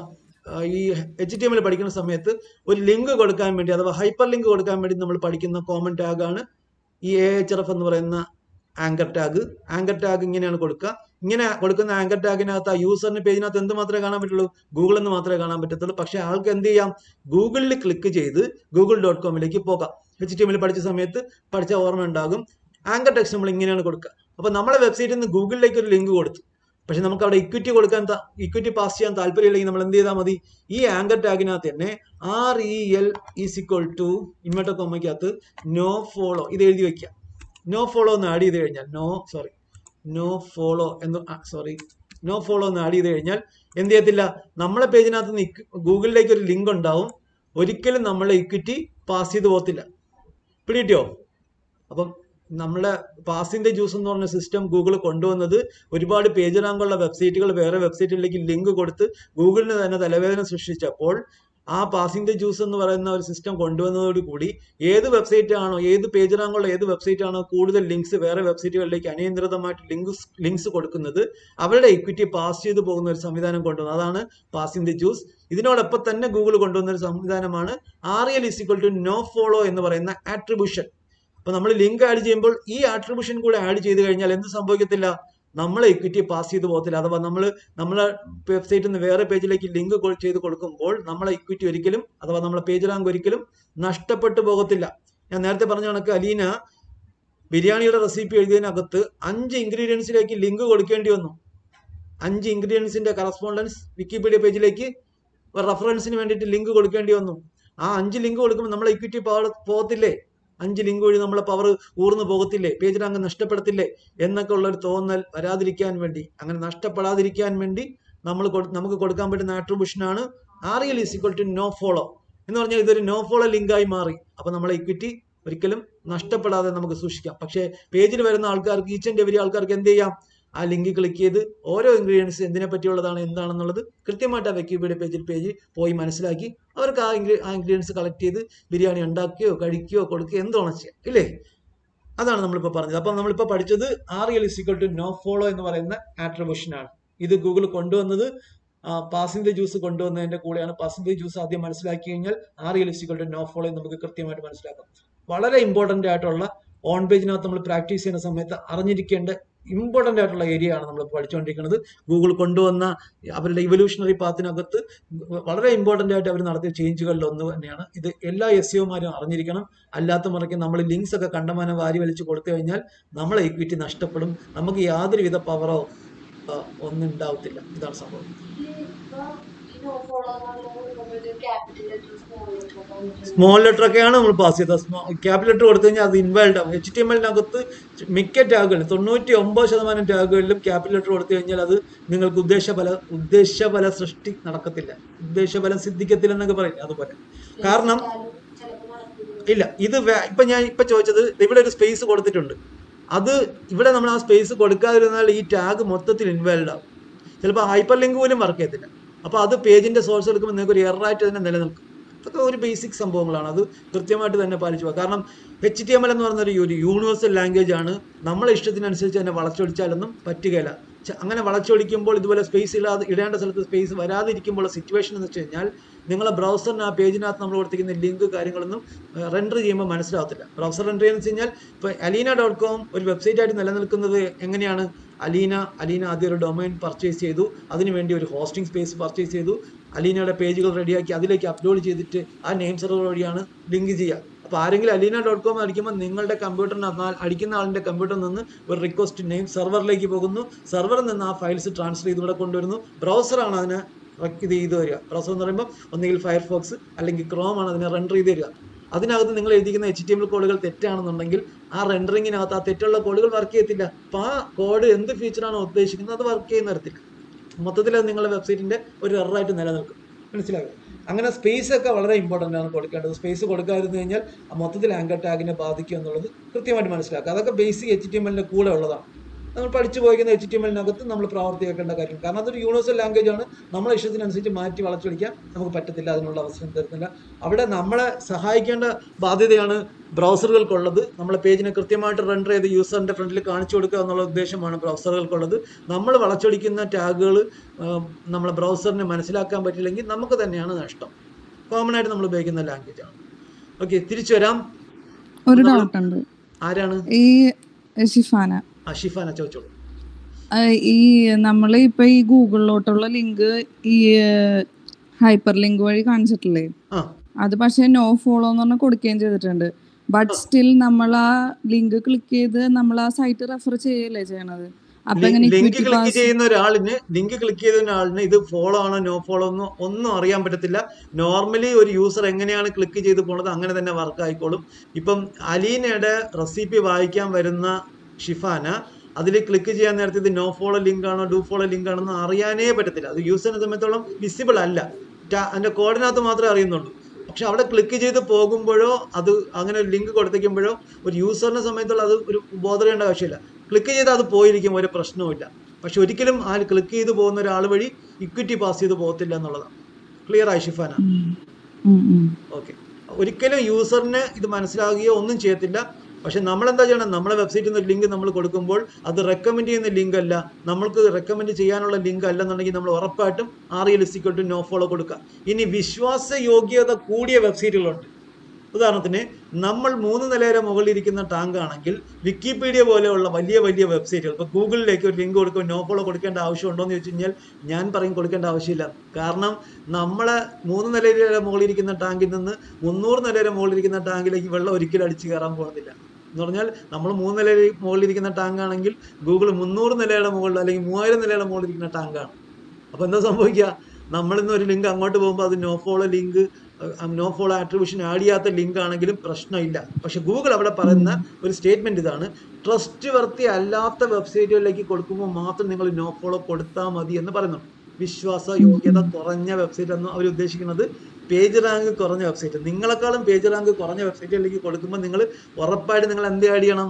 ആ, ഈ എച്ച് ടി എം എൽ പഠിക്കുന്ന സമയത്ത് ഒരു ലിങ്ക് കൊടുക്കാൻ വേണ്ടി അഥവാ ഹൈപ്പർ ലിങ്ക് കൊടുക്കാൻ വേണ്ടി നമ്മൾ പഠിക്കുന്ന കോമൺ ടാഗാണ് ഈ എ എച്ച് എഫ് എന്ന് പറയുന്ന ആങ്കർ ടാഗ് ആങ്കർ ടാഗ് ഇങ്ങനെയാണ് കൊടുക്കുക ഇങ്ങനെ കൊടുക്കുന്ന ആങ്കർ ടാഗിനകത്ത് ആ യൂസറിന് പേജിനകത്ത് എന്ത് മാത്രമേ കാണാൻ പറ്റുള്ളൂ ഗൂഗിൾ എന്ന് മാത്രമേ കാണാൻ പറ്റത്തുള്ളൂ പക്ഷേ ആൾക്ക് എന്ത് ചെയ്യാം ഗൂഗിളിൽ ക്ലിക്ക് ചെയ്ത് ഗൂഗിൾ ഡോട്ട് കോമിലേക്ക് പോകാം എച്ച് ടി എമ്മിൽ പഠിച്ച സമയത്ത് പഠിച്ച ഓർമ്മ ഉണ്ടാകും ആങ്കർ ടെക്സ്റ്റ് നമ്മൾ ഇങ്ങനെയാണ് കൊടുക്കുക അപ്പോൾ നമ്മളെ വെബ്സൈറ്റിൽ നിന്ന് ഗൂഗിളിലേക്ക് ഒരു ലിങ്ക് കൊടുത്തു പക്ഷെ നമുക്ക് അവിടെ ഇക്വിറ്റി കൊടുക്കാൻ ഇക്വിറ്റി പാസ് ചെയ്യാൻ താല്പര്യമില്ലെങ്കിൽ നമ്മൾ എന്ത് ചെയ്താൽ മതി ഈ ആങ്കർ ടാഗിനകത്ത് തന്നെ R E L is equal to inverted കോമയ്ക്കകത്ത് നോ ഫോളോ ഇത് എഴുതി വെക്കുക നോ ഫോളോ എന്ന് ആഡ് ചെയ്ത് കഴിഞ്ഞാൽ നോ സോറി നോ ഫോളോ എന്ന് സോറി നോ ഫോളോ എന്ന് ആഡ് ചെയ്ത് കഴിഞ്ഞാൽ എന്ത് ചെയ്യത്തില്ല നമ്മളെ പേജിനകത്ത് നിന്ന് ഗൂഗിളിലേക്ക് ഒരു ലിങ്ക് ഉണ്ടാവും ഒരിക്കലും നമ്മളെ ഇക്വിറ്റി പാസ് ചെയ്ത് പോകത്തില്ല പിടികിട്ടിയോ അപ്പം നമ്മളെ പാസിന്റെ ജ്യൂസ് എന്ന് പറഞ്ഞ സിസ്റ്റം ഗൂഗിൾ കൊണ്ടുവന്നത് ഒരുപാട് പേജ് റാങ്കുള്ള വെബ്സൈറ്റുകൾ വേറെ വെബ്സൈറ്റിലേക്ക് ലിങ്ക് കൊടുത്ത് ഗൂഗിളിന് തന്നെ തലവേദന സൃഷ്ടിച്ചപ്പോൾ ആ പാസിംഗ് ദ ജ്യൂസ് എന്ന് പറയുന്ന ഒരു സിസ്റ്റം കൊണ്ടുവന്നതോടുകൂടി ഏത് വെബ്സൈറ്റ് ആണോ ഏത് പേജ് റാങ്കുള്ള ഏത് വെബ്സൈറ്റ് ആണോ കൂടുതൽ ലിങ്ക്സ് വേറെ വെബ്സൈറ്റുകളിലേക്ക് അനിയന്ത്രിതമായിട്ട് ലിങ്ക്സ് ലിങ്ക്സ് കൊടുക്കുന്നത് അവരുടെ ഇക്വിറ്റി പാസ് ചെയ്തു പോകുന്ന ഒരു സംവിധാനം കൊണ്ടുവന്നത് അതാണ് പാസിംഗ് ദി ജ്യൂസ് ഇതിനോടൊപ്പം തന്നെ ഗൂഗിൾ കൊണ്ടുവന്ന ഒരു സംവിധാനമാണ് R L is equal to no follow എന്ന് പറയുന്ന ആട്രിബ്യൂഷൻ അപ്പൊ നമ്മൾ ലിങ്ക് ആഡ് ചെയ്യുമ്പോൾ ഈ ആട്രിബ്യൂഷൻ കൂടെ ആഡ് ചെയ്ത് കഴിഞ്ഞാൽ എന്ത് സംഭവിക്കത്തില്ല നമ്മളെ ഇക്വിറ്റി പാസ് ചെയ്ത് പോകത്തില്ല അഥവാ നമ്മൾ നമ്മളെ വെബ്സൈറ്റിൽ നിന്ന് വേറെ പേജിലേക്ക് ലിങ്ക് ചെയ്ത് കൊടുക്കുമ്പോൾ നമ്മളെ ഇക്വിറ്റി ഒരിക്കലും അഥവാ നമ്മളെ പേജ് റാങ്ക് ഒരിക്കലും നഷ്ടപ്പെട്ടു പോകത്തില്ല ഞാൻ നേരത്തെ പറഞ്ഞ കണക്ക് അലീന ബിരിയാണിയുടെ റെസിപ്പി എഴുതിയതിനകത്ത് അഞ്ച് ഇൻഗ്രീഡിയൻസിലേക്ക് ലിങ്ക് കൊടുക്കേണ്ടി വന്നു അഞ്ച് ഇൻഗ്രീഡിയൻസിന്റെ കറസ്പോണ്ടൻസ് വിക്കിപീഡിയ പേജിലേക്ക് റെഫറൻസിന് വേണ്ടിയിട്ട് ലിങ്ക് കൊടുക്കേണ്ടി വന്നു ആ അഞ്ച് ലിങ്ക് കൊടുക്കുമ്പോൾ നമ്മളെ ഇക്വിറ്റി പോകത്തില്ലേ അഞ്ച് ലിങ്ക് വഴി നമ്മളെ പവർ ഊർന്നു പോകത്തില്ലേ പേജ് റാങ്ക് നഷ്ടപ്പെടത്തില്ലേ എന്നൊക്കെ ഉള്ള ഒരു തോന്നൽ വരാതിരിക്കാൻ വേണ്ടി അങ്ങനെ നഷ്ടപ്പെടാതിരിക്കാൻ വേണ്ടി നമ്മൾ നമുക്ക് കൊടുക്കാൻ പറ്റുന്ന ആട്രിബ്യൂഷനാണ് R L is equal to no follow എന്ന് പറഞ്ഞാൽ ഇതൊരു നോ ഫോളോ ലിങ്കായി മാറി അപ്പൊ നമ്മളെ ഇക്വിറ്റി ഒരിക്കലും നഷ്ടപ്പെടാതെ നമുക്ക് സൂക്ഷിക്കാം പക്ഷേ പേജിൽ വരുന്ന ആൾക്കാർക്ക് ഈച്ച് ആൻഡ് എവരി ആൾക്കാർക്ക് എന്ത് ചെയ്യാം ആ ലിങ്ക് ക്ലിക്ക് ചെയ്ത് ഓരോ ഇൻഗ്രീഡിയൻസ് എന്തിനെ പറ്റിയുള്ളതാണ് എന്താണെന്നുള്ളത് കൃത്യമായിട്ട് ആ വിക്കിപീഡിയ പേജിൽ പേജ് പോയി മനസ്സിലാക്കി അവർക്ക് ആ ഇൻഗ്രീ ആ ഇൻഗ്രീഡിയൻസ് കളക്ട് ചെയ്ത് ബിരിയാണി ഉണ്ടാക്കുകയോ കഴിക്കുകയോ കൊടുക്കുകയോ എന്തോണം ചെയ്യാം ഇല്ലേ അതാണ് നമ്മളിപ്പോൾ പറഞ്ഞത് അപ്പം നമ്മളിപ്പോൾ പഠിച്ചത് R L is equal to no follow എന്ന് പറയുന്ന ആട്രിബ്യൂഷൻ ആണ് ഇത് ഗൂഗിൾ കൊണ്ടുവന്നത് പാസിംഗ് ദ ജ്യൂസ് കൊണ്ടുവന്നതിന്റെ കൂടെയാണ് പാസിംഗ് ദ ജ്യൂസ് ആദ്യം മനസ്സിലാക്കി കഴിഞ്ഞാൽ R L is equal to no follow എന്ന് നമുക്ക് കൃത്യമായിട്ട് മനസ്സിലാക്കാം വളരെ ഇമ്പോർട്ടന്റ് ആയിട്ടുള്ള ഓൺ പേജിനകത്ത് നമ്മൾ പ്രാക്ടീസ് ചെയ്യുന്ന സമയത്ത് അറിഞ്ഞിരിക്കേണ്ട ഇമ്പോർട്ടൻ്റ് ആയിട്ടുള്ള ഏരിയ ആണ് നമ്മൾ പഠിച്ചുകൊണ്ടിരിക്കുന്നത് ഗൂഗിൾ കൊണ്ടുവന്ന അവരുടെ ഇവല്യൂഷണറി പാത്തിനകത്ത് വളരെ ഇമ്പോർട്ടൻ്റ് ആയിട്ട് അവർ നടത്തിയ ചേഞ്ചുകളിൽ ഒന്ന് തന്നെയാണ് ഇത് എല്ലാ എസ് സിഒമാരും അറിഞ്ഞിരിക്കണം അല്ലാത്ത മുറയ്ക്ക് നമ്മൾ ലിങ്ക്സ് ഒക്കെ കണ്ടമാനം വാരി വലിച്ച് കൊടുത്തു കഴിഞ്ഞാൽ നമ്മളെ ഇക്വിറ്റി നഷ്ടപ്പെടും നമുക്ക് യാതൊരുവിധ പവറോ ഒന്നും ഉണ്ടാവത്തില്ല ഇതാണ് സംഭവം സ്മോൾ ലെറ്റർ ഒക്കെയാണ് നമ്മൾ പാസ് ചെയ്തത് ക്യാപിറ്റൽ ലെറ്റർ കൊടുത്തു കഴിഞ്ഞാൽ അത് ഇൻവാൽഡ് ആവും എച്ച് ടി എം എല്ലിനകത്ത് മിക്ക ടാഗുകളിലും തൊണ്ണൂറ്റി ഒമ്പത് ശതമാനം ടാഗുകളിലും ക്യാപിറ്റൽ ലെറ്റർ കൊടുത്തു കഴിഞ്ഞാൽ അത് നിങ്ങൾക്ക് ഉദ്ദേശഫല ഉദ്ദേശഫല സൃഷ്ടി നടക്കത്തില്ല ഉദ്ദേശഫലം സിദ്ധിക്കത്തില്ല എന്നൊക്കെ പറയും അതുപോലെ കാരണം ഇല്ല ഇത് ഇപ്പൊ ഞാൻ ഇപ്പൊ ചോദിച്ചത് ഇവിടെ ഒരു സ്പേസ് കൊടുത്തിട്ടുണ്ട് അത് ഇവിടെ നമ്മൾ ആ സ്പേസ് കൊടുക്കാതിരുന്നാൽ ഈ ടാഗ് മൊത്തത്തിൽ ഇൻവാൽഡ് ആവും ചിലപ്പോൾ ഹൈപ്പർ ലിങ്ക് പോലും വർക്ക് ചെയ്യത്തില്ല അപ്പോൾ അത് പേജിന്റെ സോഴ്സ് എടുക്കുമ്പോൾ നിങ്ങൾക്ക് ഒരു എററായിട്ട് തന്നെ നിലനിൽക്കും ഇതൊക്കെ ഒരു ബേസിക് സംഭവങ്ങളാണ് അത് കൃത്യമായിട്ട് തന്നെ പാലിച്ചു പോകുക കാരണം എച്ച് ടി എം എൽ എന്ന് പറയുന്ന ഒരു യൂണിവേഴ്സൽ ലാംഗ്വേജ് ആണ് നമ്മളെ ഇഷ്ടത്തിനനുസരിച്ച് തന്നെ വളച്ചൊടിച്ചാലൊന്നും പറ്റുകയില്ല അങ്ങനെ വളച്ചൊടിക്കുമ്പോൾ ഇതുപോലെ സ്പേസ് ഇല്ലാതെ ഇടേണ്ട സ്ഥലത്ത് സ്പേസ് വരാതിരിക്കുമ്പോൾ സിറ്റുവേഷൻ എന്ന് വെച്ച് കഴിഞ്ഞാൽ നിങ്ങളെ ബ്രൗസറിന് ആ പേജിനകത്ത് നമ്മൾ കൊടുത്തിരിക്കുന്ന ലിങ്ക് കാര്യങ്ങളൊന്നും റെൻഡർ ചെയ്യുമ്പോൾ മനസ്സിലാവത്തില്ല ബ്രൗസർ റെൻഡർ ചെയ്യുന്ന വെച്ച് കഴിഞ്ഞാൽ ഇപ്പോൾ അലീന ഡോട്ട് കോം ഒരു വെബ്സൈറ്റ് ആയിട്ട് നിലനിൽക്കുന്നത് എങ്ങനെയാണ് അലീന അലീന ആദ്യം ഒരു ഡൊമൈൻ പർച്ചേസ് ചെയ്തു അതിനുവേണ്ടി ഒരു ഹോസ്റ്റിംഗ് സ്പേസ് പർച്ചേസ് ചെയ്തു അലീനയുടെ പേജുകൾ റെഡിയാക്കി അതിലേക്ക് അപ്ലോഡ് ചെയ്തിട്ട് ആ നെയിം സെർവർ വഴിയാണ് ലിങ്ക് ചെയ്യുക അപ്പോൾ ആരെങ്കിലും അലീന ഡോട്ട് കോം അടിക്കുമ്പോൾ നിങ്ങളുടെ കമ്പ്യൂട്ടറിന് അടിക്കുന്ന ആളിൻ്റെ കമ്പ്യൂട്ടറിൽ നിന്ന് ഒരു റിക്വസ്റ്റ് നെയിം സെർവറിലേക്ക് പോകുന്നു സെർവറിൽ നിന്ന് ആ ഫയൽസ് ട്രാൻസ്ഫർ ചെയ്ത് ഇവിടെ കൊണ്ടുവരുന്നു ബ്രൗസറാണ് അതിനെ ഇത് ചെയ്ത് തരിക ബ്രൗസർ എന്ന് പറയുമ്പോൾ ഒന്നുകിൽ ഫയർഫോക്സ് അല്ലെങ്കിൽ ക്രോം ആണ് അതിനെ റെൻഡർ ചെയ്ത് തരിക അതിനകത്ത് നിങ്ങൾ എഴുതിക്കുന്ന എച്ച് ടി എം എൽ കോഡുകൾ തെറ്റാണെന്നുണ്ടെങ്കിൽ ആ റെൻഡറിങ്ങിനകത്ത് ആ തെറ്റുള്ള കോഡുകൾ വർക്ക് ചെയ്യത്തില്ല അപ്പോൾ ആ കോഡ് എന്ത് ഫീച്ചറാണോ ഉദ്ദേശിക്കുന്നത് അത് വർക്ക് ചെയ്യുന്ന തരത്തില്ല മൊത്തത്തിൽ അത് നിങ്ങളുടെ വെബ്സൈറ്റിന്റെ ഒരു എററായിട്ട് നിലനിൽക്കും മനസ്സിലാകും അങ്ങനെ സ്പേസ് ഒക്കെ വളരെ ഇമ്പോർട്ടൻ്റ് ആണ് കൊടുക്കേണ്ടത് സ്പേസ് കൊടുക്കാതിരുന്നു കഴിഞ്ഞാൽ മൊത്തത്തിൽ ആങ്കർ ടാഗിനെ ബാധിക്കും എന്നുള്ളത് കൃത്യമായിട്ട് മനസ്സിലാക്കുക അതൊക്കെ ബേസിക് എച്ച് ടി എം എല്ലിന്റെ കൂടെ ഉള്ളതാണ് നമ്മൾ പഠിച്ചു പോയിക്കുന്ന എച്ച് ടി എമ്മിനകത്ത് നമ്മൾ പ്രാവർത്തിയാക്കേണ്ട കാര്യം കാരണം അതൊരു യൂണിവേഴ്സൽ ലാംഗ്വേജ് ആണ് നമ്മളെ ഇഷ്ടത്തിനനുസരിച്ച് മാറ്റി വളച്ചൊടിക്കാൻ നമുക്ക് പറ്റത്തില്ല അതിനുള്ള അവസരം തരുന്നില്ല അവിടെ നമ്മളെ സഹായിക്കേണ്ട ബാധ്യതയാണ് ബ്രൗസറുകൾക്കുള്ളത് നമ്മളെ പേജിനെ കൃത്യമായിട്ട് റെൻഡർ ചെയ്ത് യൂസറിൻ്റെ ഫ്രണ്ടിൽ കാണിച്ചു കൊടുക്കുക എന്നുള്ള ഉദ്ദേശമാണ് ബ്രൗസറുകൾക്കുള്ളത് നമ്മൾ വളച്ചൊടിക്കുന്ന ടാഗുകൾ നമ്മളെ ബ്രൗസറിന് മനസ്സിലാക്കാൻ പറ്റില്ലെങ്കിൽ നമുക്ക് തന്നെയാണ് നഷ്ടം കോമൺ ആയിട്ട് നമ്മൾ ഉപയോഗിക്കുന്ന ലാംഗ്വേജ് ആണ് ഓക്കെ തിരിച്ചു വരാം ഒരു നമ്മള് ഡൗട്ട് ഉണ്ട് ആരാണ് ഈ ഷിഫാന അഷിഫാന ചോദിച്ചോളൂ ആ, ഈ നമ്മൾ ഇപ്പൊ ഈ ഗൂഗിളിലോട്ടുള്ള ലിങ്ക് ഈ ഹൈപ്പർ ലിങ്ക് വഴി കാണിച്ചിട്ടില്ലേ ആ അത് പക്ഷെ നോ ഫോളോ എന്ന് പറഞ്ഞാൽ കൊടുക്കുകയും ചെയ്തിട്ടുണ്ട് ബട്ട് സ്റ്റിൽ നമ്മൾ ആ ലിങ്ക് ക്ലിക്ക് ചെയ്ത് നമ്മൾ ആ സൈറ്റ് റെഫർ ചെയ്യല്ലേ ചെയ്യണത് അപ്പൊ എങ്ങനെ ലിങ്ക് equity ക്ലിക്ക് pass- ചെയ്യുന്ന ഒരാളിന് ലിങ്ക് ക്ലിക്ക് ചെയ്ത ആളിന് ഇത് ഫോളോ ആണോ നോ ഫോളോ എന്നോ ഒന്നും അറിയാൻ പറ്റത്തില്ല നോർമലി ഒരു യൂസർ എങ്ങനെയാണ് ക്ലിക്ക് ചെയ്ത് പോണത് അങ്ങനെ തന്നെ വർക്ക് ആയിക്കോളും ഇപ്പം അലീനയുടെ റെസിപ്പി വായിക്കാൻ വരുന്ന ഷിഫാന അതിൽ ക്ലിക്ക് ചെയ്യാൻ നേരത്തെ ഇത് നോ ഫോളോ ലിങ്ക് ആണോ ഡു ഫോളോ ലിങ്ക് ആണോ എന്ന് അറിയാനേ പറ്റത്തില്ല അത് യൂസറിനെ സംബന്ധിച്ചോളം വിസിബിൾ അല്ല ടാ- അതിന്റെ കോഡിനകത്ത് മാത്രമേ അറിയുന്നുള്ളൂ പക്ഷെ അവിടെ ക്ലിക്ക് ചെയ്ത് പോകുമ്പോഴോ അത് അങ്ങനെ ഒരു ലിങ്ക് കൊടുത്തേക്കുമ്പോഴോ ഒരു യൂസറിനെ സംബന്ധിച്ചുള്ള അത് ഒരു ബോധർ ചെയ്യേണ്ട ആവശ്യമില്ല ക്ലിക്ക് ചെയ്ത് അത് പോയിരിക്കും ഒരു പ്രശ്നവുമില്ല പക്ഷെ ഒരിക്കലും ആ ക്ലിക്ക് ചെയ്ത് പോകുന്ന ഒരാൾ വഴി ഇക്വിറ്റി പാസ് ചെയ്ത് പോകത്തില്ല എന്നുള്ളതാണ് ക്ലിയർ ആയി ഷിഫാന ഉം. ഉം, ഉം. ഓക്കെ ഒരിക്കലും യൂസറിന് ഇത് മനസ്സിലാകുകയോ ഒന്നും ചെയ്യത്തില്ല പക്ഷെ നമ്മൾ എന്താ ചെയ്യണം നമ്മളെ വെബ്സൈറ്റിൽ നിന്ന് ഒരു ലിങ്ക് നമ്മൾ കൊടുക്കുമ്പോൾ അത് റെക്കമെൻഡ് ചെയ്യുന്ന ലിങ്ക് അല്ല നമ്മൾക്ക് റെക്കമെൻഡ് ചെയ്യാനുള്ള ലിങ്ക് അല്ലെന്നുണ്ടെങ്കിൽ നമ്മൾ ഉറപ്പായിട്ടും R L is to no follow കൊടുക്കുക ഇനി വിശ്വാസയോഗ്യത കൂടിയ വെബ്സൈറ്റുകളുണ്ട് ഉദാഹരണത്തിന് നമ്മൾ മൂന്ന് നിലയുടെ മുകളിൽ ഇരിക്കുന്ന ടാങ്ക് ആണെങ്കിൽ വിക്കിപീഡിയ പോലെയുള്ള വലിയ വലിയ വെബ്സൈറ്റുകൾ ഇപ്പോൾ ഗൂഗിളിലേക്ക് ഒരു ലിങ്ക് കൊടുക്കുക നോ ഫോളോ കൊടുക്കേണ്ട ആവശ്യമുണ്ടോ എന്ന് ചോദിച്ചു കഴിഞ്ഞാൽ ഞാൻ പറയും കൊടുക്കേണ്ട ആവശ്യമില്ല കാരണം നമ്മളെ മൂന്ന് നിലയുടെ മുകളിൽ ഇരിക്കുന്ന ടാങ്കിൽ നിന്ന് മുന്നൂറ് നിലയുടെ മുകളിൽ ഇരിക്കുന്ന ടാങ്കിലേക്ക് വെള്ളം ഒരിക്കലും അടിച്ചു കയറാൻ പോകുന്നില്ല എന്ന് പറഞ്ഞാൽ നമ്മൾ മൂന്ന് നിലയിൽ മുകളിൽ ഇരിക്കുന്ന ടാങ്ക് ആണെങ്കിൽ ഗൂഗിൾ മുന്നൂറ് നിലയുടെ മുകളിൽ അല്ലെങ്കിൽ മൂവായിരം നിലയുടെ മുകളിൽ ഇരിക്കുന്ന ടാങ്കാണ് അപ്പോൾ എന്താ സംഭവിക്കുക നമ്മളിന്ന് ഒരു ലിങ്ക് അങ്ങോട്ട് പോകുമ്പോൾ അത് no follow link no follow attribution add ചെയ്യാത്ത ലിങ്ക് ആണെങ്കിലും പ്രശ്നമില്ല പക്ഷെ ഗൂഗിൾ അവിടെ പറയുന്ന ഒരു സ്റ്റേറ്റ്മെന്റ് ഇതാണ് ട്രസ്റ്റ് വർത്തി അല്ലാത്ത വെബ്സൈറ്റുകളിലേക്ക് കൊടുക്കുമ്പോൾ മാത്രം നിങ്ങൾ നോ ഫോളോ കൊടുത്താൽ മതി എന്ന് പറയുന്നുണ്ട് വിശ്വാസ യോഗ്യത കുറഞ്ഞ വെബ്സൈറ്റ് എന്ന് അവർ ഉദ്ദേശിക്കുന്നത് പേജ് റാങ്ക് കുറഞ്ഞ വെബ്സൈറ്റ് നിങ്ങളെക്കാളും പേജ് റാങ്ക് കുറഞ്ഞ വെബ്സൈറ്റുകളിലേക്ക് കൊടുക്കുമ്പോൾ നിങ്ങൾ ഉറപ്പായിട്ട് നിങ്ങൾ എന്ത് ആഡ് ചെയ്യണം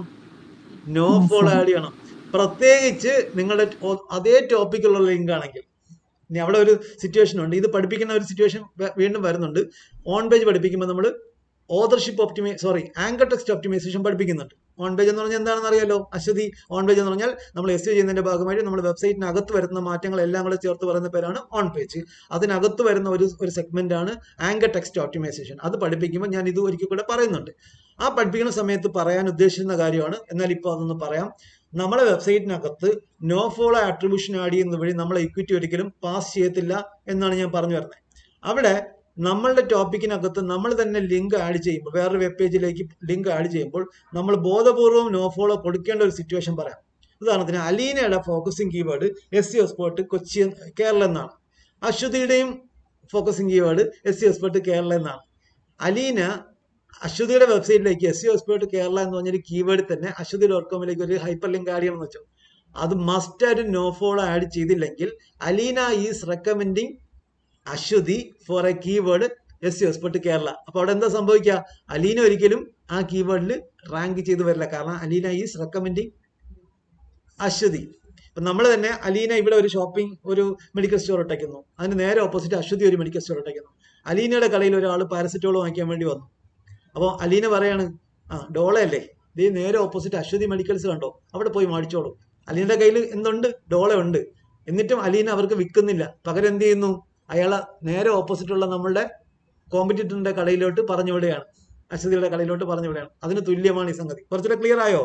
നോ ഫോളോ ആഡ് ചെയ്യണം പ്രത്യേകിച്ച് നിങ്ങളുടെ ഒ- അതേ ടോപ്പിക്കുള്ള ലിങ്ക് ആണെങ്കിൽ ഇനി അവിടെ ഒരു സിറ്റുവേഷൻ ഉണ്ട് ഇത് പഠിപ്പിക്കുന്ന ഒരു സിറ്റുവേഷൻ വീണ്ടും വരുന്നുണ്ട് ഓൺ പേജ് പഠിപ്പിക്കുമ്പോൾ നമ്മൾ ഓതർഷിപ്പ് ഒപ്റ്റിമൈ സോറി ആങ്കർ ടെക്സ്റ്റ് ഒപ്റ്റിമൈസേഷൻ പഠിപ്പിക്കുന്നുണ്ട് ഓൺ പേജ് എന്ന് പറഞ്ഞാൽ എന്താണെന്ന് അറിയാലോ അശ്വതി ഓൺ പേജ് എന്ന് പറഞ്ഞാൽ നമ്മൾ എസ് ചെയ്യുന്നതിന്റെ ഭാഗമായിട്ട് നമ്മൾ വെബ്സൈറ്റിനകത്ത് വരുന്ന മാറ്റങ്ങളെല്ലാം കൂടെ ചേർത്ത് പറയുന്ന പേരാണ് ഓൺ പേജ് അതിനകത്ത് വരുന്ന ഒരു ഒരു സെഗ്മെന്റ് ആണ് ആങ്കർ ടെക്സ്റ്റ് ഒപ്റ്റിമൈസേഷൻ അത് പഠിപ്പിക്കുമ്പോൾ ഞാൻ ഇത് ഒരിക്കൽ കൂടെ പറയുന്നുണ്ട് ആ പഠിപ്പിക്കുന്ന സമയത്ത് പറയാൻ ഉദ്ദേശിക്കുന്ന കാര്യമാണ് എന്നാൽ ഇപ്പോൾ അതൊന്ന് പറയാം നമ്മളെ വെബ്സൈറ്റിനകത്ത് നോ ഫോളോ ആട്രിബ്യൂഷൻ ആഡ് ചെയ്യുന്ന വഴി നമ്മളെ ഇക്വിറ്റി ഒരിക്കലും പാസ് ചെയ്യത്തില്ല എന്നാണ് ഞാൻ പറഞ്ഞു വരുന്നത് അവിടെ നമ്മളുടെ ടോപ്പിക്കിനകത്ത് നമ്മൾ തന്നെ ലിങ്ക് ആഡ് ചെയ്യുമ്പോൾ വേറൊരു വെബ് പേജിലേക്ക് ലിങ്ക് ആഡ് ചെയ്യുമ്പോൾ നമ്മൾ ബോധപൂർവം നോ ഫോളോ കൊടുക്കേണ്ട ഒരു സിറ്റുവേഷൻ പറയാം ഉദാഹരണത്തിന് അലീനയുടെ focusing keyword S C expert Kochi എന്ന്- കേരള എന്നാണ് അശ്വതിയുടെയും focusing keyword S C expert Kerala എന്നാണ് അലീന അശ്വതിയുടെ വെബ്സൈറ്റിലേക്ക് എസ് സി എക്സ്പേർട്ട് കേരള എന്ന് പറഞ്ഞൊരു കീവേഡ് തന്നെ അശ്വതി ഡോട്ട് കോമിലേക്ക് ഒരു ഹൈപ്പർ ലിങ്ക് ആഡ് ചെയ്യണമെന്ന് വെച്ചോ അത് മസ്റ്റ് ആയിട്ട് നോ ഫോളോ ആഡ് ചെയ്തില്ലെങ്കിൽ Aleena is recommending Aswathy for a keyword S C expert Kerala അപ്പോൾ അവിടെ എന്താ സംഭവിക്കുക അലീന ഒരിക്കലും ആ കീവേഡിൽ റാങ്ക് ചെയ്ത് വരില്ല കാരണം അലീന ഈസ് റെക്കമെൻഡിങ് അശ്വതി ഇപ്പം നമ്മൾ തന്നെ അലീന ഇവിടെ ഒരു ഷോപ്പിംഗ് ഒരു മെഡിക്കൽ സ്റ്റോർ ഇട്ടേക്കുന്നു അതിന് നേരെ ഓപ്പോസിറ്റ് അശ്വതി ഒരു മെഡിക്കൽ സ്റ്റോർ ഇട്ടേക്കുന്നു അലീനയുടെ കടയിൽ ഒരാൾ പാരസെറ്റോൾ വാങ്ങിക്കാൻ വേണ്ടി വന്നു അപ്പോൾ അലീന പറയാണ് ആ ഡോളയല്ലേ ഇതേ നേരെ ഓപ്പോസിറ്റ് അശ്വതി മെഡിക്കൽസ് കണ്ടോ അവിടെ പോയി മേടിച്ചോളൂ അലീനയുടെ കയ്യിൽ എന്തുണ്ട് ഡോള ഉണ്ട് എന്നിട്ടും അലീന അവർക്ക് വിൽക്കുന്നില്ല പകരം എന്ത് ചെയ്യുന്നു അയാളെ നേരെ ഓപ്പോസിറ്റുള്ള നമ്മളുടെ കോമ്പറ്റീറ്ററിന്റെ കടയിലോട്ട് പറഞ്ഞു വിടുകയാണ് അശ്വതിയുടെ കടയിലോട്ട് പറഞ്ഞു വിടുകയാണ് അതിന് തുല്യമാണ് ഈ സംഗതി കുറച്ചുകൂടെ ക്ലിയർ ആയോ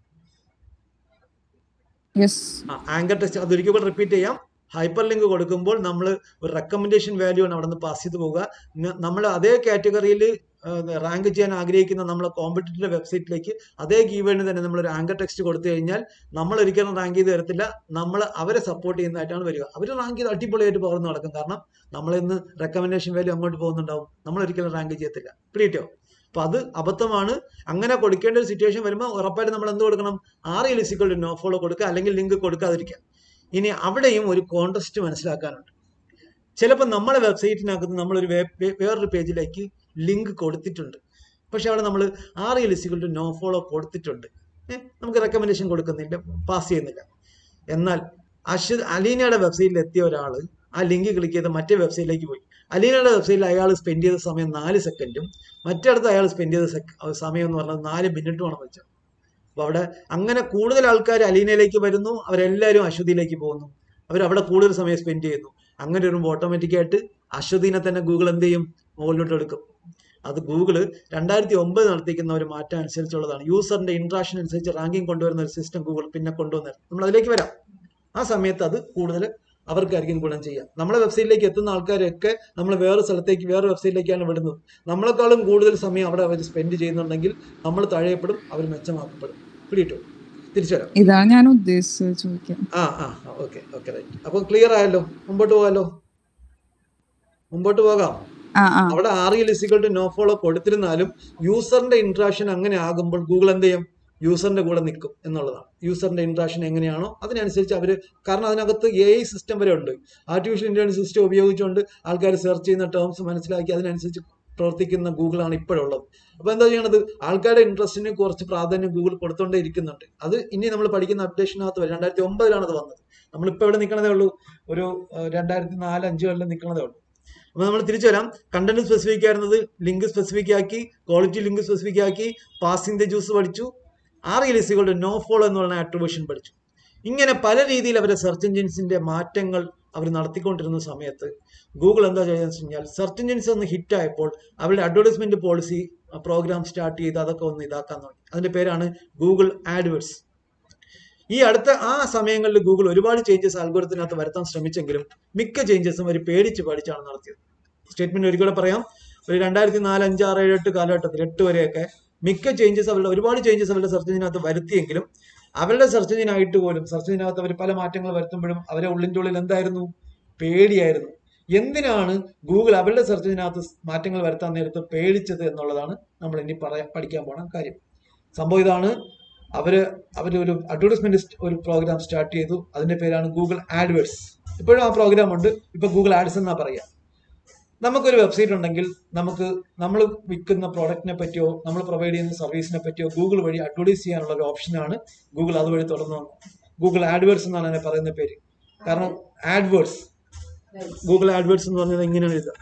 യെസ് ആങ്കർ ടെസ്റ്റ് അതൊരിക്കൽ കൂടെ റിപ്പീറ്റ് ചെയ്യാം ഹൈപ്പർ ലിങ്ക് കൊടുക്കുമ്പോൾ നമ്മൾ ഒരു റെക്കമെൻഡേഷൻ വാല്യൂ ആണ് അവിടെ നിന്ന് പാസ് ചെയ്ത് പോവുക നമ്മൾ അതേ കാറ്റഗറിയിൽ റാങ്ക് ചെയ്യാൻ ആഗ്രഹിക്കുന്ന നമ്മളെ കോമ്പറ്റീറ്റീവ് വെബ്സൈറ്റിലേക്ക് അതേ കീവേഡിന് തന്നെ നമ്മൾ ഒരു ആങ്കർ ടെക്സ്റ്റ് കൊടുത്തു കഴിഞ്ഞാൽ നമ്മൾ ഒരിക്കലും റാങ്ക് ചെയ്ത് തരത്തില്ല നമ്മൾ അവരെ സപ്പോർട്ട് ചെയ്യുന്നതായിട്ടാണ് വരിക അവർ റാങ്ക് ചെയ്ത് അടിപൊളിയായിട്ട് പകർന്നു നടക്കും കാരണം നമ്മളിന്ന് റെക്കമെൻഡേഷൻ വാല്യൂ അങ്ങോട്ട് പോകുന്നുണ്ടാവും നമ്മൾ ഒരിക്കലും റാങ്ക് ചെയ്യത്തില്ല പ്രീറ്റോ അപ്പൊ അത് അബദ്ധമാണ് അങ്ങനെ കൊടുക്കേണ്ട ഒരു സിറ്റുവേഷൻ വരുമ്പോൾ ഉറപ്പായിട്ട് നമ്മൾ എന്ത് കൊടുക്കണം ആർ എലിസിക്കൾ നോ ഫോളോ കൊടുക്കുക അല്ലെങ്കിൽ ലിങ്ക് കൊടുക്കാതിരിക്കുക ഇനി അവിടെയും ഒരു കോൺട്രസ്റ്റ് മനസ്സിലാക്കാനുണ്ട് ചിലപ്പോൾ നമ്മളെ വെബ്സൈറ്റിനകത്ത് നമ്മളൊരു വേ- വേറൊരു പേജിലേക്ക് ലിങ്ക് കൊടുത്തിട്ടുണ്ട് പക്ഷെ അവിടെ നമ്മൾ ആർ എലിസിക്കൾ നോ ഫോളോ കൊടുത്തിട്ടുണ്ട് ഏ, നമുക്ക് റെക്കമെൻഡേഷൻ കൊടുക്കുന്നില്ല പാസ് ചെയ്യുന്നില്ല എന്നാൽ അശ്വ അലീനയുടെ വെബ്സൈറ്റിൽ എത്തിയ ഒരാൾ ആ ലിങ്ക് ക്ലിക്ക് ചെയ്ത് മറ്റേ വെബ്സൈറ്റിലേക്ക് പോയി അലീനയുടെ വെബ്സൈറ്റിൽ അയാൾ സ്പെൻഡ് ചെയ്ത സമയം നാല് സെക്കൻഡും മറ്റടുത്ത് അയാൾ സ്പെൻഡ് ചെയ്ത sec- സമയം എന്ന് പറഞ്ഞാൽ നാല് മിനിറ്റുമാണ് വെച്ചത് അപ്പോൾ അവിടെ അങ്ങനെ കൂടുതൽ ആൾക്കാർ അലീനയിലേക്ക് വരുന്നു അവരെല്ലാവരും അശ്വതിയിലേക്ക് പോകുന്നു അവർ അവിടെ കൂടുതൽ സമയം സ്പെൻഡ് ചെയ്യുന്നു അങ്ങനെ വരുമ്പോൾ ഓട്ടോമാറ്റിക്കായിട്ട് അശ്വതിനെ തന്നെ ഗൂഗിൾ എന്ത് ചെയ്യും മുകളിലോട്ട് എടുക്കും അത് ഗൂഗിള് രണ്ടായിരത്തി ഒമ്പത് നടത്തിക്കുന്ന ഒരു മാറ്റം അനുസരിച്ചുള്ളതാണ് യൂസറിന്റെ ഇൻട്രാക്ഷൻ അനുസരിച്ച് റാങ്കിങ് കൊണ്ടുവരുന്ന ഒരു സിസ്റ്റം ഗൂഗിൾ പിന്നെ കൊണ്ടുവന്നത് നമ്മൾ അതിലേക്ക് വരാം ആ സമയത്ത് അത് കൂടുതൽ അവർക്കായിരിക്കും ഗുണം ചെയ്യാം നമ്മളെ വെബ്സൈറ്റിലേക്ക് എത്തുന്ന ആൾക്കാരൊക്കെ നമ്മൾ വേറെ സ്ഥലത്തേക്ക് വേറെ വെബ്സൈറ്റിലേക്കാണ് വിടുന്നത് നമ്മളെക്കാളും കൂടുതൽ സമയം അവിടെ അവർ സ്പെൻഡ് ചെയ്യുന്നുണ്ടെങ്കിൽ നമ്മൾ താഴെപ്പെടും അവർ മെച്ചമാക്കപ്പെടും പിടിയിട്ടു തിരിച്ചു വരാം ഇതാണ് ഞാൻ ഉദ്ദേശിച്ചത് ചോദിക്കാൻ ആ ആ ഓക്കെ ഓക്കെ റൈറ്റ് അപ്പോൾ ക്ലിയർ ആയല്ലോ മുമ്പോട്ട് പോകാലോ മുമ്പോട്ട് പോകാം ആ ആ അവിടെ R E L is equal to no follow കൊടുത്തിരുന്നാലും യൂസറിന്റെ ഇന്ററാക്ഷൻ അങ്ങനെ ആകുമ്പോൾ ഗൂഗിൾ എന്ത് ചെയ്യും യൂസറിന്റെ കൂടെ നിൽക്കും എന്നുള്ളതാണ് യൂസറിന്റെ ഇന്ററാക്ഷൻ എങ്ങനെയാണോ അതിനനുസരിച്ച് അവർ കാരണം അതിനകത്ത് എ ഐ സിസ്റ്റം വരെ ഉണ്ട് ആർട്ടിഫിഷ്യൽ ഇന്റലിജൻസ് സിസ്റ്റം ഉപയോഗിച്ചുകൊണ്ട് ആൾക്കാർ സെർച്ച് ചെയ്യുന്ന ടേംസ് മനസ്സിലാക്കി അതിനനുസരിച്ച് പ്രവർത്തിക്കുന്ന ഗൂഗിളാണ് ഇപ്പോഴുള്ളത് അപ്പോൾ എന്താ ചെയ്യണത് ആൾക്കാരുടെ ഇൻട്രസ്റ്റിന് കുറച്ച് പ്രാധാന്യം ഗൂഗിൾ കൊടുത്തോണ്ടേ ഇരിക്കുന്നുണ്ട് അത് ഇനി നമ്മൾ പഠിക്കുന്ന അപ്ഡേഷനകത്ത് വരും രണ്ടായിരത്തി ഒമ്പതിലാണ് അത് വന്നത് നമ്മളിപ്പോൾ ഇവിടെ നിൽക്കണതേ ഉള്ളൂ ഒരു ഏഹ്, രണ്ടായിരത്തി നാല് അഞ്ച് കൊല്ലം നിൽക്കണതേ ഉള്ളൂ അപ്പൊ നമ്മൾ തിരിച്ചു വരാം കണ്ടന്റ് സ്പെസിഫിക് ആയിരുന്നത് ലിങ്ക് സ്പെസിഫിക് ആക്കി ക്വാളിറ്റി ലിങ്ക് സ്പെസിഫിക് ആക്കി പാസിംഗ് ദ ജ്യൂസ് പഠിച്ചു ആർ ഇലിസികളുടെ നോ ഫോളോ എന്ന് പറയുന്ന ആട്രിബ്യൂഷൻ പഠിച്ചു ഇങ്ങനെ പല രീതിയിൽ അവരുടെ സെർച്ച് എഞ്ചിൻസിന്റെ മാറ്റങ്ങൾ അവർ നടത്തിക്കൊണ്ടിരുന്ന സമയത്ത് ഗൂഗിൾ എന്താ ചെയ്തതെന്ന് വെച്ച് കഴിഞ്ഞാൽ സെർച്ച് എഞ്ചിൻസ് ഒന്ന് ഹിറ്റ് ആയപ്പോൾ അവരുടെ അഡ്വർടൈസ്മെന്റ് പോളിസി പ്രോഗ്രാം സ്റ്റാർട്ട് ചെയ്ത് അതൊക്കെ ഒന്ന് ഇതാക്കാൻ തുടങ്ങി അതിന്റെ പേരാണ് ഗൂഗിൾ ആഡ്വേഴ്സ് ഈ അടുത്ത ആ സമയങ്ങളിൽ ഗൂഗിൾ ഒരുപാട് ചേഞ്ചസ് അൽഗോരത്തിനകത്ത് വരുത്താൻ ശ്രമിച്ചെങ്കിലും മിക്ക ചേഞ്ചസും അവർ പേടിച്ച് പഠിച്ചാണ് നടത്തിയത് സ്റ്റേറ്റ്മെന്റ് ഒരിക്കലും പറയാം ഒരു രണ്ടായിരത്തി നാല് അഞ്ച് ആറ് ഏഴ് എട്ട് കാലഘട്ടത്തിൽ എട്ട് വരെയൊക്കെ മിക്ക ചേഞ്ചസ് അവരുടെ ഒരുപാട് ചേഞ്ചസ് അവരുടെ സെർച്ച് എഞ്ചിനകത്ത് വരുത്തിയെങ്കിലും അവരുടെ സെർച്ച് എഞ്ചിനായിട്ട് പോലും സെർച്ച് എഞ്ചിനകത്ത് അവർ പല മാറ്റങ്ങൾ വരുത്തുമ്പോഴും അവരെ ഉള്ളിൻ്റെ ഉള്ളിൽ എന്തായിരുന്നു പേടിയായിരുന്നു എന്തിനാണ് ഗൂഗിൾ അവരുടെ സെർച്ച് എഞ്ചിനകത്ത് മാറ്റങ്ങൾ വരുത്താൻ നേരത്ത് പേടിച്ചത് എന്നുള്ളതാണ് നമ്മൾ ഇനി പറയാൻ പഠിക്കാൻ പോണ കാര്യം സംഭവം ഇതാണ് അവര് അവര് ഒരു അഡ്വർടൈസ്മെന്റ് ഒരു പ്രോഗ്രാം സ്റ്റാർട്ട് ചെയ്തു അതിന്റെ പേരാണ് ഗൂഗിൾ ആഡ്വേഴ്സ് ഇപ്പോഴും ആ പ്രോഗ്രാം ഉണ്ട് ഇപ്പൊ ഗൂഗിൾ ആഡ്സ് എന്നാ പറയാ നമുക്കൊരു വെബ്സൈറ്റ് ഉണ്ടെങ്കിൽ നമുക്ക് നമ്മൾ വിൽക്കുന്ന പ്രോഡക്റ്റിനെ പറ്റിയോ നമ്മൾ പ്രൊവൈഡ് ചെയ്യുന്ന സർവീസിനെ പറ്റിയോ ഗൂഗിൾ വഴി അഡ്വർടൈസ് ചെയ്യാനുള്ള ഒരു ഓപ്ഷനാണ് ഗൂഗിൾ അതുവഴി തുറന്നു വന്നത് ഗൂഗിൾ ആഡ്വേഴ്സ് എന്നാണ് അതിനെ പറയുന്ന പേര് കാരണം ആഡ്വേഴ്സ് ഗൂഗിൾ ആഡ്വേഴ്സ് എന്ന് പറഞ്ഞത് ഇങ്ങനെയാണ് ഇത്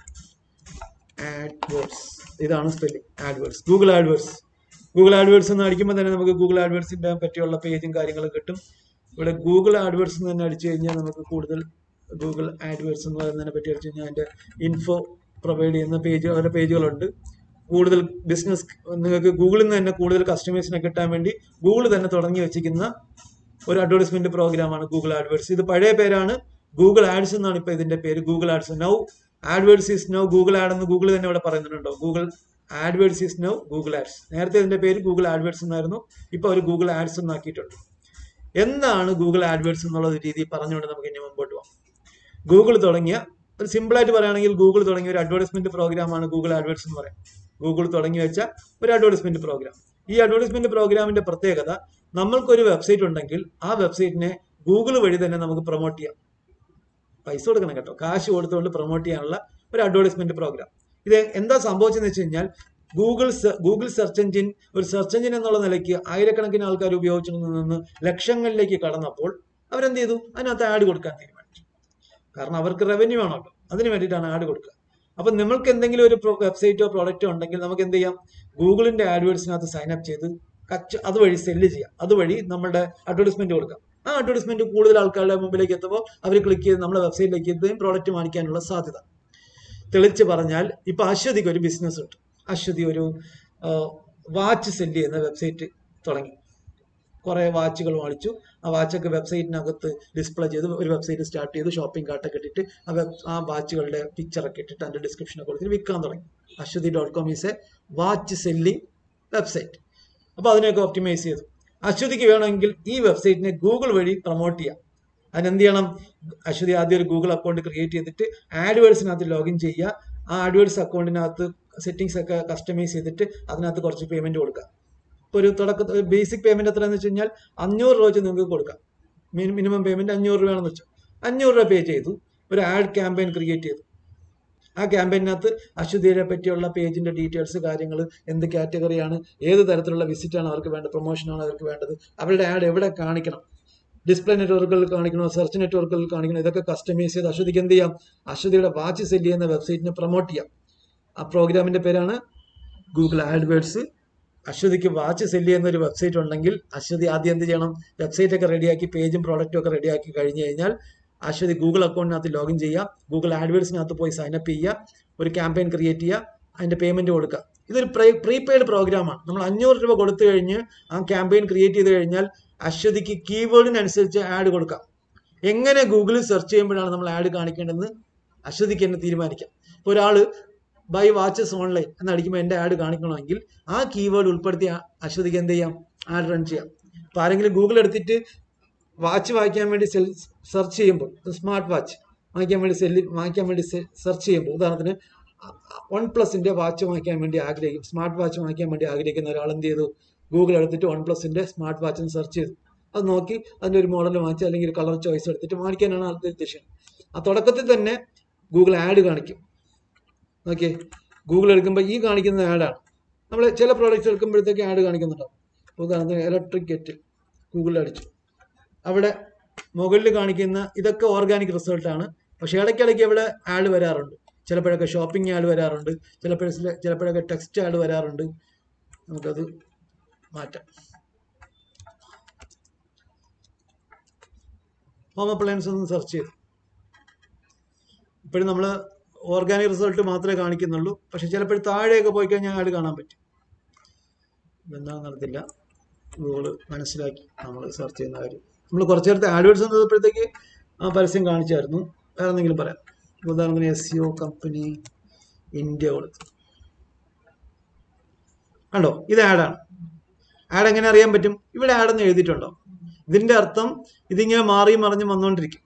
ആഡ്വേഴ്സ് ഇതാണ് spelling AdWords Google AdWords Google AdWords എന്ന് അടിക്കുമ്പോൾ തന്നെ നമുക്ക് ഗൂഗിൾ ആഡ്വേഴ്സിന്റെ പറ്റിയുള്ള പേജും കാര്യങ്ങളും കിട്ടും ഇവിടെ ഗൂഗിൾ ആഡ്വേഴ്സ് എന്ന് തന്നെ അടിച്ചു കഴിഞ്ഞാൽ നമുക്ക് കൂടുതൽ ഗൂഗിൾ ആഡ്വേഴ്സ് എന്ന് പറയുന്നതിനെ പറ്റി അടിച്ചു കഴിഞ്ഞാൽ അതിന്റെ ഇൻഫോ പ്രൊവൈഡ് ചെയ്യുന്ന പേജ് അവരുടെ പേജുകളുണ്ട് കൂടുതൽ ബിസിനസ് നിങ്ങൾക്ക് ഗൂഗിളിൽ നിന്ന് തന്നെ കൂടുതൽ കസ്റ്റമേഴ്സിനെ കിട്ടാൻ വേണ്ടി ഗൂഗിൾ തന്നെ തുടങ്ങി വെച്ചിരിക്കുന്ന ഒരു അഡ്വർടൈസ്മെന്റ് പ്രോഗ്രാമാണ് ഗൂഗിൾ ആഡ്വേഴ്സ് ഇത് പഴയ പേരാണ് ഗൂഗിൾ ആഡ്സ് എന്നാണ് ഇപ്പൊ ഇതിന്റെ പേര് Google Ads now AdWords is now Google ad എന്ന് ഗൂഗിൾ തന്നെ ഇവിടെ പറയുന്നുണ്ടോ Google AdWords is now Google Ads നേരത്തെ ഇതിന്റെ പേര് ഗൂഗിൾ ആഡ്വേഴ്സ് എന്നായിരുന്നു ഇപ്പൊ അവർ ഗൂഗിൾ ആഡ്സ് എന്നാക്കിയിട്ടുണ്ട് എന്താണ് ഗൂഗിൾ ആഡ്വേഴ്സ് എന്നുള്ള ഒരു രീതി പറഞ്ഞുകൊണ്ട് നമുക്ക് ഇനി മുമ്പോട്ട് പോകാം ഗൂഗിൾ തുടങ്ങിയ ഒരു സിമ്പിൾ ആയിട്ട് പറയുകയാണെങ്കിൽ ഗൂഗിൾ തുടങ്ങിയ ഒരു അഡ്വർടൈസ്മെന്റ് പ്രോഗ്രാമാണ് ഗൂഗിൾ ആഡ്വേഴ്സ് എന്ന് പറയും ഗൂഗിൾ തുടങ്ങി വെച്ച ഒരു അഡ്വർടൈസ്മെന്റ് പ്രോഗ്രാം ഈ അഡ്വർടൈസ്മെന്റ് പ്രോഗ്രാമിന്റെ പ്രത്യേകത നമ്മൾക്കൊരു വെബ്സൈറ്റ് ഉണ്ടെങ്കിൽ ആ വെബ്സൈറ്റിനെ ഗൂഗിൾ വഴി തന്നെ നമുക്ക് പ്രൊമോട്ട് ചെയ്യാം പൈസ കൊടുക്കണം കേട്ടോ കാശ് കൊടുത്തുകൊണ്ട് പ്രൊമോട്ട് ചെയ്യാനുള്ള ഒരു അഡ്വർടൈസ്മെന്റ് പ്രോഗ്രാം ഇത് എന്താ സംഭവിച്ചെന്ന് വെച്ച് കഴിഞ്ഞാൽ ഗൂഗിൾ സെ- ഗൂഗിൾ സെർച്ച് എഞ്ചിൻ ഒരു സെർച്ച് എഞ്ചിൻ എന്നുള്ള നിലയ്ക്ക് ആയിരക്കണക്കിന് ആൾക്കാർ ഉപയോഗിച്ചു നിന്ന് ലക്ഷങ്ങളിലേക്ക് കടന്നപ്പോൾ അവരെന്ത് ചെയ്തു അതിനകത്ത് ആഡ് കൊടുക്കാൻ തീരുമാനിച്ചു കാരണം അവർക്ക് റവന്യൂ വേണമല്ലോ അതിന് വേണ്ടിയിട്ടാണ് ആഡ് കൊടുക്കുക അപ്പൊ നമ്മൾക്ക് എന്തെങ്കിലും ഒരു വെബ്സൈറ്റോ പ്രോഡക്റ്റോ ഉണ്ടെങ്കിൽ നമുക്ക് എന്ത് ചെയ്യാം ഗൂഗിളിന്റെ ആഡ്വേർഡ്സിനകത്ത് സൈൻ അപ്പ് ചെയ്ത് കച്ച് അതുവഴി സെല്ല് ചെയ്യാം അതുവഴി നമ്മുടെ അഡ്വർടൈസ്മെന്റ് കൊടുക്കാം ആ അഡ്വർടൈസ്മെന്റ് കൂടുതൽ ആൾക്കാരുടെ മുമ്പിലേക്ക് എത്തുമ്പോൾ അവർ ക്ലിക്ക് ചെയ്ത് നമ്മുടെ വെബ്സൈറ്റിലേക്ക് എത്തുകയും പ്രോഡക്റ്റ് വാങ്ങിക്കാനുള്ള സാധ്യത തെളിച്ച് പറഞ്ഞാൽ ഇപ്പൊ അശ്വതിക്ക് ഒരു ബിസിനസ് ഉണ്ട് അശ്വതി ഒരു വാച്ച് സെല്ല് ചെയ്യുന്ന വെബ്സൈറ്റ് തുടങ്ങി കുറെ വാച്ചുകൾ വാങ്ങിച്ചു ആ വാച്ചൊക്കെ വെബ്സൈറ്റിനകത്ത് ഡിസ്പ്ലേ ചെയ്ത് ഒരു വെബ്സൈറ്റ് സ്റ്റാർട്ട് ചെയ്ത് ഷോപ്പിംഗ് കാർട്ടൊക്കെ ഇട്ടിട്ട് ആ വെബ് ആ വാച്ചുകളുടെ പിക്ചറൊക്കെ ഇട്ടിട്ട് അതിന്റെ ഡിസ്ക്രിപ്ഷനൊക്കെ കൊടുത്തിട്ട് വിൽക്കാൻ തുടങ്ങി Aswathy dot com is a watch selling website അപ്പോൾ അതിനെയൊക്കെ ഒപ്റ്റിമൈസ് ചെയ്തു അശ്വതിക്ക് വേണമെങ്കിൽ ഈ വെബ്സൈറ്റിനെ ഗൂഗിൾ വഴി പ്രൊമോട്ട് ചെയ്യാം അതിനെന്ത് ചെയ്യണം അശ്വതി ആദ്യം ഒരു ഗൂഗിൾ അക്കൗണ്ട് ക്രിയേറ്റ് ചെയ്തിട്ട് ആഡ്വേഴ്സിനകത്ത് ലോഗിൻ ചെയ്യുക ആ ആഡ്വേഴ്സ് അക്കൗണ്ടിനകത്ത് സെറ്റിംഗ്സ് ഒക്കെ കസ്റ്റമൈസ് ചെയ്തിട്ട് അതിനകത്ത് കുറച്ച് പേയ്മെന്റ് കൊടുക്കുക ഇപ്പോൾ ഒരു തുടക്ക ബേസിക് പേയ്മെന്റ് എത്രയാണെന്ന് വെച്ച് കഴിഞ്ഞാൽ അഞ്ഞൂറ് രൂപ വെച്ച് നിങ്ങൾക്ക് കൊടുക്കാം മിനിമം പേയ്മെന്റ് അഞ്ഞൂറ് രൂപയാണെന്ന് വെച്ചു അഞ്ഞൂറ് രൂപ പേ ചെയ്തു ഒരു ആഡ് ക്യാമ്പയിൻ ക്രിയേറ്റ് ചെയ്തു ആ ക്യാമ്പയിനകത്ത് അശ്വതിയെ പറ്റിയുള്ള പേജിന്റെ ഡീറ്റെയിൽസ് കാര്യങ്ങൾ എന്ത് കാറ്റഗറിയാണ് ഏത് തരത്തിലുള്ള വിസിറ്റ് ആണ് അവർക്ക് വേണ്ടത് പ്രൊമോഷൻ ആണ് അവർക്ക് വേണ്ടത് അവരുടെ ആഡ് എവിടെ കാണിക്കണം ഡിസ്പ്ലേ നെറ്റ്വർക്കുകളിൽ കാണിക്കണോ സെർച്ച് നെറ്റ്വർക്കുകളിൽ കാണിക്കണോ ഇതൊക്കെ കസ്റ്റമൈസ് ചെയ്ത് അശ്വതിക്ക് എന്ത് ചെയ്യാം അശ്വതിയുടെ വാച്ച് സെല് ചെയ്യുന്ന വെബ്സൈറ്റിനെ പ്രൊമോട്ട് ചെയ്യാം ആ പ്രോഗ്രാമിന്റെ പേരാണ് ഗൂഗിൾ ആഡ്വേർഡ്സ് അശ്വതിക്ക് വാച്ച് സെല് ചെയ്യുന്ന ഒരു വെബ്സൈറ്റ് ഉണ്ടെങ്കിൽ അശ്വതി ആദ്യം എന്ത് ചെയ്യണം വെബ്സൈറ്റ് ഒക്കെ റെഡിയാക്കി പേജും പ്രോഡക്റ്റും ഒക്കെ റെഡിയാക്കി കഴിഞ്ഞ് കഴിഞ്ഞാൽ അശ്വതി ഗൂഗിൾ അക്കൗണ്ടിനകത്ത് ലോഗിൻ ചെയ്യുക ഗൂഗിൾ ആഡ്വേർഡ്സിനകത്ത് പോയി സൈനപ്പ് ചെയ്യുക ഒരു ക്യാമ്പയിൻ ക്രിയേറ്റ് ചെയ്യുക അതിന്റെ പേയ്മെന്റ് കൊടുക്കുക ഇതൊരു പ്രീപെയ്ഡ് പ്രോഗ്രാമാണ് നമ്മൾ അഞ്ഞൂറ് രൂപ കൊടുത്തു കഴിഞ്ഞ് ആ ക്യാമ്പയിൻ ക്രിയേറ്റ് ചെയ്ത് കഴിഞ്ഞാൽ അശ്വതിക്ക് കീവേഡിനനുസരിച്ച് ആഡ് കൊടുക്കാം എങ്ങനെ ഗൂഗിളിൽ സെർച്ച് ചെയ്യുമ്പോഴാണ് നമ്മൾ ആഡ് കാണിക്കേണ്ടതെന്ന് അശ്വതിക്ക് തന്നെ തീരുമാനിക്കാം ഇപ്പോൾ ഒരാൾ ബൈ വാച്ചസ് ഓൺലൈൻ എന്നടിക്കുമ്പോൾ എൻ്റെ ആഡ് കാണിക്കണമെങ്കിൽ ആ കീവേഡ് ഉൾപ്പെടുത്തി ആ അശ്വതിക്ക് എന്ത് ചെയ്യാം ആഡ് റൺ ചെയ്യാം അപ്പോൾ ആരെങ്കിലും ഗൂഗിൾ എടുത്തിട്ട് വാച്ച് വായിക്കാൻ വേണ്ടി സെൽ സെർച്ച് ചെയ്യുമ്പോൾ സ്മാർട്ട് വാച്ച് വാങ്ങിക്കാൻ വേണ്ടി സെല്ലി വാങ്ങിക്കാൻ വേണ്ടി സെർച്ച് ചെയ്യുമ്പോൾ ഉദാഹരണത്തിന് വൺ പ്ലസിന്റെ വാച്ച് വാങ്ങിക്കാൻ വേണ്ടി ആഗ്രഹിക്കും സ്മാർട്ട് വാച്ച് വാങ്ങിക്കാൻ വേണ്ടി ആഗ്രഹിക്കുന്ന ഒരാൾ എന്ത് ചെയ്തു ഗൂഗിൾ എടുത്തിട്ട് വൺ പ്ലസിന്റെ സ്മാർട്ട് വാച്ച് സെർച്ച് ചെയ്തു അത് നോക്കി അതിന്റെ ഒരു മോഡൽ വാങ്ങിച്ച് അല്ലെങ്കിൽ ഒരു കളർ ചോയ്സ് എടുത്തിട്ട് വാങ്ങിക്കാനാണ് ആളുടെ ഉദ്ദേശം ആ തുടക്കത്തിൽ തന്നെ ഗൂഗിൾ ആഡ് കാണിക്കും ഓക്കെ ഗൂഗിൾ എടുക്കുമ്പോൾ ഈ കാണിക്കുന്ന ആഡാണ് നമ്മൾ ചില പ്രോഡക്റ്റ്സ് എടുക്കുമ്പോഴത്തേക്ക് ആഡ് കാണിക്കുന്നുണ്ടാവും ഉദാഹരണത്തിന് ഇലക്ട്രിക് കെറ്റിൽ ഗൂഗിളിൽ അടിച്ചു അവിടെ മുകളിൽ കാണിക്കുന്ന ഇതൊക്കെ ഓർഗാനിക് റിസൾട്ടാണ് പക്ഷേ ഇടയ്ക്കിടയ്ക്ക് ഇവിടെ ആഡ് വരാറുണ്ട് ചിലപ്പോഴൊക്കെ ഷോപ്പിംഗ് ആഡ് വരാറുണ്ട് ചിലപ്പോഴ ചിലപ്പോഴൊക്കെ ടെക്സ്റ്റ് ആഡ് വരാറുണ്ട് നമുക്കത് മാറ്റാം ഹോം അപ്ലയൻസ് ഒന്ന് സെർച്ച് ചെയ്തു ഇപ്പോഴും നമ്മൾ ഓർഗാനിക് റിസൾട്ട് മാത്രമേ കാണിക്കുന്നുള്ളൂ പക്ഷെ ചിലപ്പോൾ താഴെയൊക്കെ പോയി കഴിഞ്ഞാൽ ആഡ് കാണാൻ പറ്റും എന്താണെന്ന് നടത്തില്ല ഗൂഗിൾ മനസ്സിലാക്കി നമ്മൾ സെർച്ച് ചെയ്യുന്ന കാര്യം നമ്മൾ കുറച്ച് നേരത്തെ ആഡ്വേർഡ്സ് വന്നപ്പോഴത്തേക്ക് ആ പരസ്യം കാണിച്ചായിരുന്നു വേറെ എന്തെങ്കിലും പറയാം ഉദാഹരണത്തിന് S C O company India കൊടുത്തു കണ്ടോ ഇത് ആഡാണ് ആഡ് എങ്ങനെ അറിയാൻ പറ്റും ഇവിടെ ആഡെന്ന് എഴുതിയിട്ടുണ്ടോ ഇതിന്റെ അർത്ഥം ഇതിങ്ങനെ മാറി മറിഞ്ഞ് വന്നുകൊണ്ടിരിക്കും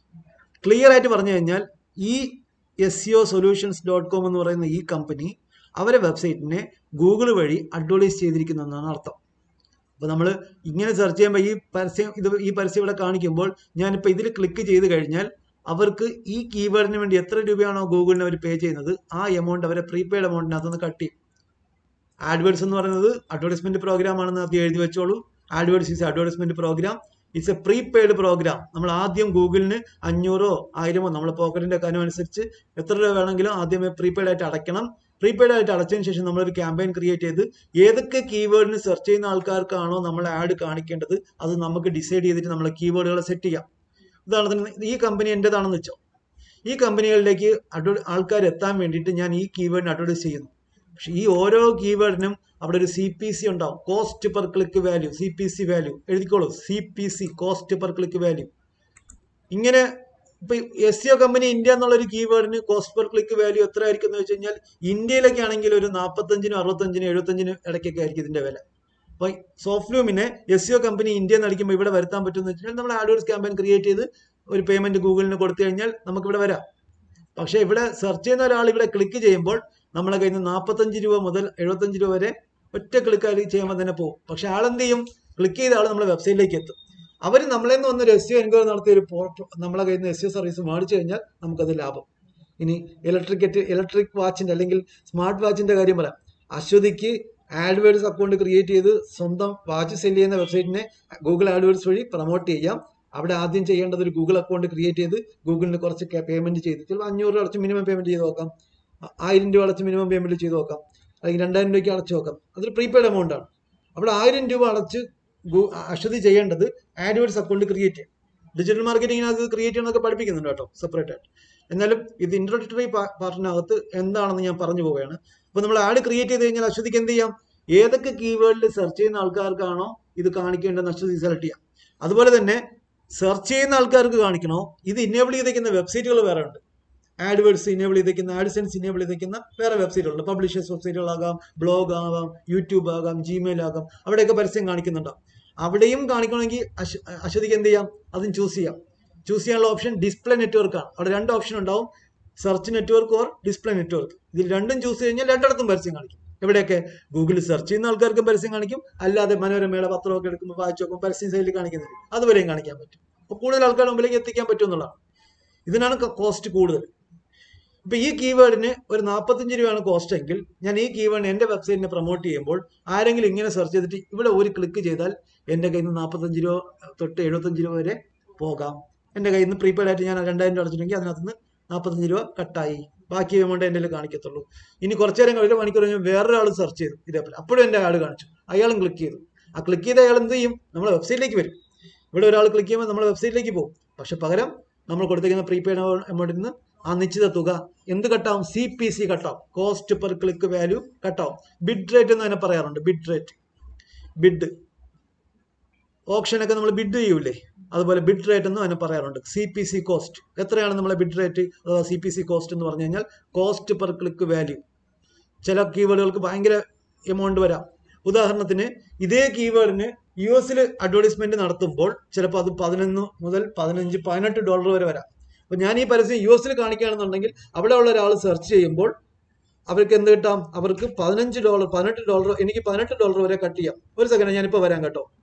ക്ലിയർ ആയിട്ട് പറഞ്ഞു കഴിഞ്ഞാൽ ഈ S C O solutions dot com എന്ന് പറയുന്ന ഈ കമ്പനി അവരെ വെബ്സൈറ്റിനെ ഗൂഗിൾ വഴി അഡ്വർടൈസ് ചെയ്തിരിക്കുന്നു എന്നാണ് അർത്ഥം അപ്പോൾ നമ്മൾ ഇങ്ങനെ സെർച്ച് ചെയ്യുമ്പോൾ ഈ പരസ്യം ഇത് ഈ പരസ്യം ഇവിടെ കാണിക്കുമ്പോൾ ഞാനിപ്പോൾ ഇതിൽ ക്ലിക്ക് ചെയ്ത് കഴിഞ്ഞാൽ അവർക്ക് ഈ കീവേഡിന് വേണ്ടി എത്ര രൂപയാണോ ഗൂഗിളിന് അവർ പേ ചെയ്യുന്നത് ആ എമൗണ്ട് അവരെ പ്രീപെയ്ഡ് എമൗണ്ടിനകത്തുനിന്ന് കട്ട് ചെയ്യും ആഡ്വേർഡ്സ് എന്ന് പറയുന്നത് അഡ്വർടൈസ്മെന്റ് പ്രോഗ്രാം ആണെന്ന് അത് എഴുതി വെച്ചോളൂ AdWords is advertisement program it's a prepaid program നമ്മൾ ആദ്യം ഗൂഗിളിന് അഞ്ഞൂറോ ആയിരമോ നമ്മളെ പോക്കറ്റിന്റെ കാര്യം അനുസരിച്ച് എത്ര രൂപ വേണമെങ്കിലും ആദ്യമേ പ്രീപെയ്ഡ് ആയിട്ട് അടയ്ക്കണം പ്രീപെയ്ഡ് ആയിട്ട് അടച്ചതിന് ശേഷം നമ്മളൊരു ക്യാമ്പയിൻ ക്രിയേറ്റ് ചെയ്ത് ഏതൊക്കെ കീവേഡിന് സെർച്ച് ചെയ്യുന്ന ആൾക്കാർക്കാണോ നമ്മൾ ആഡ് കാണിക്കേണ്ടത് അത് നമുക്ക് ഡിസൈഡ് ചെയ്തിട്ട് നമ്മൾ കീവേഡുകളെ സെറ്റ് ചെയ്യാം ഉദാഹരണത്തിന് ഈ കമ്പനി എൻ്റെതാണെന്ന് വെച്ചോ ഈ കമ്പനികളിലേക്ക് അഡ്വ ആൾക്കാർ എത്താൻ വേണ്ടിയിട്ട് ഞാൻ ഈ കീവേഡിന് അഡ്വർടൈസ് ചെയ്യുന്നു പക്ഷെ ഈ ഓരോ കീവേഡിനും അവിടെ ഒരു സി പി സി ഉണ്ടാവും cost per click value C P C value എഴുതിക്കോളൂ C P C cost per click value ഇങ്ങനെ ഇപ്പൊ S C O company India എന്നുള്ള ഒരു കീവേഡിന് കോസ്റ്റ് പെർ ക്ലിക്ക് വാല്യൂ എത്ര ആയിരിക്കും എന്ന് വെച്ച് കഴിഞ്ഞാൽ ഇന്ത്യയിലൊക്കെ ആണെങ്കിൽ ഒരു നാൽപ്പത്തഞ്ചിനും അറുപത്തഞ്ചിനും എഴുപത്തഞ്ചിനും ഇടയ്ക്കൊക്കെ ആയിരിക്കും ഇതിന്റെ വില അപ്പൊ സോഫ്റ്റ്ലൂമിനെ S C O company India എന്ന് അടിക്കുമ്പോൾ ഇവിടെ വരുത്താൻ പറ്റുമെന്ന് വെച്ചാൽ നമ്മൾ ആഡ്വേർസ് ക്യാമ്പയിൻ ക്രിയേറ്റ് ചെയ്ത് ഒരു പേയ്മെന്റ് ഗൂഗിളിന് കൊടുത്തു കഴിഞ്ഞാൽ നമുക്ക് ഇവിടെ വരാം പക്ഷെ ഇവിടെ സെർച്ച് ചെയ്യുന്ന ഒരാൾ ഇവിടെ ക്ലിക്ക് ചെയ്യുമ്പോൾ നമ്മളെ കയ്യിൽ നിന്ന് നാൽപ്പത്തഞ്ച് രൂപ മുതൽ എഴുപത്തഞ്ച് രൂപ വരെ ഒറ്റ ക്ലിക്ക് ചെയ്യുമ്പോൾ തന്നെ പോകും പക്ഷെ ആളെന്ത് ചെയ്യും ക്ലിക്ക് ചെയ്ത ആൾ നമ്മുടെ വെബ്സൈറ്റിലേക്ക് എത്തും അവർ നമ്മളെ നിന്ന് വന്നൊരു എസ് യു എൻക്വയറി നടത്തി ഒരു നമ്മളെ കയ്യിൽ നിന്ന് എസ് യു സർവീസ് മേടിച്ചു കഴിഞ്ഞാൽ നമുക്കത് ലാഭം ഇനി ഇലക്ട്രിക്കറ്റ് ഇലക്ട്രിക് വാച്ചിന്റെ അല്ലെങ്കിൽ സ്മാർട്ട് വാച്ചിന്റെ കാര്യം പറയാം അശ്വതിക്ക് ആഡ്വേർഡ്സ് അക്കൗണ്ട് ക്രിയേറ്റ് ചെയ്ത് സ്വന്തം വാച്ച് സെല് ചെയ്യുന്ന വെബ്സൈറ്റിനെ ഗൂഗിൾ ആഡ്വേർഡ്സ് വഴി പ്രൊമോട്ട് ചെയ്യാം അവിടെ ആദ്യം ചെയ്യേണ്ടത് ഒരു ഗൂഗിൾ അക്കൗണ്ട് ക്രിയേറ്റ് ചെയ്ത് ഗൂഗിളിന് കുറച്ച് പേയ്മെന്റ് ചെയ്ത് ചിലപ്പോൾ അഞ്ഞൂറ് രൂപ അടച്ച് മിനിമം പേയ്മെന്റ് ചെയ്ത് നോക്കാം ആയിരം രൂപ അടച്ച് മിനിമം പേയ്മെന്റ് ചെയ്ത് നോക്കാം അല്ലെങ്കിൽ രണ്ടായിരം രൂപയ്ക്ക് അടച്ച് നോക്കാം അതൊരു പ്രീപെയ്ഡ് എമൗണ്ട് ആണ് അവിടെ ആയിരം രൂപ അടച്ച് അശ്വതി ചെയ്യേണ്ടത് ആഡ്വേർഡ്സ് അക്കൗണ്ട് ക്രിയേറ്റ് ചെയ്യാം ഡിജിറ്റൽ മാർക്കറ്റിങ്ങിനകത്ത് ക്രിയേറ്റ് ചെയ്യുന്നതൊക്കെ പഠിപ്പിക്കുന്നുണ്ട് കേട്ടോ സെപ്പറേറ്റ് ആയിട്ട് എന്നാലും ഇത് ഇൻട്രോഡക്ടറി പാർട്ടിനകത്ത് എന്താണെന്ന് ഞാൻ പറഞ്ഞു പോവുകയാണ് അപ്പോൾ നമ്മൾ ആഡ് ക്രിയേറ്റ് ചെയ്ത് കഴിഞ്ഞാൽ അശ്വതിക്ക് എന്ത് ചെയ്യാം ഏതൊക്കെ കീവേഡിൽ സെർച്ച് ചെയ്യുന്ന ആൾക്കാർക്കാണോ ഇത് കാണിക്കേണ്ടതെന്ന് അശ്വതി സെലക്ട് ചെയ്യാം അതുപോലെ തന്നെ സെർച്ച് ചെയ്യുന്ന ആൾക്കാർക്ക് കാണിക്കണോ ഇത് ഇനേബിൾ ചെയ്തേക്കുന്ന വെബ്സൈറ്റുകൾ വേറെ ഉണ്ട് ആഡ്വേർഡ്സ് ഇനേബിൾ ചെയ്തേക്കുന്ന ആഡ്സെൻസ് ഇനേബിൾ ചെയ്തേക്കുന്ന വേറെ വെബ്സൈറ്റുകളുണ്ട് പബ്ലിഷേഴ്സ് വെബ്സൈറ്റുകളാകാം ബ്ലോഗ് ആകാം യൂട്യൂബ് ആകാം ജിമെയിൽ ആകാം അവിടെയൊക്കെ പരസ്യം കാണിക്കുന്നുണ്ടാവും അവിടെയും കാണിക്കണമെങ്കിൽ അശ് അശ്വതിക്ക് എന്ത് ചെയ്യാം അതും ചൂസ് ചെയ്യാം ചൂസ് ചെയ്യാനുള്ള ഓപ്ഷൻ ഡിസ്പ്ലേ നെറ്റ്വർക്ക് ആണ് അവിടെ രണ്ട് ഓപ്ഷൻ ഉണ്ടാവും search network or display network ഇതിൽ രണ്ടും ചൂസ് കഴിഞ്ഞാൽ രണ്ടിടത്തും പരസ്യം കാണിക്കും എവിടെയൊക്കെ ഗൂഗിളിൽ സെർച്ച് ചെയ്യുന്ന ആൾക്കാർക്ക് പരസ്യം കാണിക്കും അല്ലാതെ മനോരമയുടെ പത്രമൊക്കെ എടുക്കുമ്പോൾ വായിച്ചു നോക്കുമ്പോൾ പരസ്യം സൈഡിൽ കാണിക്കുന്നില്ല അതുവരെയും കാണിക്കാൻ പറ്റും അപ്പോൾ കൂടുതൽ ആൾക്കാരുടെ മുമ്പിലേക്ക് എത്തിക്കാൻ പറ്റും എന്നുള്ളതാണ് ഇതിനാണ് കോസ്റ്റ് കൂടുതൽ ഇപ്പൊ ഈ കീവേഡിന് ഒരു നാൽപ്പത്തഞ്ച് രൂപയാണ് കോസ്റ്റ് എങ്കിൽ ഞാൻ ഈ കീവേഡിന് എന്റെ വെബ്സൈറ്റിനെ പ്രൊമോട്ട് ചെയ്യുമ്പോൾ ആരെങ്കിലും ഇങ്ങനെ സെർച്ച് ചെയ്തിട്ട് ഇവിടെ ഒരു ക്ലിക്ക് ചെയ്താൽ എന്റെ കയ്യിൽ നിന്ന് നാൽപ്പത്തഞ്ച് രൂപ തൊട്ട് എഴുപത്തഞ്ച് രൂപ വരെ പോകാം എന്റെ കയ്യിൽ നിന്ന് പ്രീപെയ്ഡ് ആയിട്ട് ഞാൻ രണ്ടായിരം രൂപ അടച്ചിട്ടുണ്ടെങ്കിൽ അതിനകത്ത് നിന്ന് നാൽപ്പത്തഞ്ച് രൂപ കട്ടായി ബാക്കി എമൗണ്ട് എൻ്റെ കയ്യിൽ കാണിക്കത്തുള്ളൂ ഇനി കുറച്ചു നേരം കഴിഞ്ഞ മണിക്കൂർ കഴിഞ്ഞ് വേറൊരാൾ സെർച്ച് ചെയ്തു ഇതേപോലെ അപ്പോഴും എൻ്റെ ആഡ് കാണിച്ചു അയാളും ക്ലിക്ക് ചെയ്തു ആ ക്ലിക്ക് ചെയ്ത അയാൾ എന്ത് ചെയ്യും നമ്മുടെ വെബ്സൈറ്റിലേക്ക് വരും ഇവിടെ ഒരാൾ ക്ലിക്ക് ചെയ്യുമ്പോൾ നമ്മുടെ വെബ്സൈറ്റിലേക്ക് പോകും പക്ഷെ പകരം നമ്മൾ കൊടുത്തിരിക്കുന്ന പ്രീപെയ്ഡ് എമൗണ്ടിൽ നിന്ന് ആ നിശ്ചിത തുക എന്ത് കട്ടാവും സി പി സി കട്ടാവും കോസ്റ്റ് പെർ ക്ലിക്ക് വാല്യൂ കട്ടാവും ബിഡ് റേറ്റ് എന്ന് തന്നെ പറയാറുണ്ട് ബിഡ് റേറ്റ് ബിഡ് ഓപ്ഷനൊക്കെ നമ്മൾ ബിഡ് ചെയ്യൂലേ അതുപോലെ ബിഡ് റേറ്റ് എന്ന് തന്നെ പറയാറുണ്ട് സി പി സി കോസ്റ്റ് എത്രയാണ് നമ്മളെ ബിഡ് റേറ്റ് അഥവാ സി പി സി കോസ്റ്റ് എന്ന് പറഞ്ഞു കഴിഞ്ഞാൽ കോസ്റ്റ് പെർ ക്ലിക്ക് വാല്യൂ ചില കീവേഡുകൾക്ക് ഭയങ്കര എമൗണ്ട് വരാം ഉദാഹരണത്തിന് ഇതേ കീവേഡിന് യു എസിൽ അഡ്വർടൈസ്മെന്റ് നടത്തുമ്പോൾ ചിലപ്പോൾ അത് പതിനൊന്ന് മുതൽ പതിനഞ്ച് പതിനെട്ട് ഡോളർ വരെ വരാം അപ്പൊ ഞാൻ ഈ പരസ്യം യു എസിൽ കാണിക്കുകയാണെന്നുണ്ടെങ്കിൽ അവിടെ ഉള്ള ഒരാൾ സെർച്ച് ചെയ്യുമ്പോൾ അവർക്ക് എന്ത് കിട്ടാം അവർക്ക് പതിനഞ്ച് ഡോളർ പതിനെട്ട് ഡോളർ എനിക്ക് പതിനെട്ട് ഡോളർ വരെ കട്ട് ചെയ്യാം ഒരു സെക്കൻഡ് ഞാനിപ്പോൾ വരാം കേട്ടോ